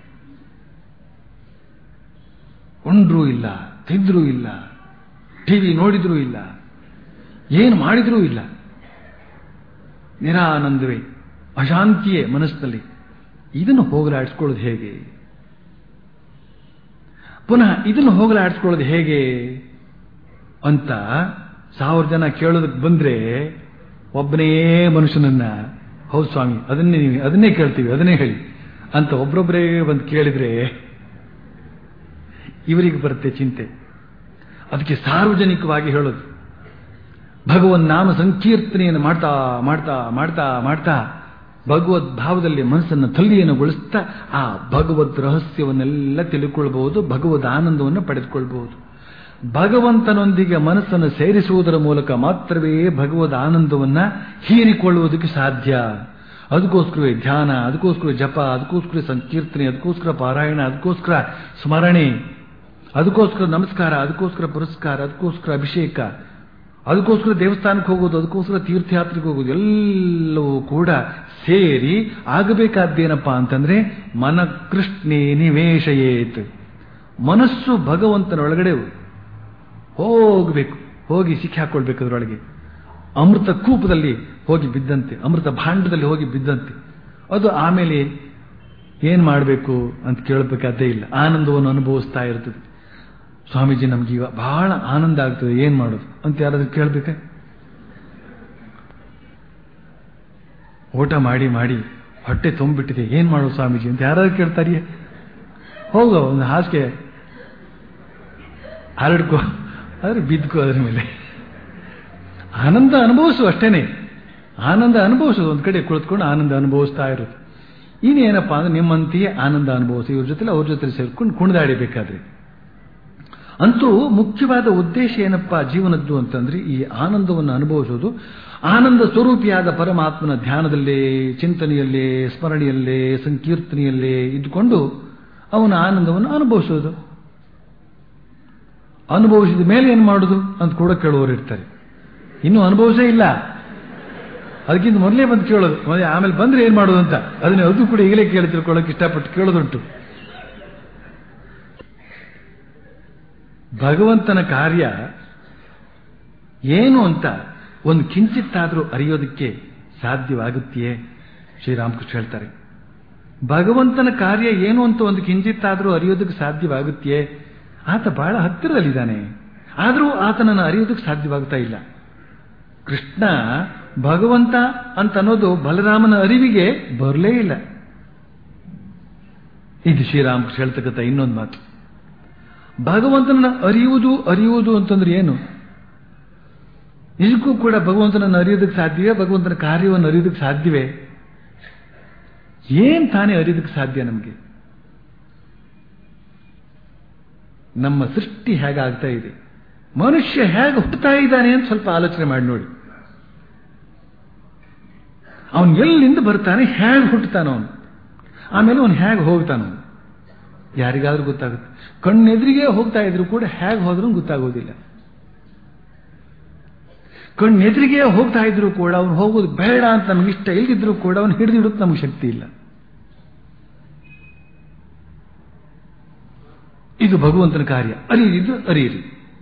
ಉಂಡ್ರೂ ಇಲ್ಲ ತಿಂದ್ರೂ ಇಲ್ಲ ಟಿವಿ ನೋಡಿದ್ರೂ ಇಲ್ಲ ಏನು ಮಾಡಿದ್ರೂ ಇಲ್ಲ ನಿರಾನಂದವೇ ಅಶಾಂತಿಯೇ ಮನಸ್ಸಿನಲ್ಲಿ ಇದನ್ನು ಹೋಗಲಾಡಿಸ್ಕೊಳ್ಳೋದು ಹೇಗೆ ಪುನಃ ಇದನ್ನು ಹೋಗಲಾಡಿಸ್ಕೊಳ್ಳೋದು ಹೇಗೆ ಅಂತ ಸಾವಿರ ಜನ ಕೇಳೋದಕ್ಕೆ ಬಂದ್ರೆ ಒಬ್ಬನೇ ಮನುಷ್ಯನನ್ನ ಹೌದು ಸ್ವಾಮಿ ಅದನ್ನೇ ನೀವು ಅದನ್ನೇ ಕೇಳ್ತೀವಿ ಅದನ್ನೇ ಹೇಳಿ ಅಂತ ಒಬ್ಬರೊಬ್ಬರೇ ಬಂದು ಕೇಳಿದ್ರೆ ಇವರಿಗೆ ಬರುತ್ತೆ ಚಿಂತೆ ಅದಕ್ಕೆ ಸಾರ್ವಜನಿಕವಾಗಿ ಹೇಳೋದು ಭಗವನ್ ನಾಮ ಸಂಕೀರ್ತನೆಯನ್ನು ಮಾಡ್ತಾ ಮಾಡ್ತಾ ಮಾಡ್ತಾ ಮಾಡ್ತಾ ಭಗವದ್ ಭಾವದಲ್ಲಿ ಮನಸ್ಸನ್ನು ತಲ್ಲಿಯನ್ನುಗೊಳಿಸ್ತಾ ಆ ಭಗವದ್ ರಹಸ್ಯವನ್ನೆಲ್ಲ ತಿಳ್ಕೊಳ್ಬಹುದು ಭಗವದ್ ಆನಂದವನ್ನು ಪಡೆದುಕೊಳ್ಬಹುದು ಭಗವಂತನೊಂದಿಗೆ ಮನಸ್ಸನ್ನು ಸೇರಿಸುವುದರ ಮೂಲಕ ಮಾತ್ರವೇ ಭಗವದ್ ಆನಂದವನ್ನ ಹೀರಿಕೊಳ್ಳುವುದಕ್ಕೆ ಸಾಧ್ಯ ಅದಕ್ಕೋಸ್ಕರವೇ ಧ್ಯಾನ ಅದಕ್ಕೋಸ್ಕರ ಜಪ ಅದಕ್ಕೋಸ್ಕರ ಸಂಕೀರ್ತನೆ ಅದಕ್ಕೋಸ್ಕರ ಪಾರಾಯಣ ಅದಕ್ಕೋಸ್ಕರ ಸ್ಮರಣೆ ಅದಕ್ಕೋಸ್ಕರ ನಮಸ್ಕಾರ ಅದಕ್ಕೋಸ್ಕರ ಪುರಸ್ಕಾರ ಅದಕ್ಕೋಸ್ಕರ ಅಭಿಷೇಕ ಅದಕ್ಕೋಸ್ಕರ ದೇವಸ್ಥಾನಕ್ಕೆ ಹೋಗೋದು ಅದಕ್ಕೋಸ್ಕರ ತೀರ್ಥಯಾತ್ರೆಗೆ ಹೋಗೋದು ಎಲ್ಲವೂ ಕೂಡ ಸೇರಿ ಆಗಬೇಕಾದ್ದೇನಪ್ಪಾ ಅಂತಂದ್ರೆ ಮನ ಕೃಷ್ಣೇ ನಿವೇಶಯೇತ್ ಮನಸ್ಸು ಭಗವಂತನೊಳಗಡೆ ಹೋಗಬೇಕು ಹೋಗಿ ಸಿಕ್ಕಿ ಹಾಕೊಳ್ಬೇಕು ಅದರೊಳಗೆ ಅಮೃತ ಕೂಪದಲ್ಲಿ ಹೋಗಿ ಬಿದ್ದಂತೆ ಅಮೃತ ಭಾಂಡದಲ್ಲಿ ಹೋಗಿ ಬಿದ್ದಂತೆ ಅದು ಆಮೇಲೆ ಏನ್ ಮಾಡಬೇಕು ಅಂತ ಕೇಳಬೇಕಾದ್ದೇ ಇಲ್ಲ ಆನಂದವನ್ನು ಅನುಭವಿಸ್ತಾ ಇರ್ತದೆ ಸ್ವಾಮೀಜಿ ನಮ್ಗೆ ಈಗ ಬಹಳ ಆನಂದ ಆಗ್ತದೆ ಏನ್ ಮಾಡೋದು ಅಂತ ಯಾರಾದ್ರೂ ಕೇಳ್ಬೇಕ ಊಟ ಮಾಡಿ ಮಾಡಿ ಹೊಟ್ಟೆ ತುಂಬಿಟ್ಟಿದೆ ಏನ್ ಮಾಡೋದು ಸ್ವಾಮೀಜಿ ಅಂತ ಯಾರಾದ್ರೂ ಕೇಳ್ತಾರಿಯೇ ಹೋಗೋ ಒಂದು ಹಾಸಿಗೆ ಹರಡ್ಕೋ ಆದ್ರೆ ಬಿದ್ಕೋ ಅದ್ರ ಮೇಲೆ ಆನಂದ ಅನುಭವಿಸು ಅಷ್ಟೇನೆ ಆನಂದ ಅನುಭವಿಸು ಒಂದ್ ಕಡೆ ಕುಳಿತುಕೊಂಡು ಆನಂದ ಅನುಭವಿಸ್ತಾ ಇರೋದು ಇನ್ನೇನಪ್ಪ ಅಂದ್ರೆ ನಿಮ್ಮಂತೆಯೇ ಆನಂದ ಅನುಭವಿಸಿ ಇವ್ರ ಜೊತೆ ಅವ್ರ ಜೊತೆ ಸೇರ್ಕೊಂಡು ಕುಣಿದಾಡಿಬೇಕಾದ್ರೆ ಅಂತೂ ಮುಖ್ಯವಾದ ಉದ್ದೇಶ ಏನಪ್ಪ ಜೀವನದ್ದು ಅಂತಂದ್ರೆ ಈ ಆನಂದವನ್ನು ಅನುಭವಿಸೋದು ಆನಂದ ಸ್ವರೂಪಿಯಾದ ಪರಮಾತ್ಮನ ಧ್ಯಾನದಲ್ಲೇ ಚಿಂತನೆಯಲ್ಲೇ ಸ್ಮರಣೆಯಲ್ಲೇ ಸಂಕೀರ್ತನೆಯಲ್ಲೇ ಇದ್ದುಕೊಂಡು ಅವನ ಆನಂದವನ್ನು ಅನುಭವಿಸೋದು ಅನುಭವಿಸಿದ ಮೇಲೆ ಏನು ಮಾಡೋದು ಅಂತ ಕೂಡ ಕೇಳುವವರು ಇರ್ತಾರೆ ಇನ್ನೂ ಅನುಭವಿಸೇ ಇಲ್ಲ ಅದಕ್ಕಿಂತ ಮೊದಲೇ ಬಂದು ಕೇಳೋದು ಮತ್ತೆ ಆಮೇಲೆ ಬಂದ್ರೆ ಏನ್ ಮಾಡೋದು ಅಂತ ಅದನ್ನ ಅದು ಕೂಡ ಈಗಲೇ ಕೇಳಿ ತಿಳ್ಕೊಳ್ಳೋಕೆ ಇಷ್ಟಪಟ್ಟು ಕೇಳೋದುಂಟು ಭಗವಂತನ ಕಾರ್ಯ ಏನು ಅಂತ ಒಂದು ಕಿಂಚಿತ್ತಾದರೂ ಅರಿಯೋದಕ್ಕೆ ಸಾಧ್ಯವಾಗುತ್ತೆಯೇ ಶ್ರೀರಾಮಕೃಷ್ಣ ಹೇಳ್ತಾರೆ ಭಗವಂತನ ಕಾರ್ಯ ಏನು ಅಂತ ಒಂದು ಕಿಂಚಿತ್ತಾದರೂ ಅರಿಯೋದಕ್ಕೆ ಸಾಧ್ಯವಾಗುತ್ತೆಯೇ ಆತ ಬಹಳ ಹತ್ತಿರದಲ್ಲಿದ್ದಾನೆ ಆದರೂ ಆತನನ್ನು ಅರಿಯೋದಕ್ಕೆ ಸಾಧ್ಯವಾಗ್ತಾ ಇಲ್ಲ ಕೃಷ್ಣ ಭಗವಂತ ಅಂತ ಅನ್ನೋದು ಬಲರಾಮನ ಅರಿವಿಗೆ ಬರಲೇ ಇಲ್ಲ ಇದು ಶ್ರೀರಾಮಕೃಷ್ಣ ಹೇಳ್ತಕ್ಕಂಥ ಇನ್ನೊಂದು ಮಾತು ಭಗವಂತನನ್ನ ಅರಿಯುವುದು ಅರಿಯುವುದು ಅಂತಂದ್ರೆ ಏನು ನಿಜಕ್ಕೂ ಕೂಡ ಭಗವಂತನನ್ನು ಅರಿಯೋದಕ್ಕೆ ಸಾಧ್ಯವೇ ಭಗವಂತನ ಕಾರ್ಯವನ್ನು ಅರಿಯೋದಕ್ಕೆ ಸಾಧ್ಯವೇ ಏನ್ ತಾನೇ ಅರಿಯೋದಕ್ಕೆ ಸಾಧ್ಯ ನಮಗೆ ನಮ್ಮ ಸೃಷ್ಟಿ ಹೇಗಾಗ್ತಾ ಇದೆ ಮನುಷ್ಯ ಹೇಗೆ ಹುಟ್ಟುತ್ತಾ ಇದ್ದಾನೆ ಅಂತ ಸ್ವಲ್ಪ ಆಲೋಚನೆ ಮಾಡಿ ನೋಡಿ ಅವನು ಎಲ್ಲಿಂದ ಬರ್ತಾನೆ ಹೇಗೆ ಹುಟ್ಟುತ್ತಾನ ಅವನು ಆಮೇಲೆ ಅವನು ಹೇಗೆ ಹೋಗ್ತಾನ ಅವನು ಯಾರಿಗಾದ್ರೂ ಗೊತ್ತಾಗುತ್ತೆ ಕಣ್ಣೆದುರಿಗೆ ಹೋಗ್ತಾ ಇದ್ರು ಕೂಡ ಹೇಗೆ ಹೋದ್ರೂ ಗೊತ್ತಾಗೋದಿಲ್ಲ ಕಣ್ಣೆದುರಿಗೆ ಹೋಗ್ತಾ ಇದ್ರು ಕೂಡ ಅವನು ಹೋಗೋದು ಬೇಡ ಅಂತ ನಮ್ಗೆ ಇಷ್ಟ ಇಲ್ದಿದ್ರು ಕೂಡ ಅವನು ಹಿಡಿದಿಡೋದು ನಮ್ಗೆ ಶಕ್ತಿ ಇಲ್ಲ ಇದು ಭಗವಂತನ ಕಾರ್ಯ ಅರಿಯಿದ್ದು ಅರಿಯಿರಿ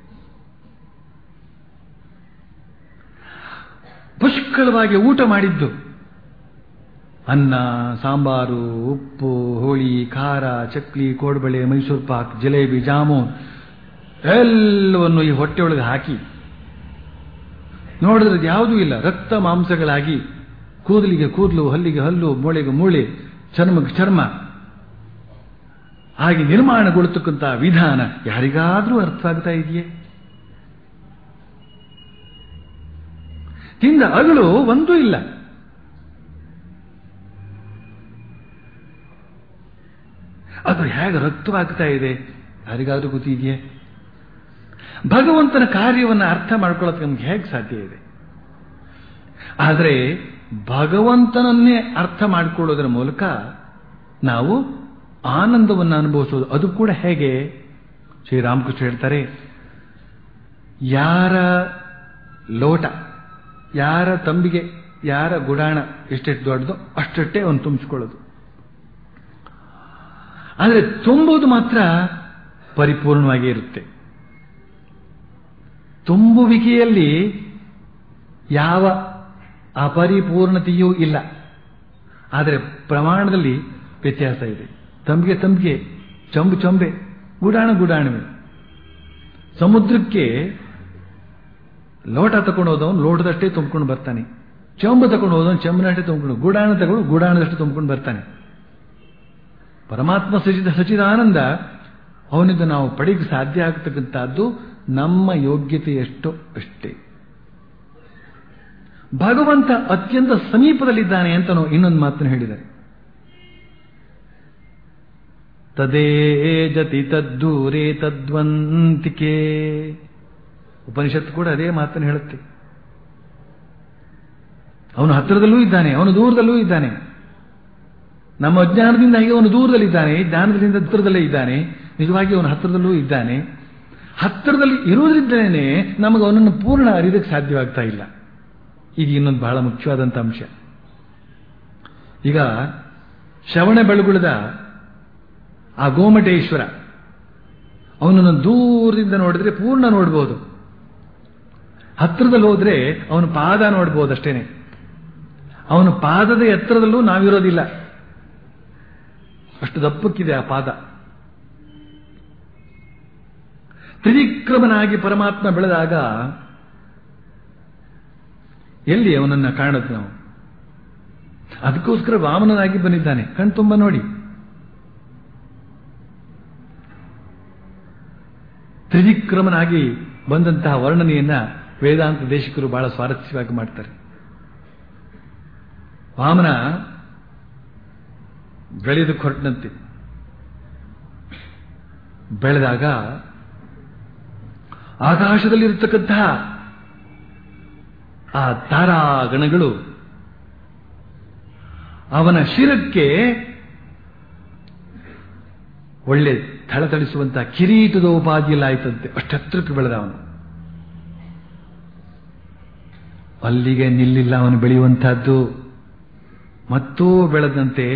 ಪುಷ್ಕಳವಾಗಿ ಊಟ ಮಾಡಿದ್ದು ಅನ್ನ ಸಾಂಬಾರು ಉಪ್ಪು ಹೋಳಿ ಖಾರ ಚಕ್ಲಿ ಕೋಡ್ಬಳೆ ಮೈಸೂರು ಪಾಕ್ ಜಿಲೇಬಿ ಜಾಮೂನ್ ಎಲ್ಲವನ್ನು ಈ ಹೊಟ್ಟೆಯೊಳಗೆ ಹಾಕಿ ನೋಡಿದ್ರೆ ಯಾವುದೂ ಇಲ್ಲ ರಕ್ತ ಮಾಂಸಗಳಾಗಿ ಕೂದಲಿಗೆ ಕೂದಲು ಹಲ್ಲಿಗೆ ಹಲ್ಲು ಮೂಳೆಗೆ ಮೂಳೆ ಚರ್ಮಕ್ಕೆ ಚರ್ಮ ಹಾಗೆ ನಿರ್ಮಾಣಗೊಳ್ತಕ್ಕಂಥ ವಿಧಾನ ಯಾರಿಗಾದ್ರೂ ಅರ್ಥ ಆಗ್ತಾ ಇದೆಯೇ ತಿಂದ ಅಗಳು ಒಂದೂ ಇಲ್ಲ ಅದು ಹೇಗೆ ರಕ್ತವಾಗ್ತಾ ಇದೆ ಯಾರಿಗಾದ್ರೂ ಗೊತ್ತಿದೆಯೇ ಭಗವಂತನ ಕಾರ್ಯವನ್ನು ಅರ್ಥ ಮಾಡ್ಕೊಳ್ಳೋಕೆ ನಮ್ಗೆ ಹೇಗೆ ಸಾಧ್ಯ ಇದೆ ಆದರೆ ಭಗವಂತನನ್ನೇ ಅರ್ಥ ಮಾಡಿಕೊಳ್ಳೋದರ ಮೂಲಕ ನಾವು ಆನಂದವನ್ನು ಅನುಭವಿಸೋದು ಅದು ಕೂಡ ಹೇಗೆ ಶ್ರೀರಾಮಕೃಷ್ಣ ಹೇಳ್ತಾರೆ ಯಾರ ಲೋಟ ಯಾರ ತಂಬಿಗೆ ಯಾರ ಗುಡಾಣ ಎಷ್ಟೆಷ್ಟು ದೊಡ್ಡದೋ ಅಷ್ಟಷ್ಟೇ ಅವನು ತುಂಬಿಸ್ಕೊಳ್ಳೋದು ಆದರೆ ತುಂಬುವುದು ಮಾತ್ರ ಪರಿಪೂರ್ಣವಾಗಿ ಇರುತ್ತೆ ತುಂಬುವಿಕೆಯಲ್ಲಿ ಯಾವ ಅಪರಿಪೂರ್ಣತೆಯೂ ಇಲ್ಲ ಆದರೆ ಪ್ರಮಾಣದಲ್ಲಿ ವ್ಯತ್ಯಾಸ ಇದೆ ತಂಬಿಗೆ ತಂಬಿಗೆ ಚಂಬು ಚಂಬೆ ಗುಡಾಣ ಗುಡಾಣವೆ ಸಮುದ್ರಕ್ಕೆ ಲೋಟ ತಗೊಂಡು ಹೋದವನು ಲೋಟದಷ್ಟೇ ತುಂಬಿಕೊಂಡು ಬರ್ತಾನೆ ಚಂಬು ತಗೊಂಡು ಹೋದವನು ಚಂಬಿನಷ್ಟೇ ತುಂಬಿಕೊಂಡು ಗುಡಾಣ ತಗೊಂಡು ಗುಡಾಣದಷ್ಟೇ ತುಂಬಿಕೊಂಡು ಬರ್ತಾನೆ ಪರಮಾತ್ಮ ಸಚಿದ ಸಚಿದಾನಂದ ಅವನಿಂದ ನಾವು ಪಡೆಯಕ್ಕೆ ಸಾಧ್ಯ ಆಗ್ತಕ್ಕಂಥದ್ದು ನಮ್ಮ ಯೋಗ್ಯತೆ ಎಷ್ಟೋ ಅಷ್ಟೇ ಭಗವಂತ ಅತ್ಯಂತ ಸಮೀಪದಲ್ಲಿದ್ದಾನೆ ಅಂತ ನಾವು ಇನ್ನೊಂದು ಮಾತನ್ನು ಹೇಳಿದ್ದಾರೆ ತದೇ ಜತಿ ತದ್ದೂರೇ ತದ್ವಂತಿಕೆ ಉಪನಿಷತ್ತು ಕೂಡ ಅದೇ ಮಾತನ್ನು ಹೇಳುತ್ತೆ ಅವನು ಹತ್ತಿರದಲ್ಲೂ ಇದ್ದಾನೆ ಅವನು ದೂರದಲ್ಲೂ ಇದ್ದಾನೆ ನಮ್ಮ ಅಜ್ಞಾನದಿಂದ ಹಾಗೆ ಅವನು ದೂರದಲ್ಲಿದ್ದಾನೆ ಜ್ಞಾನದಿಂದ ಹತ್ತಿರದಲ್ಲೇ ಇದ್ದಾನೆ ನಿಜವಾಗಿ ಅವನು ಹತ್ತಿರದಲ್ಲೂ ಇದ್ದಾನೆ ಹತ್ತಿರದಲ್ಲಿ ಇರುವುದರಿಂದಲೇ ನಮಗೆ ಅವನನ್ನು ಪೂರ್ಣ ಅರಿದಕ್ಕೆ ಸಾಧ್ಯವಾಗ್ತಾ ಇಲ್ಲ ಈಗ ಇನ್ನೊಂದು ಬಹಳ ಮುಖ್ಯವಾದಂಥ ಅಂಶ ಈಗ ಶ್ರವಣ ಬೆಳಗುಳದ ಆ ಗೋಮಟೇಶ್ವರ ಅವನನ್ನು ದೂರದಿಂದ ನೋಡಿದ್ರೆ ಪೂರ್ಣ ನೋಡ್ಬೋದು ಹತ್ತಿರದಲ್ಲಿ ಹೋದ್ರೆ ಅವನ ಪಾದ ನೋಡ್ಬೋದು ಅಷ್ಟೇನೆ ಅವನ ಪಾದದ ಎತ್ತರದಲ್ಲೂ ನಾವಿರೋದಿಲ್ಲ ಅಷ್ಟು ದಪ್ಪಕ್ಕಿದೆ ಆ ಪಾದ ತ್ರಿವಿಕ್ರಮನಾಗಿ ಪರಮಾತ್ಮ ಬೆಳೆದಾಗ ಎಲ್ಲಿ ಅವನನ್ನ ಕಾಣುತ್ತೆ ನಾವು ಅದಕ್ಕೋಸ್ಕರ ವಾಮನನಾಗಿ ಬಂದಿದ್ದಾನೆ ಕಣ್ತುಂಬ ನೋಡಿ ತ್ರಿವಿಕ್ರಮನಾಗಿ ಬಂದಂತಹ ವರ್ಣನೆಯನ್ನ ವೇದಾಂತ ದೇಶಿಕರು ಬಹಳ ಸ್ವಾರಸ್ಯವಾಗಿ ಮಾಡ್ತಾರೆ ವಾಮನ ಬೆಳೆದು ಹೊರಟಂತೆ ಬೆಳೆದಾಗ ಆಕಾಶದಲ್ಲಿರತಕ್ಕಂತಹ ಆ ತಾರಾಗಣಗಳು ಅವನ ಶಿರಕ್ಕೆ ಒಳ್ಳೆ ಥಳಥಳಿಸುವಂತಹ ಕಿರೀಟದ ಉಪಾಧಿಯಲ್ಲಾಯ್ತಂತೆ ಅಷ್ಟೆತ್ತರಕ್ಕೆ ಬೆಳೆದ ಅವನು ಅಲ್ಲಿಗೆ ನಿಲ್ಲಿಲ್ಲ ಅವನು ಬೆಳೆಯುವಂತಹದ್ದು ಮತ್ತೂ ಬೆಳೆದಂತೆ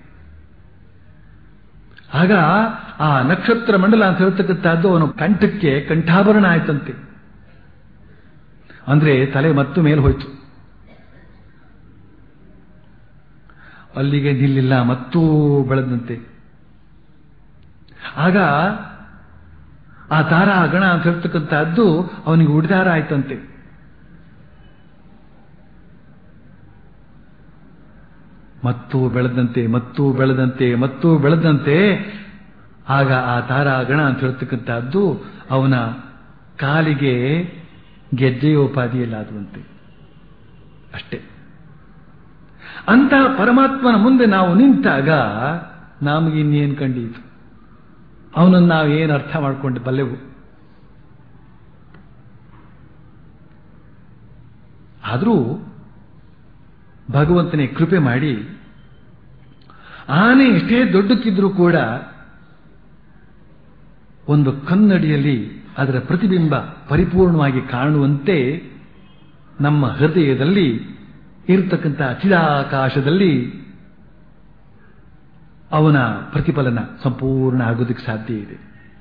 ಆಗ ಆ ನಕ್ಷತ್ರ ಮಂಡಲ ಅಂತ ಹೇಳ್ತಕ್ಕಂಥದ್ದು ಅವನು ಕಂಠಕ್ಕೆ ಕಂಠಾಭರಣ ಆಯ್ತಂತೆ ಅಂದ್ರೆ ತಲೆ ಮತ್ತು ಮೇಲೆ ಹೋಯ್ತು ಅಲ್ಲಿಗೆ ನಿಲ್ಲಿಲ್ಲ ಮತ್ತೂ ಬೆಳೆದಂತೆ ಆಗ ಆ ತಾರಾ ಗಣ ಅಂತ ಹೇಳ್ತಕ್ಕಂಥದ್ದು ಅವನಿಗೆ ಉಡಿದಾರ ಆಯ್ತಂತೆ ಮತ್ತೂ ಬೆಳೆದಂತೆ ಮತ್ತೂ ಬೆಳೆದಂತೆ ಮತ್ತೂ ಬೆಳೆದಂತೆ ಆಗ ಆ ತಾರಾ ಗಣ ಅಂತ ಹೇಳ್ತಕ್ಕಂಥದ್ದು ಅವನ ಕಾಲಿಗೆ ಗೆಜ್ಜೆಯೋಪಾದಿಯಲ್ಲಾದುವಂತೆ ಅಷ್ಟೇ ಅಂತಹ ಪರಮಾತ್ಮನ ಮುಂದೆ ನಾವು ನಿಂತಾಗ ನಮಗೆ ಇನ್ನೇನು ಕಂಡೀತು ಅವನನ್ನು ನಾವು ಏನು ಅರ್ಥ ಮಾಡಿಕೊಂಡು ಬಲ್ಲೆವು ಆದರೂ ಭಗವಂತನೇ ಕೃಪೆ ಮಾಡಿ ಆನೆ ಎಷ್ಟೇ ದೊಡ್ಡಕ್ಕಿದ್ರೂ ಕೂಡ ಒಂದು ಕನ್ನಡಿಯಲ್ಲಿ ಅದರ ಪ್ರತಿಬಿಂಬ ಪರಿಪೂರ್ಣವಾಗಿ ಕಾಣುವಂತೆ ನಮ್ಮ ಹೃದಯದಲ್ಲಿ ಇರತಕ್ಕಂಥ ಚಿದಾಕಾಶದಲ್ಲಿ ಅವನ ಪ್ರತಿಫಲನ ಸಂಪೂರ್ಣ ಆಗೋದಕ್ಕೆ ಸಾಧ್ಯ ಇದೆ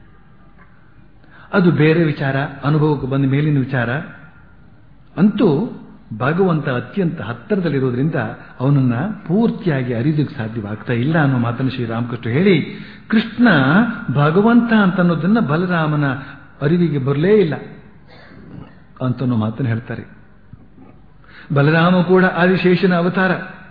ಅದು ಬೇರೆ ವಿಚಾರ ಅನುಭವಕ್ಕೆ ಬಂದ ಮೇಲಿನ ವಿಚಾರ ಅಂತೂ ಭಗವಂತ ಅತ್ಯಂತ ಹತ್ತಿರದಲ್ಲಿರೋದ್ರಿಂದ ಅವನನ್ನ ಪೂರ್ತಿಯಾಗಿ ಅರಿಯೋದಕ್ಕೆ ಸಾಧ್ಯವಾಗ್ತಾ ಇಲ್ಲ ಅನ್ನೋ ಮಾತನ್ನು ಶ್ರೀರಾಮಕೃಷ್ಣ ಹೇಳಿ ಕೃಷ್ಣ ಭಗವಂತ ಅಂತ ಅನ್ನೋದನ್ನ ಬಲರಾಮನ ಅರಿವಿಗೆ ಬರಲೇ ಇಲ್ಲ ಅಂತನೋ ಮಾತನ್ನು ಹೇಳ್ತಾರೆ ಬಲರಾಮ ಕೂಡ ಆದಿಶೇಷನ ಅವತಾರ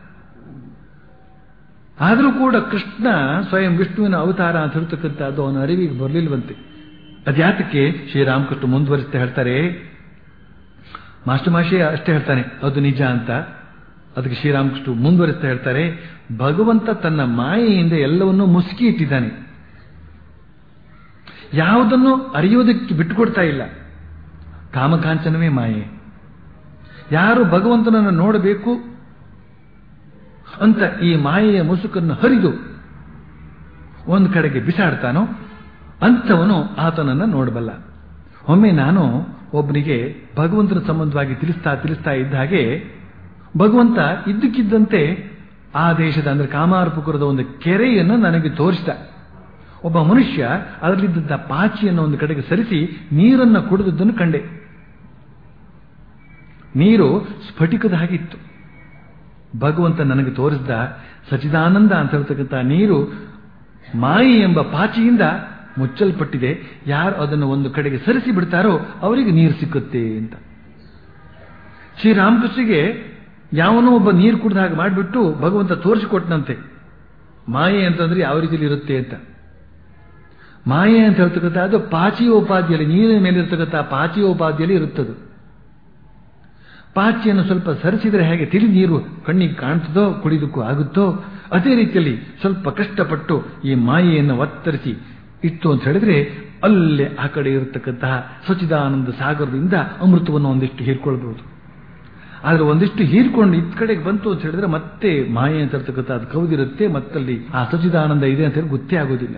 ಆದರೂ ಕೂಡ ಕೃಷ್ಣ ಸ್ವಯಂ ವಿಷ್ಣುವಿನ ಅವತಾರ ಅಂತ ಹೇಳ್ತಕ್ಕಂಥದ್ದು ಅವನ ಅರಿವಿಗೆ ಬರಲಿಲ್ವಂತೆ ಅದ್ಯಾತಕ್ಕೆ ಶ್ರೀರಾಮಕೃಷ್ಣ ಮುಂದುವರಿಸ್ತಾ ಹೇಳ್ತಾರೆ ಮಾಸ್ಟರ್ ಮಾಷಿ ಅಷ್ಟೇ ಹೇಳ್ತಾನೆ ಅದು ನಿಜ ಅಂತ ಅದಕ್ಕೆ ಶ್ರೀರಾಮಕೃಷ್ಣ ಮುಂದುವರಿಸ್ತಾ ಹೇಳ್ತಾರೆ ಭಗವಂತ ತನ್ನ ಮಾಯೆಯಿಂದ ಎಲ್ಲವನ್ನೂ ಮುಸುಕಿ ಇಟ್ಟಿದ್ದಾನೆ ಯಾವುದನ್ನು ಅರಿಯೋದಕ್ಕೆ ಬಿಟ್ಟುಕೊಡ್ತಾ ಇಲ್ಲ ಕಾಮಕಾಂಚನವೇ ಮಾಯೆ ಯಾರು ಭಗವಂತನನ್ನು ನೋಡಬೇಕು ಅಂತ ಈ ಮಾಯೆಯ ಮುಸುಕನ್ನು ಹರಿದು ಒಂದು ಕಡೆಗೆ ಬಿಸಾಡ್ತಾನೋ ಅಂಥವನು ಆತನನ್ನು ನೋಡಬಲ್ಲ ಒಮ್ಮೆ ನಾನು ಒಬ್ಬನಿಗೆ ಭಗವಂತನ ಸಂಬಂಧವಾಗಿ ತಿಳಿಸ್ತಾ ತಿಳಿಸ್ತಾ ಇದ್ದ ಹಾಗೆ ಭಗವಂತ ಇದ್ದಕ್ಕಿದ್ದಂತೆ ಆ ದೇಶದ ಅಂದ್ರೆ ಕಾಮಾರಪುಕುರದ ಒಂದು ಕೆರೆಯನ್ನು ನನಗೆ ತೋರಿಸಿದ ಒಬ್ಬ ಮನುಷ್ಯ ಅದರಲ್ಲಿದ್ದಂಥ ಪಾಚಿಯನ್ನು ಒಂದು ಕಡೆಗೆ ಸರಿಸಿ ನೀರನ್ನು ಕುಡಿದದ್ದನ್ನು ಕಂಡೆ ನೀರು ಸ್ಫಟಿಕದ ಹಾಗಿತ್ತು ಭಗವಂತ ನನಗೆ ತೋರಿಸಿದ ಸಚಿದಾನಂದ ಅಂತ ಹೇಳ್ತಕ್ಕಂಥ ನೀರು ಮಾಯಿ ಎಂಬ ಪಾಚಿಯಿಂದ ಮುಚ್ಚಲ್ಪಟ್ಟಿದೆ ಯಾರು ಅದನ್ನು ಒಂದು ಕಡೆಗೆ ಸರಿಸಿ ಬಿಡ್ತಾರೋ ಅವರಿಗೆ ನೀರು ಸಿಕ್ಕುತ್ತೆ ಅಂತ ಶ್ರೀರಾಮಕೃಷ್ಣಿಗೆ ಯಾವನೋ ಒಬ್ಬ ನೀರು ಕುಡಿದ ಹಾಗೆ ಮಾಡಿಬಿಟ್ಟು ಭಗವಂತ ತೋರಿಸಿಕೊಟ್ಟನಂತೆ ಮಾಯೆ ಅಂತಂದ್ರೆ ಯಾವ ರೀತಿಯಲ್ಲಿ ಇರುತ್ತೆ ಅಂತ ಮಾಯೆ ಅಂತ ಹೇಳ್ತಕ್ಕಂಥ ಅದು ಪಾಚಿಯೋಪಾದಿಯಲ್ಲಿ ನೀರಿನ ಮೇಲೆ ಇರ್ತಕ್ಕಂಥ ಪಾಚಿಯೋಪಾದಿಯಲ್ಲಿ ಇರುತ್ತದು ಪಾಚಿಯನ್ನು ಸ್ವಲ್ಪ ಸರಿಸಿದರೆ ಹೇಗೆ ತಿಳಿ ನೀರು ಕಣ್ಣಿಗೆ ಕಾಣ್ತದೋ ಕುಡಿದಕ್ಕೂ ಆಗುತ್ತೋ ಅದೇ ರೀತಿಯಲ್ಲಿ ಸ್ವಲ್ಪ ಕಷ್ಟಪಟ್ಟು ಈ ಮಾಯೆಯನ್ನು ಒತ್ತರಿಸಿ ಇತ್ತು ಅಂತ ಹೇಳಿದ್ರೆ ಅಲ್ಲೇ ಆ ಕಡೆ ಇರತಕ್ಕಂತಹ ಸಚಿದಾನಂದ ಸಾಗರದಿಂದ ಅಮೃತವನ್ನು ಒಂದಿಷ್ಟು ಹೀರ್ಕೊಳ್ಬಹುದು ಆದ್ರೆ ಒಂದಿಷ್ಟು ಹೀರ್ಕೊಂಡು ಇತ್ ಕಡೆಗೆ ಬಂತು ಅಂತ ಹೇಳಿದ್ರೆ ಮತ್ತೆ ಮಾಯೆ ಅಂತ ಇರ್ತಕ್ಕಂಥ ಅದು ಕೌದಿರುತ್ತೆ ಮತ್ತಲ್ಲಿ ಆ ಸಚಿದಾನಂದ ಇದೆ ಅಂತ ಹೇಳಿ ಗೊತ್ತೇ ಆಗೋದಿಲ್ಲ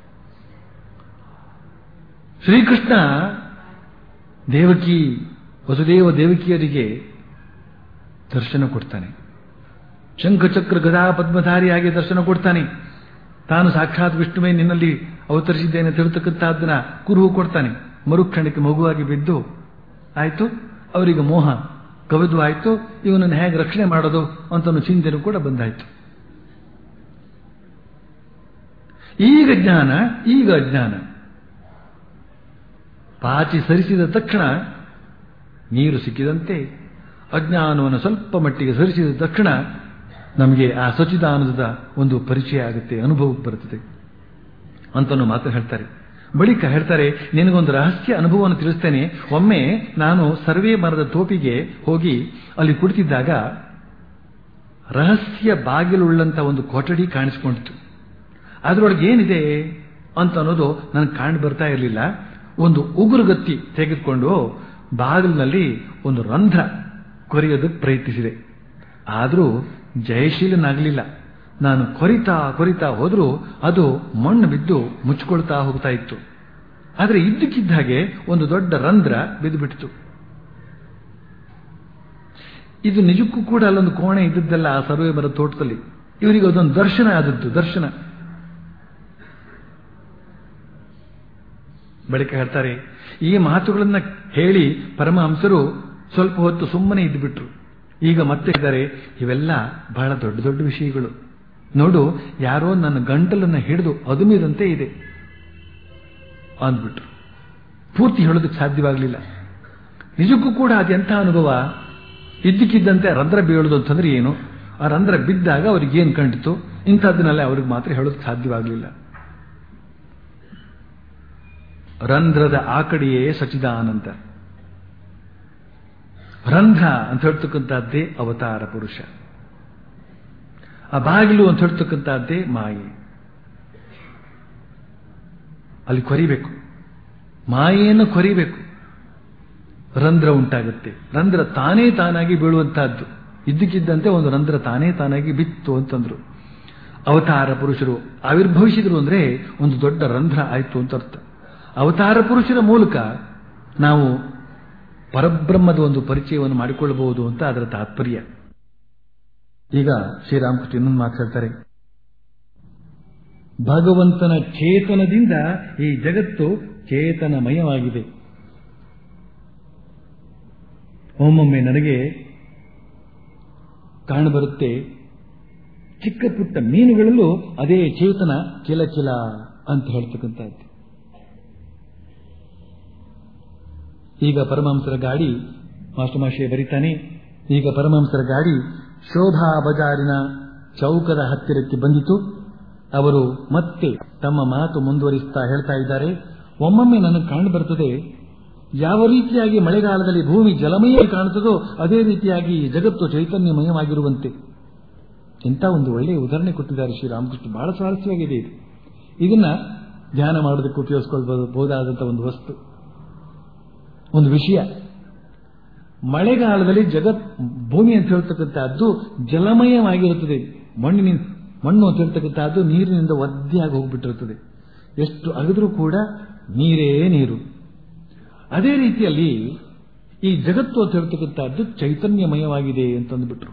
ಶ್ರೀಕೃಷ್ಣ ದೇವಕಿ ವಸುದೇವ ದೇವಕಿಯರಿಗೆ ದರ್ಶನ ಕೊಡ್ತಾನೆ ಶಂಖಚಕ್ರ ಗದಾ ಪದ್ಮಧಾರಿಯಾಗಿ ದರ್ಶನ ಕೊಡ್ತಾನೆ ತಾನು ಸಾಕ್ಷಾತ್ ವಿಷ್ಣುವೇ ನಿನ್ನಲ್ಲಿ ಅವತರಿಸಿದ್ದೇನೆ ತಿಳ್ತಕ್ಕಂಥದ್ದನ್ನ ಕುರುಹು ಕೊಡ್ತಾನೆ ಮರುಕ್ಷಣಕ್ಕೆ ಮಗುವಾಗಿ ಬಿದ್ದು ಆಯ್ತು ಅವರಿಗೆ ಮೋಹ ಕವಿದು ಆಯ್ತು ಇವನನ್ನು ಹೇಗೆ ರಕ್ಷಣೆ ಮಾಡೋದು ಅಂತ ಚಿಂತನೆ ಕೂಡ ಬಂದಾಯ್ತು ಈಗ ಜ್ಞಾನ ಈಗ ಅಜ್ಞಾನ ಪಾಚಿ ಸರಿಸಿದ ತಕ್ಷಣ ನೀರು ಸಿಕ್ಕಿದಂತೆ ಅಜ್ಞಾನವನ್ನು ಸ್ವಲ್ಪ ಮಟ್ಟಿಗೆ ಸರಿಸಿದ ತಕ್ಷಣ ನಮಗೆ ಆ ಸಚ್ಚಿದಾನಂದದ ಒಂದು ಪರಿಚಯ ಆಗುತ್ತೆ ಅನುಭವಕ್ಕೆ ಬರುತ್ತದೆ ಅಂತನೂ ಮಾತು ಹೇಳ್ತಾರೆ ಬಳಿಕ ಹೇಳ್ತಾರೆ ನಿನಗೊಂದು ರಹಸ್ಯ ಅನುಭವವನ್ನು ತಿಳಿಸ್ತೇನೆ ಒಮ್ಮೆ ನಾನು ಸರ್ವೇ ಮರದ ತೋಪಿಗೆ ಹೋಗಿ ಅಲ್ಲಿ ಕುಳಿತಿದ್ದಾಗ ರಹಸ್ಯ ಬಾಗಿಲುಳ್ಳಂತ ಒಂದು ಕೊಠಡಿ ಕಾಣಿಸ್ಕೊಂಡಿತು ಅದರೊಳಗೆ ಏನಿದೆ ಅಂತ ಅನ್ನೋದು ನನಗೆ ಕಾಣ್ ಬರ್ತಾ ಇರಲಿಲ್ಲ ಒಂದು ಉಗುರುಗತ್ತಿ ತೆಗೆದುಕೊಂಡು ಬಾಗಿಲಿನಲ್ಲಿ ಒಂದು ರಂಧ್ರ ಕೊರೆಯೋದಕ್ಕೆ ಪ್ರಯತ್ನಿಸಿದೆ ಆದರೂ ಜಯಶೀಲನಾಗಲಿಲ್ಲ ನಾನು ಕೊರಿತಾ ಕೊರಿತಾ ಹೋದರೂ ಅದು ಮಣ್ಣು ಬಿದ್ದು ಮುಚ್ಚಿಕೊಳ್ತಾ ಹೋಗ್ತಾ ಇತ್ತು ಆದರೆ ಇದ್ದಕ್ಕಿದ್ದ ಹಾಗೆ ಒಂದು ದೊಡ್ಡ ರಂಧ್ರ ಬಿದ್ದುಬಿಟ್ಟಿತು ಇದು ನಿಜಕ್ಕೂ ಕೂಡ ಅಲ್ಲೊಂದು ಕೋಣೆ ಇದ್ದದ್ದಲ್ಲ ಆ ಸರ್ವೆ ಮರ ತೋಟದಲ್ಲಿ ಇವರಿಗೆ ಅದೊಂದು ದರ್ಶನ ಆದದ್ದು ದರ್ಶನ ಬಳಿಕ ಹೇಳ್ತಾರೆ ಈ ಮಾತುಗಳನ್ನ ಹೇಳಿ ಪರಮಹಂಸರು ಸ್ವಲ್ಪ ಹೊತ್ತು ಸುಮ್ಮನೆ ಇದ್ದುಬಿಟ್ರು ಈಗ ಮತ್ತೆ ಇದ್ದಾರೆ ಇವೆಲ್ಲ ಬಹಳ ದೊಡ್ಡ ದೊಡ್ಡ ವಿಷಯಗಳು ನೋಡು ಯಾರೋ ನನ್ನ ಗಂಟಲನ್ನ ಹಿಡಿದು ಅದುಮಿದಂತೆ ಇದೆ ಅಂದ್ಬಿಟ್ರು ಪೂರ್ತಿ ಹೇಳೋದಕ್ಕೆ ಸಾಧ್ಯವಾಗಲಿಲ್ಲ ನಿಜಕ್ಕೂ ಕೂಡ ಅದೆಂಥ ಅನುಭವ ಇದ್ದಕ್ಕಿದ್ದಂತೆ ರಂಧ್ರ ಬೀಳೋದು ಅಂತಂದ್ರೆ ಏನು ಆ ರಂಧ್ರ ಬಿದ್ದಾಗ ಅವ್ರಿಗೆ ಏನು ಕಂಡಿತು ಇಂಥದ್ದನ್ನೆಲ್ಲ ಅವ್ರಿಗೆ ಮಾತ್ರ ಹೇಳೋದಕ್ಕೆ ಸಾಧ್ಯವಾಗಲಿಲ್ಲ ರಂಧ್ರದ ಆ ಕಡೆಯೇ ಸಚಿದಾನಂದ ರಂಧ್ರ ಅಂತ ಹೇಳ್ತಕ್ಕಂಥದ್ದೇ ಅವತಾರ ಪುರುಷ ಆ ಬಾಗಿಲು ಅಂತ ಹೇಳ್ತಕ್ಕಂಥದ್ದೇ ಮಾಯೆ ಅಲ್ಲಿ ಕೊರಿಬೇಕು ಮಾಯೆಯನ್ನು ಕೊರಿಬೇಕು ರಂಧ್ರ ಉಂಟಾಗುತ್ತೆ ರಂಧ್ರ ತಾನೇ ತಾನಾಗಿ ಬೀಳುವಂತಹದ್ದು ಇದ್ದಕ್ಕಿದ್ದಂತೆ ಒಂದು ರಂಧ್ರ ತಾನೇ ತಾನಾಗಿ ಬಿತ್ತು ಅಂತಂದ್ರು ಅವತಾರ ಪುರುಷರು ಆವಿರ್ಭವಿಸಿದ್ರು ಅಂದ್ರೆ ಒಂದು ದೊಡ್ಡ ರಂಧ್ರ ಆಯ್ತು ಅಂತ ಅರ್ಥ ಅವತಾರ ಪುರುಷರ ಮೂಲಕ ನಾವು ಪರಬ್ರಹ್ಮದ ಒಂದು ಪರಿಚಯವನ್ನು ಮಾಡಿಕೊಳ್ಳಬಹುದು ಅಂತ ಅದರ ತಾತ್ಪರ್ಯ ಈಗ ಶ್ರೀರಾಮಕೃಷ್ಣ ಇನ್ನೊಂದು ಮಾತು ಹೇಳ್ತಾರೆ ಭಗವಂತನ ಚೇತನದಿಂದ ಈ ಜಗತ್ತು ಚೇತನಮಯವಾಗಿದೆ ಒಮ್ಮೊಮ್ಮೆ ನನಗೆ ಕಾಣಬರುತ್ತೆ ಚಿಕ್ಕ ಪುಟ್ಟ ಮೀನುಗಳಲ್ಲೂ ಅದೇ ಚೇತನ ಕಿಲ ಕಿಲ ಅಂತ ಹೇಳ್ತಕ್ಕಂಥದ್ದು ಈಗ ಪರಮಹಂಸರ ಗಾಡಿ ಮಾಸ್ಟರ್ ಮಾಷೆ ಬರೀತಾನೆ ಈಗ ಪರಮಹಂಸರ ಗಾಡಿ ಶೋಭಾ ಬಜಾರಿನ ಚೌಕದ ಹತ್ತಿರಕ್ಕೆ ಬಂದಿತು ಅವರು ಮತ್ತೆ ತಮ್ಮ ಮಾತು ಮುಂದುವರಿಸ್ತಾ ಹೇಳ್ತಾ ಇದ್ದಾರೆ ಒಮ್ಮೊಮ್ಮೆ ನನಗೆ ಕಾಣು ಬರ್ತದೆ ಯಾವ ರೀತಿಯಾಗಿ ಮಳೆಗಾಲದಲ್ಲಿ ಭೂಮಿ ಜಲಮಯ ಕಾಣುತ್ತದೋ ಅದೇ ರೀತಿಯಾಗಿ ಈ ಜಗತ್ತು ಚೈತನ್ಯಮಯವಾಗಿರುವಂತೆ ಇಂಥ ಒಂದು ಒಳ್ಳೆಯ ಉದಾಹರಣೆ ಕೊಟ್ಟಿದ್ದಾರೆ ಶ್ರೀರಾಮಕೃಷ್ಣ ಬಹಳ ಸ್ವಾರಸ್ಯವಾಗಿದೆ ಇದು ಇದನ್ನ ಧ್ಯಾನ ಮಾಡೋದಕ್ಕೆ ಉಪಯೋಗಿಸ್ಕೊಳ್ಬಹುದಾದಂತಹ ಒಂದು ವಸ್ತು ಒಂದು ವಿಷಯ ಮಳೆಗಾಲದಲ್ಲಿ ಜಗತ್ ಭೂಮಿ ಅಂತ ಹೇಳ್ತಕ್ಕಂಥದ್ದು ಜಲಮಯವಾಗಿರುತ್ತದೆ ಮಣ್ಣಿನ ಮಣ್ಣು ಅಂತ ಹೇಳ್ತಕ್ಕಂಥದ್ದು ನೀರಿನಿಂದ ಒದ್ದೆಯಾಗಿ ಹೋಗ್ಬಿಟ್ಟಿರುತ್ತದೆ ಎಷ್ಟು ಅಗದ್ರೂ ಕೂಡ ನೀರೇ ನೀರು ಅದೇ ರೀತಿಯಲ್ಲಿ ಈ ಜಗತ್ತು ಅಂತ ಹೇಳ್ತಕ್ಕಂಥದ್ದು ಚೈತನ್ಯಮಯವಾಗಿದೆ ಅಂತಂದ್ಬಿಟ್ರು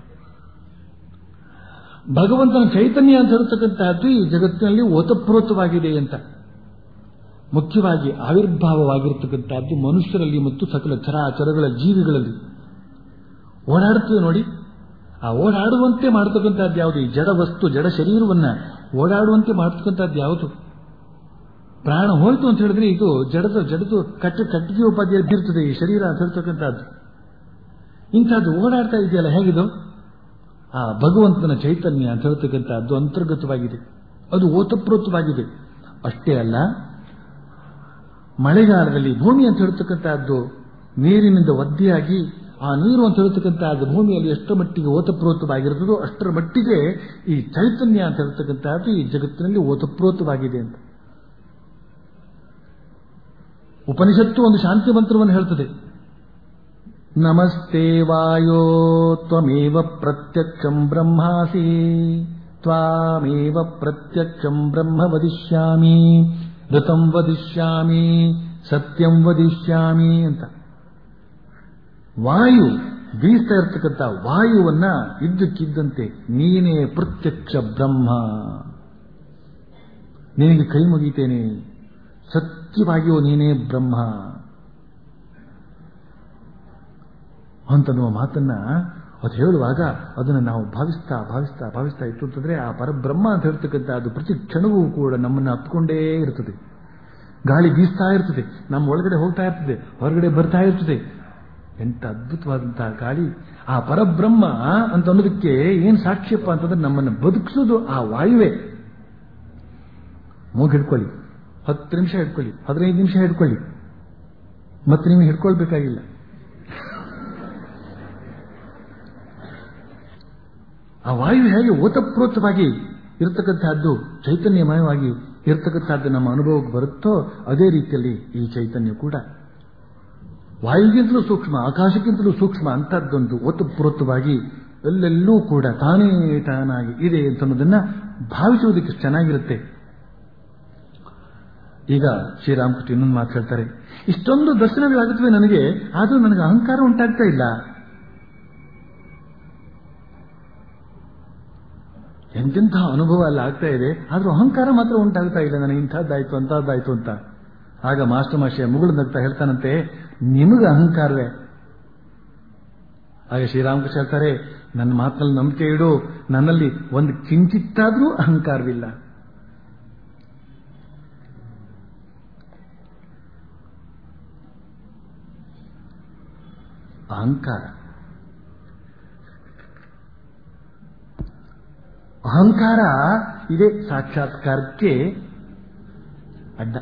ಭಗವಂತನ ಚೈತನ್ಯ ಅಂತ ಹೇಳ್ತಕ್ಕಂಥದ್ದು ಈ ಜಗತ್ತಿನಲ್ಲಿ ಓತಪ್ರೋತವಾಗಿದೆ ಅಂತ ಮುಖ್ಯವಾಗಿ ಆವಿರ್ಭಾವವಾಗಿರ್ತಕ್ಕಂಥದ್ದು ಮನುಷ್ಯರಲ್ಲಿ ಮತ್ತು ಸಕಲ ಚರಾಚರಗಳ ಜೀವಿಗಳಲ್ಲಿ ಓಡಾಡುತ್ತದೆ ನೋಡಿ ಆ ಓಡಾಡುವಂತೆ ಮಾಡ್ತಕ್ಕಂಥದ್ದು ಯಾವುದು ಈ ಜಡ ವಸ್ತು ಜಡ ಶರೀರವನ್ನ ಓಡಾಡುವಂತೆ ಮಾಡ್ತಕ್ಕಂಥದ್ದು ಯಾವುದು ಪ್ರಾಣ ಹೋಯ್ತು ಅಂತ ಹೇಳಿದ್ರೆ ಇದು ಜಡದ ಜಡದು ಕಟ್ಟ ಕಟ್ಟಿಗೆ ಉಪಾಧಿಯಲ್ಲಿ ಬೀರ್ತದೆ ಈ ಶರೀರ ಅಂತ ಹೇಳ್ತಕ್ಕಂಥದ್ದು ಇಂಥದ್ದು ಓಡಾಡ್ತಾ ಇದೆಯಲ್ಲ ಹೇಗಿದು ಆ ಭಗವಂತನ ಚೈತನ್ಯ ಅಂತ ಹೇಳ್ತಕ್ಕಂಥದ್ದು ಅಂತರ್ಗತವಾಗಿದೆ ಅದು ಓತಪ್ರೋತವಾಗಿದೆ ಅಷ್ಟೇ ಅಲ್ಲ ಮಳೆಗಾಲದಲ್ಲಿ ಭೂಮಿ ಅಂತ ಹೇಳ್ತಕ್ಕಂಥದ್ದು ನೀರಿನಿಂದ ಒದ್ದೆಯಾಗಿ ಆ ನೀರು ಅಂತ ಹೇಳ್ತಕ್ಕಂಥದ್ದು ಭೂಮಿಯಲ್ಲಿ ಎಷ್ಟರ ಮಟ್ಟಿಗೆ ಓತಪ್ರೋತವಾಗಿರುತ್ತದೋ ಅಷ್ಟರ ಮಟ್ಟಿಗೆ ಈ ಚೈತನ್ಯ ಅಂತ ಹೇಳ್ತಕ್ಕಂಥದ್ದು ಈ ಜಗತ್ತಿನಲ್ಲಿ ಓತಪ್ರೋತವಾಗಿದೆ ಅಂತ ಉಪನಿಷತ್ತು ಒಂದು ಶಾಂತಿ ಮಂತ್ರವನ್ನು ಹೇಳ್ತದೆ ನಮಸ್ತೆ ವಾಯೋ ತ್ವಮೇವ ಪ್ರತ್ಯಕ್ಷಂ ಬ್ರಹ್ಮಾಸಿ ತ್ವಾಮೇವ ಪ್ರತ್ಯಕ್ಷಂ ಬ್ರಹ್ಮ ವದಿಷ್ಯಾಮಿ ಋತಂ ವದಿಷ್ಯಾಮಿ ಸತ್ಯಂ ವದಿಷ್ಯಾಮಿ ಅಂತ ವಾಯು ಬೀಸ್ತಾ ಇರ್ತಕ್ಕಂಥ ವಾಯುವನ್ನ ಇದ್ದಕ್ಕಿದ್ದಂತೆ ನೀನೇ ಪ್ರತ್ಯಕ್ಷ ಬ್ರಹ್ಮ ನಿನಗೆ ಕೈ ಮುಗಿತೇನೆ ಸತ್ಯವಾಗಿಯೂ ನೀನೇ ಬ್ರಹ್ಮ ಅಂತನ್ನುವ ಮಾತನ್ನ ಅದು ಹೇಳುವಾಗ ಅದನ್ನು ನಾವು ಭಾವಿಸ್ತಾ ಭಾವಿಸ್ತಾ ಭಾವಿಸ್ತಾ ಇತ್ತು ಅಂತಂದ್ರೆ ಆ ಪರಬ್ರಹ್ಮ ಅಂತ ಹೇಳ್ತಕ್ಕಂಥ ಅದು ಪ್ರತಿ ಕ್ಷಣವೂ ಕೂಡ ನಮ್ಮನ್ನು ಅಪ್ಪಿಕೊಂಡೇ ಇರ್ತದೆ ಗಾಳಿ ಬೀಸ್ತಾ ಇರ್ತದೆ ನಮ್ಮ ಒಳಗಡೆ ಹೋಗ್ತಾ ಇರ್ತದೆ ಹೊರಗಡೆ ಬರ್ತಾ ಇರ್ತದೆ ಎಂತ ಅದ್ಭುತವಾದಂತಹ ಗಾಳಿ ಆ ಪರಬ್ರಹ್ಮ ಅಂತ ಅನ್ನೋದಕ್ಕೆ ಏನ್ ಸಾಕ್ಷ್ಯಪ್ಪ ಅಂತಂದ್ರೆ ನಮ್ಮನ್ನು ಬದುಕಿಸೋದು ಆ ವಾಯುವೆ ಮೂಗ್ ಹಿಡ್ಕೊಳ್ಳಿ ಹತ್ತು ನಿಮಿಷ ಹಿಡ್ಕೊಳ್ಳಿ ಹದಿನೈದು ನಿಮಿಷ ಹಿಡ್ಕೊಳ್ಳಿ ಮತ್ತೆ ನೀವು ಹಿಡ್ಕೊಳ್ಬೇಕಾಗಿಲ್ಲ ಆ ವಾಯು ಹೇಗೆ ಓತಪ್ರೋತವಾಗಿ ಇರತಕ್ಕಂತಹದ್ದು ಚೈತನ್ಯಮಯವಾಗಿ ಇರತಕ್ಕಂತಹದ್ದು ನಮ್ಮ ಅನುಭವಕ್ಕೆ ಬರುತ್ತೋ ಅದೇ ರೀತಿಯಲ್ಲಿ ಈ ಚೈತನ್ಯ ಕೂಡ ವಾಯುಗಿಂತಲೂ ಸೂಕ್ಷ್ಮ ಆಕಾಶಕ್ಕಿಂತಲೂ ಸೂಕ್ಷ್ಮ ಅಂತದ್ದೊಂದು ಓತಪ್ರೋತವಾಗಿ ಎಲ್ಲೆಲ್ಲೂ ಕೂಡ ತಾನೇ ತಾನಾಗಿ ಇದೆ ಅಂತ ಅನ್ನೋದನ್ನ ಭಾವಿಸುವುದಕ್ಕೆ ಚೆನ್ನಾಗಿರುತ್ತೆ ಈಗ ಶ್ರೀರಾಮಕೃಷ್ಣ ಇನ್ನೊಂದು ಮಾತು ಹೇಳ್ತಾರೆ ಇಷ್ಟೊಂದು ದರ್ಶನಗಳಾಗುತ್ತವೆ ನನಗೆ ಆದರೂ ನನಗೆ ಅಹಂಕಾರ ಉಂಟಾಗ್ತಾ ಇಲ್ಲ ಎಂತೆಂತಹ ಅನುಭವ ಎಲ್ಲ ಆಗ್ತಾ ಇದೆ ಆದ್ರೂ ಅಹಂಕಾರ ಮಾತ್ರ ಉಂಟಾಗ್ತಾ ಇಲ್ಲ ನನಗೆ ಇಂಥದ್ದಾಯ್ತು ಅಂತಹದ್ದಾಯ್ತು ಅಂತ ಆಗ ಮಾಸ್ಟರ್ ಮಾಷಿಯ ಮುಗುಳು ನಗ್ತಾ ಹೇಳ್ತಾನಂತೆ ನಿಮಗೆ ಅಹಂಕಾರವೇ ಆಗ ಶ್ರೀರಾಮಕೃಷ್ಣ ಹೇಳ್ತಾರೆ ನನ್ನ ಮಾತಲ್ಲಿ ನಂಬಿಕೆ ಇಡು ನನ್ನಲ್ಲಿ ಒಂದು ಕಿಂಚಿತ್ತಾದ್ರೂ ಅಹಂಕಾರವಿಲ್ಲ ಅಹಂಕಾರ ಅಹಂಕಾರ ಇದೇ ಸಾಕ್ಷಾತ್ಕಾರಕ್ಕೆ ಅಡ್ಡ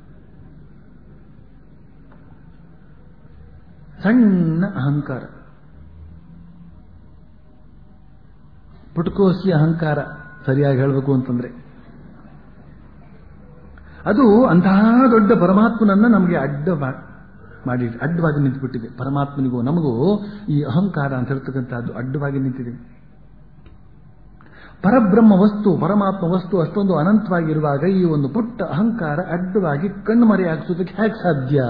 ಸಣ್ಣ ಅಹಂಕಾರ ಪುಟಕೋಸಿ ಅಹಂಕಾರ ಸರಿಯಾಗಿ ಹೇಳಬೇಕು ಅಂತಂದ್ರೆ ಅದು ಅಂತಹ ದೊಡ್ಡ ಪರಮಾತ್ಮನನ್ನ ನಮಗೆ ಅಡ್ಡ ಮಾಡಿ ಅಡ್ಡವಾಗಿ ನಿಂತುಬಿಟ್ಟಿದೆ ಪರಮಾತ್ಮನಿಗೂ ನಮಗೂ ಈ ಅಹಂಕಾರ ಅಂತ ಹೇಳ್ತಕ್ಕಂಥದ್ದು ಅಡ್ಡವಾಗಿ ನಿಂತಿದೆ ಪರಬ್ರಹ್ಮ ವಸ್ತು ಪರಮಾತ್ಮ ವಸ್ತು ಅಷ್ಟೊಂದು ಅನಂತವಾಗಿರುವಾಗ ಈ ಒಂದು ಪುಟ್ಟ ಅಹಂಕಾರ ಅಡ್ಡವಾಗಿ ಕಣ್ಮರೆಯಾಗಿಸೋದಕ್ಕೆ ಹೇಗೆ ಸಾಧ್ಯ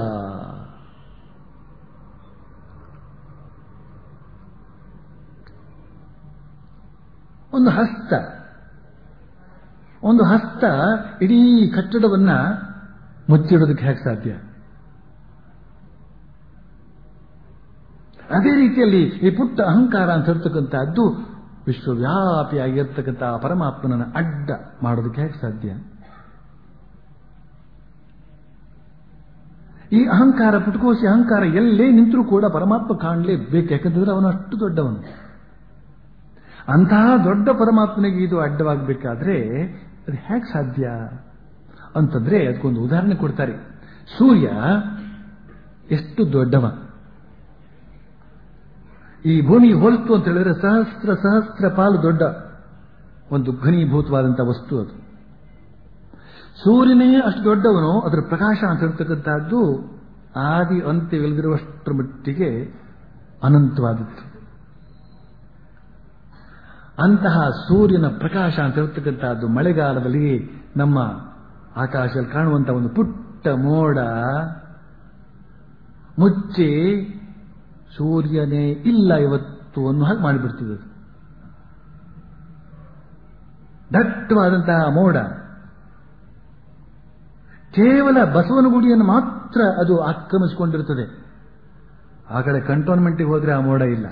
ಒಂದು ಹಸ್ತ ಒಂದು ಹಸ್ತ ಇಡೀ ಕಟ್ಟಡವನ್ನ ಮುಚ್ಚಿಡೋದಕ್ಕೆ ಹೇಗೆ ಸಾಧ್ಯ ಅದೇ ರೀತಿಯಲ್ಲಿ ಈ ಪುಟ್ಟ ಅಹಂಕಾರ ಅಂತ ಹೇಳ್ತಕ್ಕಂಥದ್ದು ವಿಶ್ವವ್ಯಾಪಿಯಾಗಿರ್ತಕ್ಕಂಥ ಪರಮಾತ್ಮನನ್ನು ಅಡ್ಡ ಮಾಡೋದಕ್ಕೆ ಹೇಗೆ ಸಾಧ್ಯ ಈ ಅಹಂಕಾರ ಪುಟಕೋಸಿ ಅಹಂಕಾರ ಎಲ್ಲೇ ನಿಂತರೂ ಕೂಡ ಪರಮಾತ್ಮ ಕಾಣಲೇಬೇಕು ಯಾಕಂತಂದ್ರೆ ಅವನು ಅಷ್ಟು ದೊಡ್ಡವನು ಅಂತಹ ದೊಡ್ಡ ಪರಮಾತ್ಮನಿಗೆ ಇದು ಅಡ್ಡವಾಗಬೇಕಾದ್ರೆ ಅದು ಹೇಗೆ ಸಾಧ್ಯ ಅಂತಂದ್ರೆ ಅದಕ್ಕೊಂದು ಉದಾಹರಣೆ ಕೊಡ್ತಾರೆ ಸೂರ್ಯ ಎಷ್ಟು ದೊಡ್ಡವ ಈ ಭೂಮಿ ಹೋಲಿಸ್ತು ಅಂತ ಹೇಳಿದ್ರೆ ಸಹಸ್ರ ಸಹಸ್ರ ಪಾಲು ದೊಡ್ಡ ಒಂದು ಘನೀಭೂತವಾದಂತಹ ವಸ್ತು ಅದು ಸೂರ್ಯನೇ ಅಷ್ಟು ದೊಡ್ಡವನು ಅದರ ಪ್ರಕಾಶ ಅಂತ ಹೇಳ್ತಕ್ಕಂಥದ್ದು ಆದಿ ಅಂತ್ಯವಿಲ್ಲದಿರುವಷ್ಟರ ಮಟ್ಟಿಗೆ ಅನಂತವಾದದ್ದು ಅಂತಹ ಸೂರ್ಯನ ಪ್ರಕಾಶ ಅಂತ ಹೇಳ್ತಕ್ಕಂಥದ್ದು ಮಳೆಗಾಲದಲ್ಲಿ ನಮ್ಮ ಆಕಾಶದಲ್ಲಿ ಕಾಣುವಂತಹ ಒಂದು ಪುಟ್ಟ ಮೋಡ ಮುಚ್ಚಿ ಸೂರ್ಯನೇ ಇಲ್ಲ ಇವತ್ತು ಅನ್ನೋ ಹಾಗೆ ಮಾಡಿಬಿಡ್ತಿದೆ ಅದು ದಟ್ಟವಾದಂತಹ ಮೋಡ ಕೇವಲ ಬಸವನಗುಡಿಯನ್ನು ಮಾತ್ರ ಅದು ಆಕ್ರಮಿಸಿಕೊಂಡಿರುತ್ತದೆ ಆ ಕಡೆ ಕಂಟೋನ್ಮೆಂಟ್ಗೆ ಹೋದ್ರೆ ಆ ಮೋಡ ಇಲ್ಲ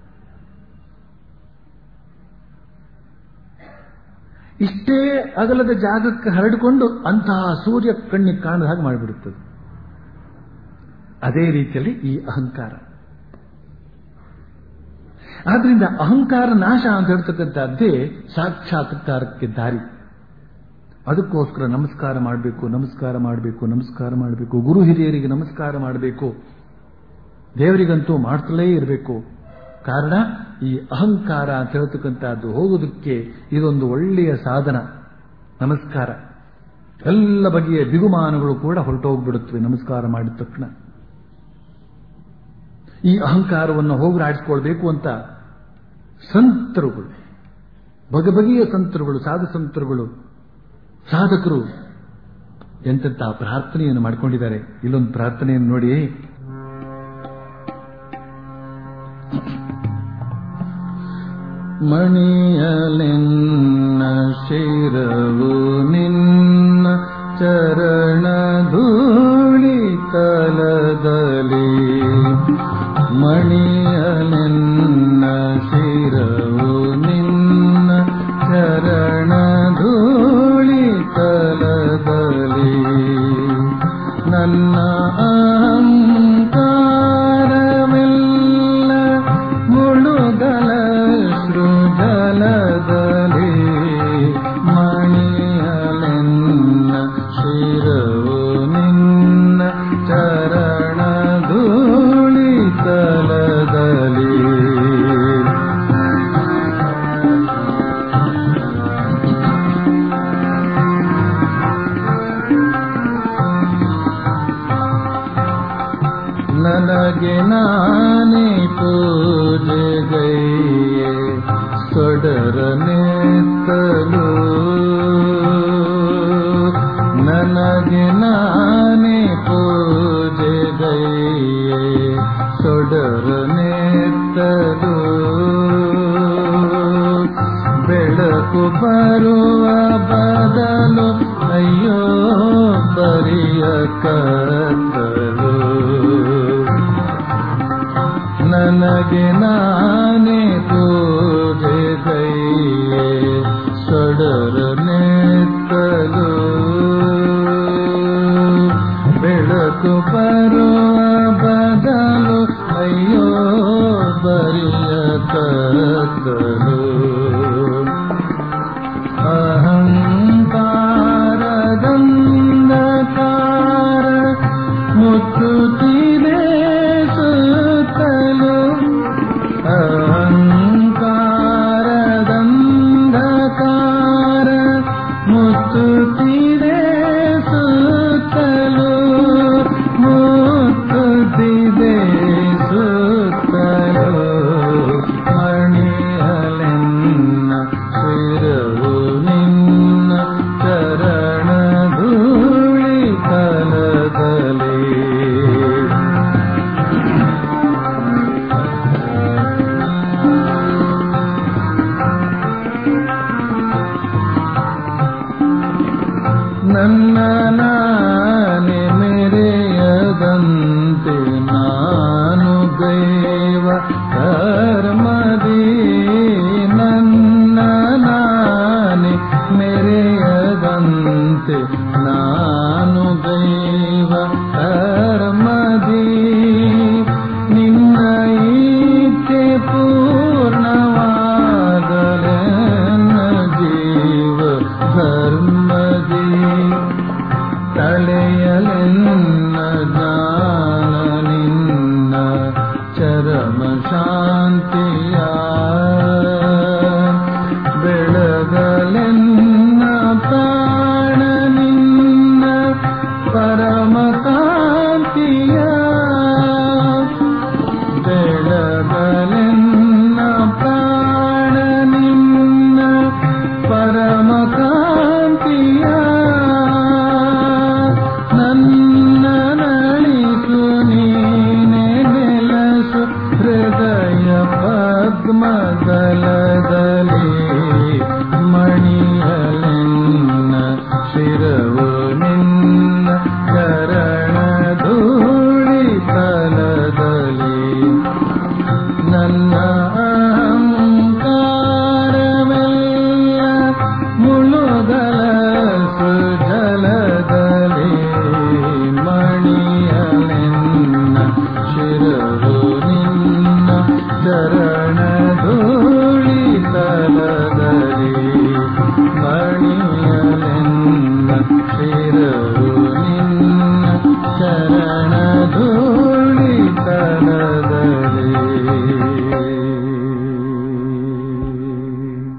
ಇಷ್ಟೇ ಅಗಲದ ಜಾಗಕ್ಕೆ ಹರಡಿಕೊಂಡು ಅಂತಹ ಸೂರ್ಯ ಕಣ್ಣಿಗೆ ಕಾಣದ ಹಾಗೆ ಮಾಡಿಬಿಡುತ್ತದೆ ಅದೇ ರೀತಿಯಲ್ಲಿ ಈ ಅಹಂಕಾರ ಆದ್ರಿಂದ ಅಹಂಕಾರ ನಾಶ ಅಂತ ಹೇಳ್ತಕ್ಕಂಥದ್ದೇ ಸಾಕ್ಷಾತ್ಕಾರಕ್ಕೆ ದಾರಿ ಅದಕ್ಕೋಸ್ಕರ ನಮಸ್ಕಾರ ಮಾಡಬೇಕು ನಮಸ್ಕಾರ ಮಾಡಬೇಕು ನಮಸ್ಕಾರ ಮಾಡಬೇಕು ಗುರು ಹಿರಿಯರಿಗೆ ನಮಸ್ಕಾರ ಮಾಡಬೇಕು ದೇವರಿಗಂತೂ ಮಾಡ್ತಲೇ ಇರಬೇಕು ಕಾರಣ ಈ ಅಹಂಕಾರ ಅಂತ ಹೇಳ್ತಕ್ಕಂಥದ್ದು ಹೋಗೋದಕ್ಕೆ ಇದೊಂದು ಒಳ್ಳೆಯ ಸಾಧನ ನಮಸ್ಕಾರ ಎಲ್ಲ ಬಗೆಯ ಬಿಗುಮಾನಗಳು ಕೂಡ ಹೊರಟೋಗ್ಬಿಡುತ್ತವೆ ನಮಸ್ಕಾರ ಮಾಡಿದ ತಕ್ಷಣ ಈ ಅಹಂಕಾರವನ್ನು ಹೋಗಲಾಡಿಸ್ಕೊಳ್ಬೇಕು ಅಂತ ಸಂತರುಗಳು ಬಗೆ ಬಗೆಯ ಸಂತರುಗಳು ಸಾಧು ಸಂತರುಗಳು ಸಾಧಕರು ಎಂತೆಂತ ಪ್ರಾರ್ಥನೆಯನ್ನು ಮಾಡಿಕೊಂಡಿದ್ದಾರೆ ಇಲ್ಲೊಂದು ಪ್ರಾರ್ಥನೆಯನ್ನು ನೋಡಿ ಮಣಿಯಲೆನ್ನ ಶಿರವು ನಿನ್ನ ಚರಣ ಧೂಳಿ ತಲದಲ್ಲಿ ಮಣಿಯಲೆನ್ನ ಶಿರವು ನಿನ್ನ ಚರಣ ಧೂಳಿ ತಲದಲ್ಲಿ ನನ್ನ ಅಹಂಕಾರವೆಲ್ಲ ಮುಳುಗಲ ಸೃಜಲದಲ್ಲಿ ಮಣಿಯಲೆನ್ನ ಶಿರವು ನಿನ್ನ ಚರಣ ಧೂಳಿತಲದಲ್ಲಿ ನನಗೆ ನಾನೇ ಪೂಜೆಗೈಯೇ ಸೊಡರನೆತ್ತಲು ನನಗೆ ನಾನೇ ಪೂಜೆಗೈಯೇ ಸೊಡರನೆತ್ತಲು ಬೆಳಕು ಬರುವ ಬದಲು ಅಯ್ಯೋ ಬರಿಯ ಕತ್ತಲು ನನಗೆ ನಾನೇ ಪೂಜೆ ಕೈಯೇ ಸೊಡರನೆತ್ತಲು ಬೆಳಕು ಬರುವ ಬದಲು ಅಯ್ಯೋ ಬರಿಯ ಕತ್ತಲು ಅಹಂಕಾರದಂದಕಾರ ಮುಚ್ಚುತ್ತಿದೆ ಸುತ್ತಲು ಅಹಂಕಾರದಂದಕಾರ ಮುಚ್ಚುತ್ತಿದೆ ಸುತ್ತಲು ಮುಚ್ಚುತ್ತಿದೆ ಸುತ್ತಲು ಮಣಿಯಲೆನ್ನ ಶಿರವು ನಿನ್ನ ಚರಣ ಧೂಳಿ ಕಲದಲ್ಲಿ ನನ್ನ ನಾನೆ ಮೆರೆಯದಂತೆ ನಾನು ಗೈವ ಕರ್ಮದಿ ನನ್ನ ನಾನೆ ಮೆರೆಯದಂತೆ ನಾನು ಗೈವ ಕರ್ಮದಿ ನಿನ್ನ ಈಚೆ ಪೂರ್ಣವಾಗಲೆ ಜೀವ ಧರ್ಮದಿ ತಳೆಯಲೆನ್ನ ಜ್ಞಾನ ನಿನ್ನ ಚರಮ ಶಾಂತಿಯ ಬೆಳಗಲೆನ್ನ ಪ್ರಾಣ ನಿನ್ನ ಪರಮ ಕಾಂತಿಯ ಬೆಳಗಲೆನ್ನ ಪ್ರಾಣ ನಿನ್ನ ಪರಮ ಕಾಂತಿಯ ನನ್ನ ನಳಿಸು ನೀನೆ ನೆಲಸು ಹೃದಯ ಪದ್ಮದಲದಲ್ಲಿ ಮಣಿಯಲೆನ್ನ ಶಿರವು ನಿನ್ನ ಚರಣ ಧೂಳಿ ತಲದಲ್ಲಿ ನನ್ನ ಅಹಂಕಾರವೆಲ್ಲ ಮುಳುಗಲ ಸುಜಲದಲ್ಲಿ ಮಣಿಯಲೆನ್ನ ಶಿರವು ನಿನ್ನ ಚರಣ ಧೂಳಿ ತಲದಲ್ಲಿ ಮಣಿಯಲೆನ್ನ ಶಿರವು ನಿನ್ನ ಚರಣ ಧೂಳಿ ತಲದಲ್ಲಿ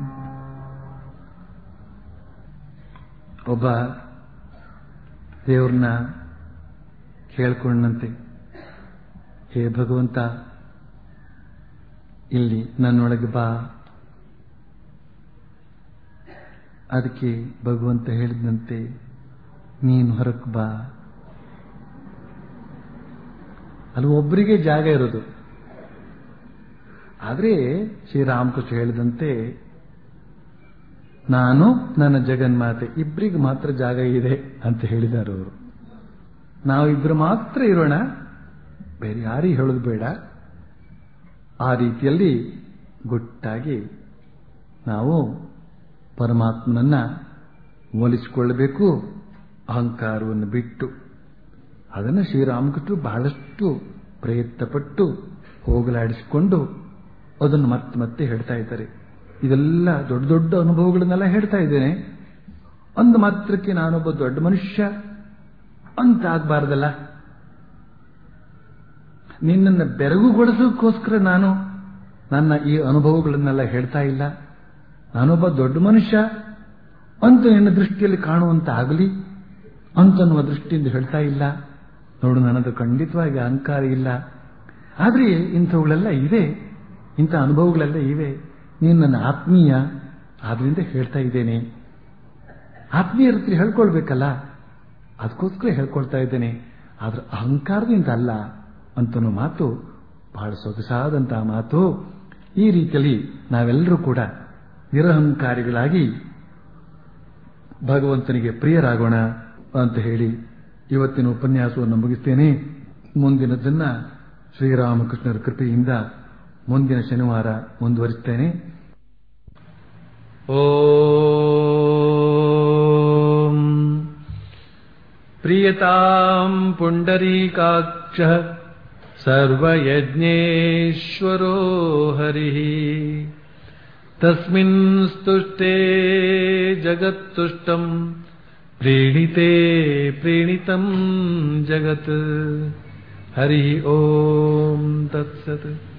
ಒಬ್ಬ ದೇವ್ರನ್ನ ಕೇಳ್ಕೊಂಡಂತೆ ಹೇ ಭಗವಂತ ಇಲ್ಲಿ ನನ್ನೊಳಗೆ ಬಾ ಅದಕ್ಕೆ ಭಗವಂತ ಹೇಳಿದಂತೆ ನೀನು ಹೊರಕ್ಕೆ ಬಾ ಅಲ್ಲಿ ಒಬ್ಬರಿಗೆ ಜಾಗ ಇರೋದು ಆದರೆ ಶ್ರೀರಾಮಕೃಷ್ಣ ಹೇಳಿದಂತೆ ನಾನು ನನ್ನ ಜಗನ್ಮಾತೆ ಇಬ್ಬರಿಗೆ ಮಾತ್ರ ಜಾಗ ಇದೆ ಅಂತ ಹೇಳಿದ್ದಾರೆ ಅವರು ನಾವಿಬ್ಬರು ಮಾತ್ರ ಇರೋಣ ಬೇರೆ ಯಾರಿಗೆ ಹೇಳೋದು ಬೇಡ ಆ ರೀತಿಯಲ್ಲಿ ಗುಟ್ಟಾಗಿ ನಾವು ಪರಮಾತ್ಮನನ್ನ ಒಲಿಸಿಕೊಳ್ಳಬೇಕು ಅಹಂಕಾರವನ್ನು ಬಿಟ್ಟು ಅದನ್ನು ಶ್ರೀರಾಮಕೃಷ್ಣರು ಬಹಳಷ್ಟು ಪ್ರಯತ್ನಪಟ್ಟು ಹೋಗಲಾಡಿಸಿಕೊಂಡು ಅದನ್ನು ಮತ್ತೆ ಮತ್ತೆ ಹೇಳ್ತಾ ಇದ್ದಾರೆ ಇದೆಲ್ಲ ದೊಡ್ಡ ದೊಡ್ಡ ಅನುಭವಗಳನ್ನೆಲ್ಲ ಹೇಳ್ತಾ ಇದ್ದೇನೆ ಒಂದು ಮಾತ್ರಕ್ಕೆ ನಾನೊಬ್ಬ ದೊಡ್ಡ ಮನುಷ್ಯ ಅಂತ ಆಗ್ಬಾರ್ದಲ್ಲ ನಿನ್ನನ್ನು ಬೆರಗುಗೊಳಿಸೋಕ್ಕೋಸ್ಕರ ನಾನು ನನ್ನ ಈ ಅನುಭವಗಳನ್ನೆಲ್ಲ ಹೇಳ್ತಾ ಇಲ್ಲ ನಾನೊಬ್ಬ ದೊಡ್ಡ ಮನುಷ್ಯ ಅಂತ ನಿನ್ನ ದೃಷ್ಟಿಯಲ್ಲಿ ಕಾಣುವಂತ ಆಗಲಿ ಅಂತನ್ನುವ ದೃಷ್ಟಿಯಿಂದ ಹೇಳ್ತಾ ಇಲ್ಲ ನೋಡು ನನ್ನದು ಖಂಡಿತವಾಗಿ ಅಹಂಕಾರ ಇಲ್ಲ ಆದರೆ ಇಂಥವುಗಳೆಲ್ಲ ಇವೆ ಇಂಥ ಅನುಭವಗಳೆಲ್ಲ ಇವೆ ನೀನು ನನ್ನ ಆತ್ಮೀಯ ಆದ್ರಿಂದ ಹೇಳ್ತಾ ಇದ್ದೇನೆ ಆತ್ಮೀಯರ ಹತ್ರ ಹೇಳ್ಕೊಳ್ಬೇಕಲ್ಲ ಅದಕ್ಕೋಸ್ಕರ ಹೇಳ್ಕೊಳ್ತಾ ಇದ್ದೇನೆ ಆದ್ರೆ ಅಹಂಕಾರದಿಂದ ಅಲ್ಲ ಅಂತನೋ ಮಾತು ಬಹಳ ಸೊಗಸಾದಂತಹ ಮಾತು ಈ ರೀತಿಯಲ್ಲಿ ನಾವೆಲ್ಲರೂ ಕೂಡ ನಿರಹಂಕಾರಿಗಳಾಗಿ ಭಗವಂತನಿಗೆ ಪ್ರಿಯರಾಗೋಣ ಅಂತ ಹೇಳಿ ಇವತ್ತಿನ ಉಪನ್ಯಾಸವನ್ನು ಮುಗಿಸ್ತೇನೆ ಮುಂದಿನದನ್ನ ಶ್ರೀರಾಮಕೃಷ್ಣರ ಕೃಪೆಯಿಂದ ಮುಂದಿನ ಶನಿವಾರ ಮುಂದುವರಿಸ್ತೇನೆ ಓಂ ಪ್ರಿಯತಾಂ ಪುಂಡರೀಕಾಕ್ಷ ಸರ್ವಯಜ್ಞೇಶ್ವರೋ ಹರಿಃ ತಸ್ಮಿನ್ ಸ್ತುಷ್ಟೇ ಜಗತ್ತುಷ್ಟಂ ಪ್ರೀಣಿತೆ ಪ್ರೀಣಿತಂ ಜಗತ್ ಹರಿ ಓಂ ತತ್ಸತ್